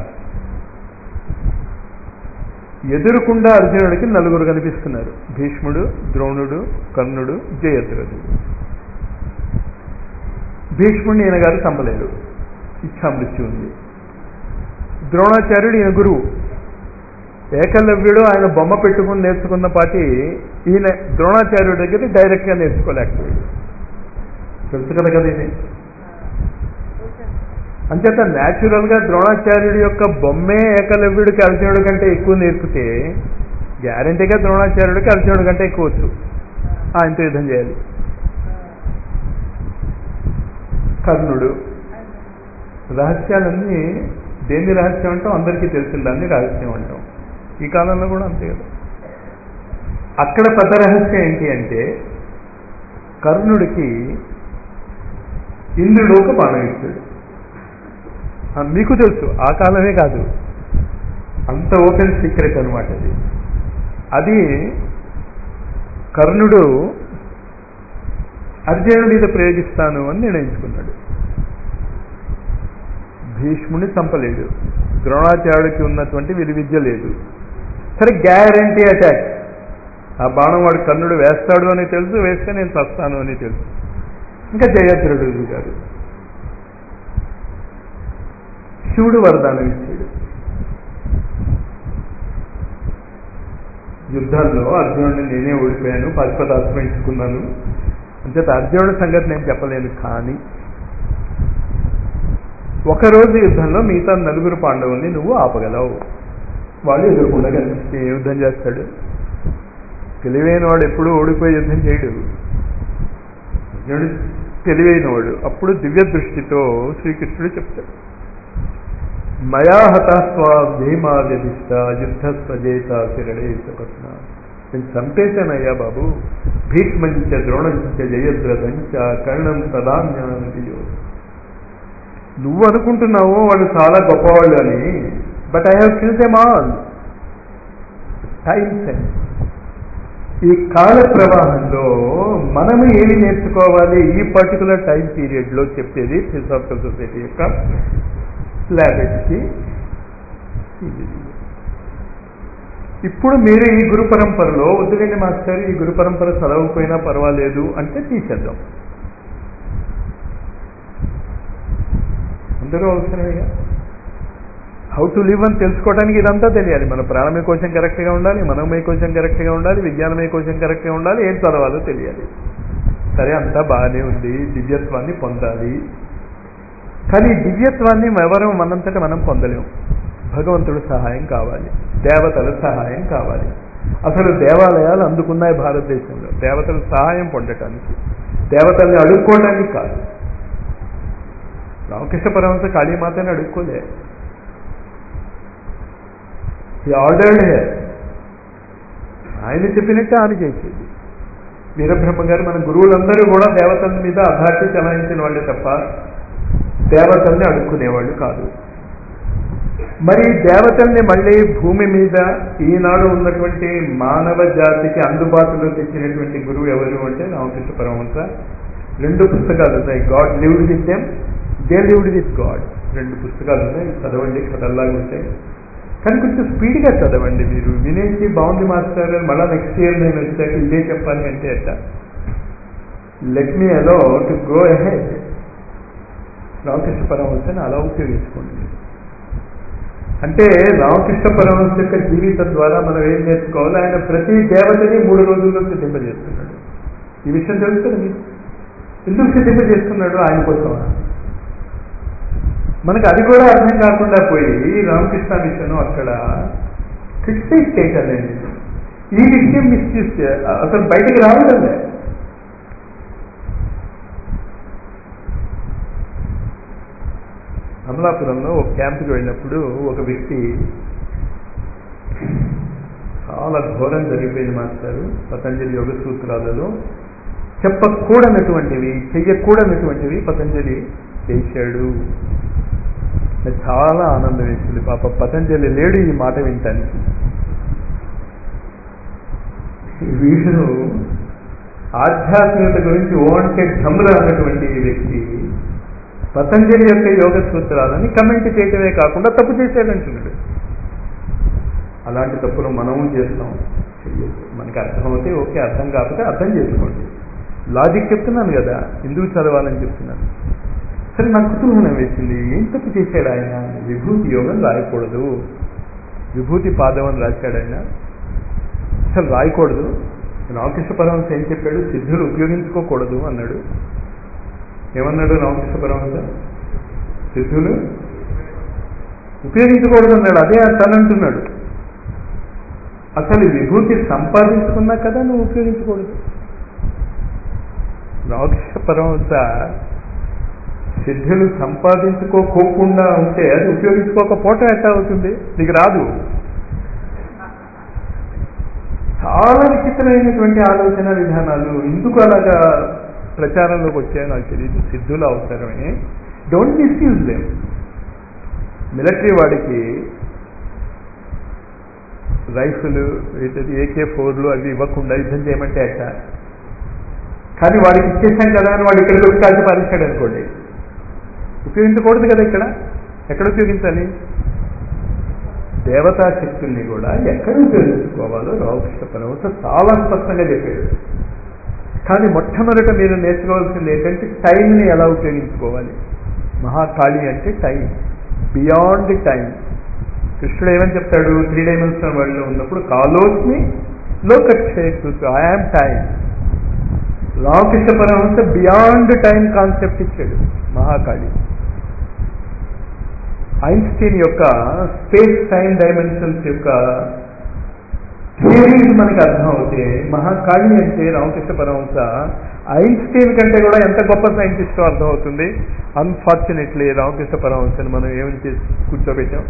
ఎదురుకుండా అర్జునుడికి నలుగురు కనిపిస్తున్నారు భీష్ముడు ద్రోణుడు కర్ణుడు జయద్రథుడు భీష్ముడిని ఈయన గారు చంపలేడు ఇచ్చామృత్యు ఉంది ద్రోణాచార్యుడు ఈయన గురువు ఏకలవ్యుడు ఆయన బొమ్మ పెట్టుకుని నేర్చుకున్న పాటి ఈయన ద్రోణాచార్యుడి దగ్గర డైరెక్ట్గా నేర్చుకోలేకపోయాడు తెలుసు కదా కదా ఇది అంచేత న్యాచురల్గా ద్రోణాచార్యుడి యొక్క బొమ్మే ఏకలవ్యుడికి అర్జునుడి కంటే ఎక్కువ నేర్పితే గ్యారంటీగా ద్రోణాచార్యుడికి అర్జునుడి కంటే ఎక్కువ వచ్చు ఆయనతో యుద్ధం చేయాలి కర్ణుడు రహస్యాలన్నీ దేన్ని రహస్యం అంటాం అందరికీ తెలిసిన దాన్ని రహస్యం అంటాం ఈ కాలంలో కూడా అంతే కదా అక్కడ పెద్ద రహస్యం ఏంటి అంటే కర్ణుడికి ఇంద్రుడు ఒక బాణం ఇచ్చాడు మీకు తెలుసు ఆ కాలమే కాదు అంత ఓపెన్ సీక్రెట్ అనమాట అది అది కర్ణుడు అర్జునుడి మీద ప్రయోగిస్తాను అని నిర్ణయించుకున్నాడు భీష్ముని చంపలేడు ద్రోణాచార్యుడికి ఉన్నటువంటి విలువిద్య లేదు సరే గ్యారంటీ అటాక్ ఆ బాణం వాడు కర్ణుడు వేస్తాడు అని తెలుసు వేస్తే నేను చస్తాను అని తెలుసు ఇంకా జయద్రుడు గారు శివుడు వరదానం ఇచ్చాడు యుద్ధాల్లో అర్జునుడిని నేనే ఓడిపోయాను పశుపతాస్త్రం ఇచ్చుకున్నాను అంచేత అర్జునుడి సంగతి నేను చెప్పలేను కానీ ఒకరోజు యుద్ధంలో మిగతా నలుగురు పాండవుల్ని నువ్వు ఆపగలవు వాళ్ళు ఎదుర్కొండా కనిపిస్తే ఏ యుద్ధం చేస్తాడు తెలివైన వాడు ఎప్పుడూ ఓడిపోయి యుద్ధం చేయడు అర్జునుడు తెలివైన వాడు అప్పుడు దివ్య దృష్టితో శ్రీకృష్ణుడు చెప్తాడు మయా హతాస్వా భీమా వ్యధిష్ట యుద్ధ స్వజేత శిరడే పట్న నేను చంపేశానయ్యా బాబు భీష్మంచ ద్రోణంచ జయద్రథంచ కర్ణం సదాన్యానదియో నువ్వు అనుకుంటున్నావు వాళ్ళు చాలా గొప్పవాళ్ళు అని but I have kill them all time sense ఈ కాల ప్రవాహంలో మనము ఏమి నేర్చుకోవాలి ఈ పర్టికులర్ టైం పీరియడ్లో చెప్పేది ఫిలాసాఫికల్ సొసైటీ యొక్క స్లాబెట్స్కి ఇప్పుడు మీరు ఈ గురు పరంపరలో వద్దులేండి మాస్టర్ ఈ గురు పరంపర చదవకపోయినా పర్వాలేదు అంటే తీసేద్దాం అందరూ అవసరమేగా హౌ టు లివ్ అని తెలుసుకోవడానికి ఇదంతా తెలియాలి మన ప్రాణమే కోసం కరెక్ట్గా ఉండాలి మనమే కోసం కరెక్ట్గా ఉండాలి విజ్ఞానమే కోసం కరెక్ట్గా ఉండాలి ఏం చదవాలో తెలియాలి సరే అంతా బాగానే ఉంది దివ్యత్వాన్ని పొందాలి కానీ దివ్యత్వాన్ని ఎవరు మనంతట మనం పొందలేం భగవంతుడు సహాయం కావాలి దేవతల సహాయం కావాలి అసలు దేవాలయాలు అందుకున్నాయి భారతదేశంలో దేవతల సహాయం పొందటానికి దేవతల్ని అడుక్కోవడానికి కాదు రామకృష్ణ పరమహంస కాళీమాతని అడుక్కోలే ఈ ఆర్డర్డ్ ఆయన చెప్పినట్టే ఆమె చేసేది వీరబ్రహ్మ గారు మన గురువులందరూ కూడా దేవతల మీద అధార్తి చలాయించిన వాళ్ళే తప్ప దేవతల్ని అడుక్కునేవాళ్ళు కాదు మరి దేవతల్ని మళ్ళీ భూమి మీద ఈనాడు ఉన్నటువంటి మానవ జాతికి అందుబాటులో తెచ్చినటువంటి గురువు ఎవరు అంటే రామకృష్ణ పరమహంస రెండు పుస్తకాలు ఉన్నాయి God lived with them they lived with God రెండు పుస్తకాలు ఉన్నాయి చదవండి కథల్లాగా ఉంటాయి కానీ కొంచెం స్పీడ్గా చదవండి మీరు వినేసి బాగుంది మాస్టర్ మళ్ళీ నెక్స్ట్ ఇయర్ నేను వచ్చాక ఇదే చెప్పాలి అంటే అట్ట let me allow to go ahead Ramakrishna పరమహంసని అలా ఉపయోగించుకోండి అంటే రామకృష్ణ పరమహంస యొక్క జీవితం ద్వారా మనం ఏం నేర్చుకోవాలి ఆయన ప్రతి దేవతని మూడు రోజుల్లో సిద్ధింపజేస్తున్నాడు ఈ విషయం తెలుస్తుంది మీకు ఎందుకు సిద్ధింపజేస్తున్నాడు ఆయన కోసం మనకు అది కూడా అర్థం కాకుండా పోయి రామకృష్ణ మిషన్ అక్కడ క్రిటిసైజ్ చేయటం లేదు ఈ విషయం మిస్యూజ్ అసలు బయటకు రావడం అమలాపురంలో ఒక క్యాంప్కి వెళ్ళినప్పుడు ఒక వ్యక్తి చాలా ఘోరం జరిగిపోయింది మాస్టారు పతంజలి యోగ సూత్రాలలో చెప్పకూడనటువంటివి చెయ్యకూడనటువంటివి పతంజలి చేశాడు చాలా ఆనందం వేసింది పాప పతంజలి లేడు ఈ మాట వినటానికి వీడు ఆధ్యాత్మికత గురించి ఓంటే ఢమ్ర అన్నటువంటి వ్యక్తి పతంజలి యొక్క యోగ సూత్రాలని కమెంట్ చేయటమే కాకుండా తప్పు చేశాడంటున్నాడు అలాంటి తప్పులు మనము చేస్తాం చెయ్యొద్దు మనకి అర్థమవుతే ఓకే అర్థం కాకపోతే అర్థం చేసుకోండి లాజిక్ చెప్తున్నాను కదా ఎందుకు చదవాలని చెప్తున్నాను సరే నాకు కుతూహలం వేసింది ఏం తప్పు చేశాడు ఆయన విభూతి యోగం రాయకూడదు విభూతి పాదం అని రాశాడు ఆయన అసలు రాయకూడదు రామకృష్ణ పరమహంస ఏం చెప్పాడు సిద్ధులు ఉపయోగించుకోకూడదు అన్నాడు ఏమన్నాడు రామకృష్ణ పరమహంస సిద్ధులు ఉపయోగించకూడదు అన్నాడు అదే తను అంటున్నాడు అసలు విభూతి సంపాదించుకున్నా కదా నువ్వు ఉపయోగించకూడదు రామకృష్ణ పరమహంస సిద్ధులు సంపాదించుకోకుండా ఉంటే అది ఉపయోగించుకోకపోవటం ఎట్లా అవుతుంది నీకు రాదు చాలా విచిత్రమైనటువంటి ఆలోచన విధానాలు ఎందుకు అలాగా ప్రచారంలోకి వచ్చాయో నాకు తెలియదు సిద్ధులు అవసరమే డోంట్ మిస్యూజ్ దేమ్ మిలిటరీ వాడికి రైఫిల్ ఏంటది ఏకే ఫోర్లు అవి ఇవ్వకుండా యుద్ధం చేయమంటే అట్ట కానీ వాడికి ఇచ్చేసాం కదా అని వాడు ఇక్కడ వచ్చి కాల్చి పాలించాడు అనుకోండి ఉపయోగించకూడదు కదా ఇక్కడ ఎక్కడ ఉపయోగించాలి దేవతా శక్తుల్ని కూడా ఎక్కడ ఉపయోగించుకోవాలో రామకృష్ణ పరమహంస చాలా స్పష్టంగా చెప్పాడు కానీ మొట్టమొదట మీరు నేర్చుకోవాల్సింది ఏంటంటే టైంని ఎలా ఉపయోగించుకోవాలి మహాకాళి అంటే టైం బియాండ్ టైం కృష్ణుడు ఏమని చెప్తాడు త్రీ డైమెన్షనల్ వరల్డ్లో ఉన్నప్పుడు కాలోస్మి లోకక్షేకృతు I am time Ramakrishna Paramahamsa beyond time concept ఇచ్చాడు మహాకాళి ఐన్స్టీన్ యొక్క స్పేస్ టైం డైమెన్షన్స్ యొక్క థియరీస్ మనకి అర్థం అవుతే మహాకాళి అంటే రామకృష్ణ పరమహంస ఐన్స్టీన్ కంటే కూడా ఎంత గొప్ప సైంటిస్ట్ అర్థమవుతుంది అన్ఫార్చునేట్లీ రామకృష్ణ పరమహంసని మనం ఏమని చేసి కూర్చోబెట్టాం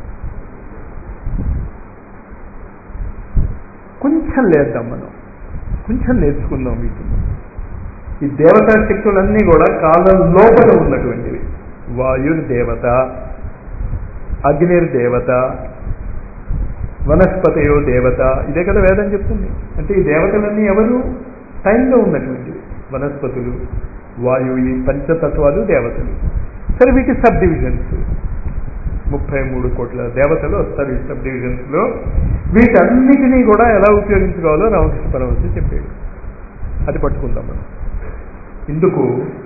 కొంచెం లేద్దాం మనం కొంచెం నేర్చుకుందాం వీటిని ఈ దేవతా శక్తులన్నీ కూడా కాలం లోపల ఉన్నటువంటివి వాయుర్ దేవత అగ్నిర్ దేవత వనస్పతయో దేవత ఇదే కదా వేదం చెప్తుంది అంటే ఈ దేవతలన్నీ ఎవరు టైంలో ఉన్నటువంటివి వనస్పతులు వాయువు ఈ పంచతత్వాలు దేవతలు సరే వీటి సబ్ డివిజన్స్ ముప్పై మూడు కోట్ల దేవతలు వస్తారు ఈ సబ్ డివిజన్స్ లో వీటన్నిటినీ కూడా ఎలా ఉపయోగించుకోవాలో రామకృష్ణ పరమహంస చెప్పాడు అది పట్టుకుందాం మనం ఇందుకు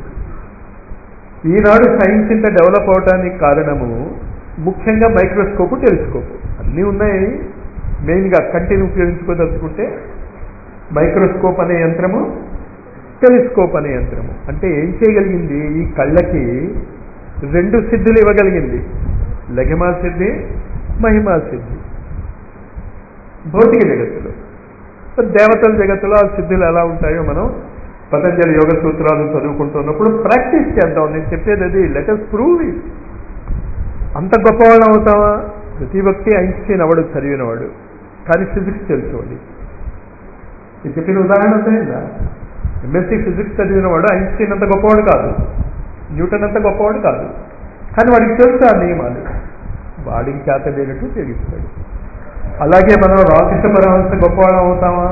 ఈనాడు సైన్స్ ఇంత డెవలప్ అవడానికి కారణము ముఖ్యంగా మైక్రోస్కోపు టెలిస్కోపు అన్నీ ఉన్నాయి మెయిన్గా కంటిని ఉపయోగించుకోదలుచుకుంటే మైక్రోస్కోప్ అనే యంత్రము టెలిస్కోప్ అనే యంత్రము అంటే ఏం చేయగలిగింది ఈ కళ్ళకి రెండు సిద్ధులు ఇవ్వగలిగింది లఘిమా సిద్ధి మహిమా సిద్ధి భౌతిక జగత్తులో దేవతల జగత్తులో ఆ సిద్ధులు ఎలా ఉంటాయో మనం పతంజలి యోగ సూత్రాలు చదువుకుంటున్నప్పుడు ప్రాక్టీస్ చేద్దాం నేను చెప్పేది అది లెటర్స్ ప్రూవ్ ఇట్ అంత గొప్పవాళ్ళం అవుతావా ప్రతి వ్యక్తి ఐన్స్టీన్ అవడు చదివినవాడు కానీ ఫిజిక్స్ తెలుసుకోండి ఇది చెప్పిన ఉదాహరణ అర్థమైందా ఎంఎస్సీ ఫిజిక్స్ చదివినవాడు ఐన్స్టీన్ అంత గొప్పవాడు కాదు న్యూటన్ అంత గొప్పవాడు కాదు కానీ వాడికి తెలుసు ఆ నియమాలు వాడికి చేత లేనట్టు ఉపయోగిస్తాడు అలాగే మనం రామకృష్ణ పరమహంస గొప్పవాళ్ళం అవుతామా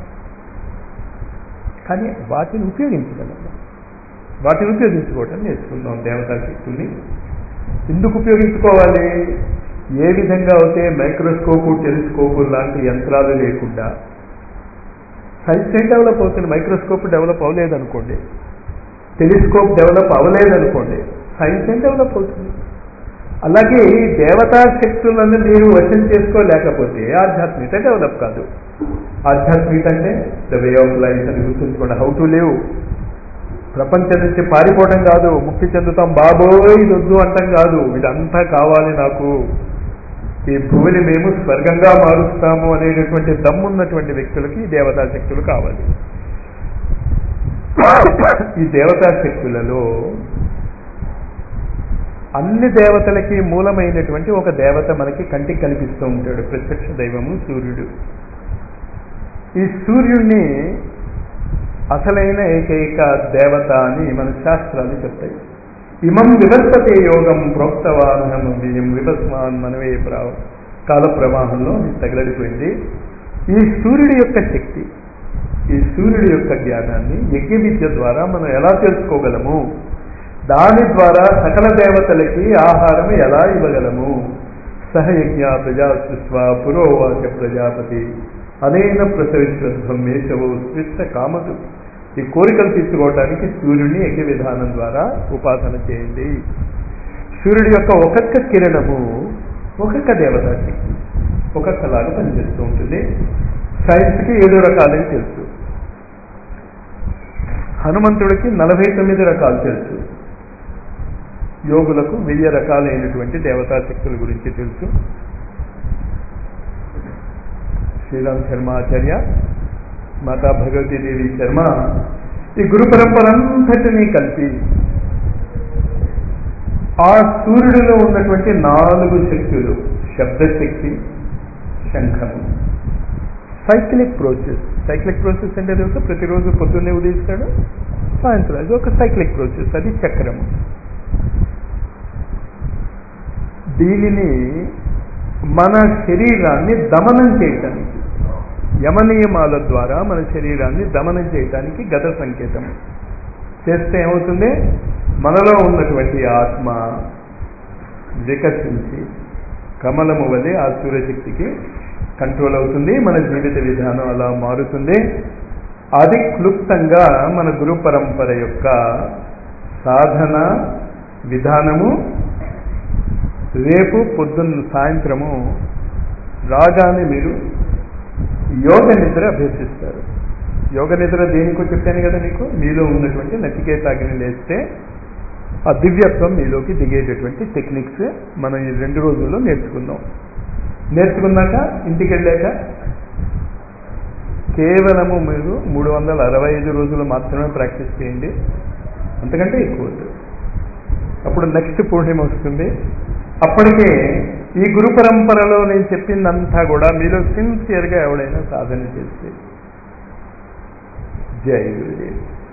కానీ వాటిని ఉపయోగించగలం వాటిని ఉపయోగించుకోవటం నేర్చుకుందాం దేవతా శక్తుల్ని ఎందుకు ఉపయోగించుకోవాలి ఏ విధంగా అయితే మైక్రోస్కోపు టెలిస్కోపు లాంటి యంత్రాలు లేకుండా సైన్స్ ఏం డెవలప్ అవుతుంది మైక్రోస్కోప్ డెవలప్ అవ్వలేదనుకోండి టెలిస్కోప్ డెవలప్ అవ్వలేదనుకోండి సైన్స్ ఏం డెవలప్ అవుతుంది అలాగే ఈ దేవతా శక్తులను మీరు వశం చేసుకోలేకపోతే ఆధ్యాత్మికత డెవలప్ కాదు ఆధ్యాత్మికత అంటే ద వే ఆఫ్ లైఫ్ అని గుర్తుంచుకోండి హౌ టు లివ్ ప్రపంచం నుంచి పారిపోవడం కాదు ముక్తి చెందుతాం బాబోయ్ ఇది వద్దు అంటాం కాదు ఇదంతా కావాలి నాకు ఈ భూమిని మేము స్వర్గంగా మారుస్తాము అనేటటువంటి దమ్మున్నటువంటి వ్యక్తులకి ఈ దేవతా శక్తులు కావాలి ఈ దేవతా శక్తులలో అన్ని దేవతలకి మూలమైనటువంటి ఒక దేవత మనకి కంటికి కనిపిస్తూ ఉంటాడు ప్రత్యక్ష దైవము సూర్యుడు ఈ సూర్యుడిని అసలైన ఏకైక దేవత అని మన శాస్త్రాలు చెప్తాయి ఇమం వివర్తతే యోగం ప్రోక్తవానహం వ్యయం విభస్మాన్ మనవే ప్రా కాల ప్రవాహంలో తగలడిపోయింది ఈ సూర్యుడి యొక్క శక్తి ఈ సూర్యుడి యొక్క జ్ఞానాన్ని యజ్ఞ విద్య ద్వారా మనం ఎలా తెలుసుకోగలము దాని ద్వారా సకల దేవతలకి ఆహారం ఎలా ఇవ్వగలము సహయజ్ఞ ప్రజా సృష్వ పురోవాచ ప్రజాపతి అనేన ప్రసవిశ్వధ్వం మేషవో స్పృష్ట కామదు ఈ కోరికలు తీర్చుకోవడానికి సూర్యుడిని యజ్ఞ విధానం ద్వారా ఉపాసన చేయండి సూర్యుడి యొక్క ఒక్కొక్క కిరణము ఒక్కొక్క దేవతా శక్తి ఒక్కొక్కలాగా పనిచేస్తూ ఉంటుంది సైన్స్కి ఏడు రకాలని తెలుసు హనుమంతుడికి నలభై తొమ్మిది రకాలు తెలుసు యోగులకు వెయ్యి రకాలైనటువంటి దేవతా శక్తుల గురించి తెలుసు శ్రీరామ్ శర్మ ఆచార్య మాతా భగవతీదేవి శర్మ ఈ గురు పరంపరంతటినీ కలిపి ఆ సూర్యుడిలో ఉన్నటువంటి నాలుగు శక్తులు శబ్దశక్తి శంఖము సైక్లిక్ ప్రోసెస్ సైక్లిక్ ప్రోసెస్ అంటే తెలుసు ప్రతిరోజు పొద్దున్నే ఉదయిస్తాడు సాయంత్రం అది ఒక సైక్లిక్ ప్రోసెస్ అది చక్రము దీనిని మన శరీరాన్ని దమనం చేయటానికి యమనియమాల ద్వారా మన శరీరాన్ని దమనం చేయటానికి గత సంకేతం చేస్తే ఏమవుతుంది మనలో ఉన్నటువంటి ఆత్మ వికసించి కమలము వలె ఆ సూర్యశక్తికి కంట్రోల్ అవుతుంది మన జీవిత విధానం అలా మారుతుంది అది క్లుప్తంగా మన గురు పరంపర యొక్క సాధన విధానము రేపు పొద్దున్న సాయంత్రము రాగానే మీరు యోగ నిద్ర అభ్యసిస్తారు యోగ నిద్ర దేనికో చెప్పాను కదా మీకు మీలో ఉన్నటువంటి నచికేతాగ్ని లేస్తే ఆ దివ్యత్వం మీలోకి దిగేటటువంటి టెక్నిక్స్ మనం ఈ రెండు రోజుల్లో నేర్చుకుందాం నేర్చుకున్నాక ఇంటికి వెళ్ళాక కేవలము మీరు మూడు వందల అరవై ఐదు రోజులు మాత్రమే ప్రాక్టీస్ చేయండి అంతకంటే ఎక్కువ వద్దు అప్పుడు నెక్స్ట్ పూర్ణిమ వస్తుంది అప్పటికే ఈ గురు పరంపరలో నేను చెప్పిందంతా కూడా మీలో సిన్సియర్గా ఎవడైనా సాధన చేస్తే జై గురుదేవ్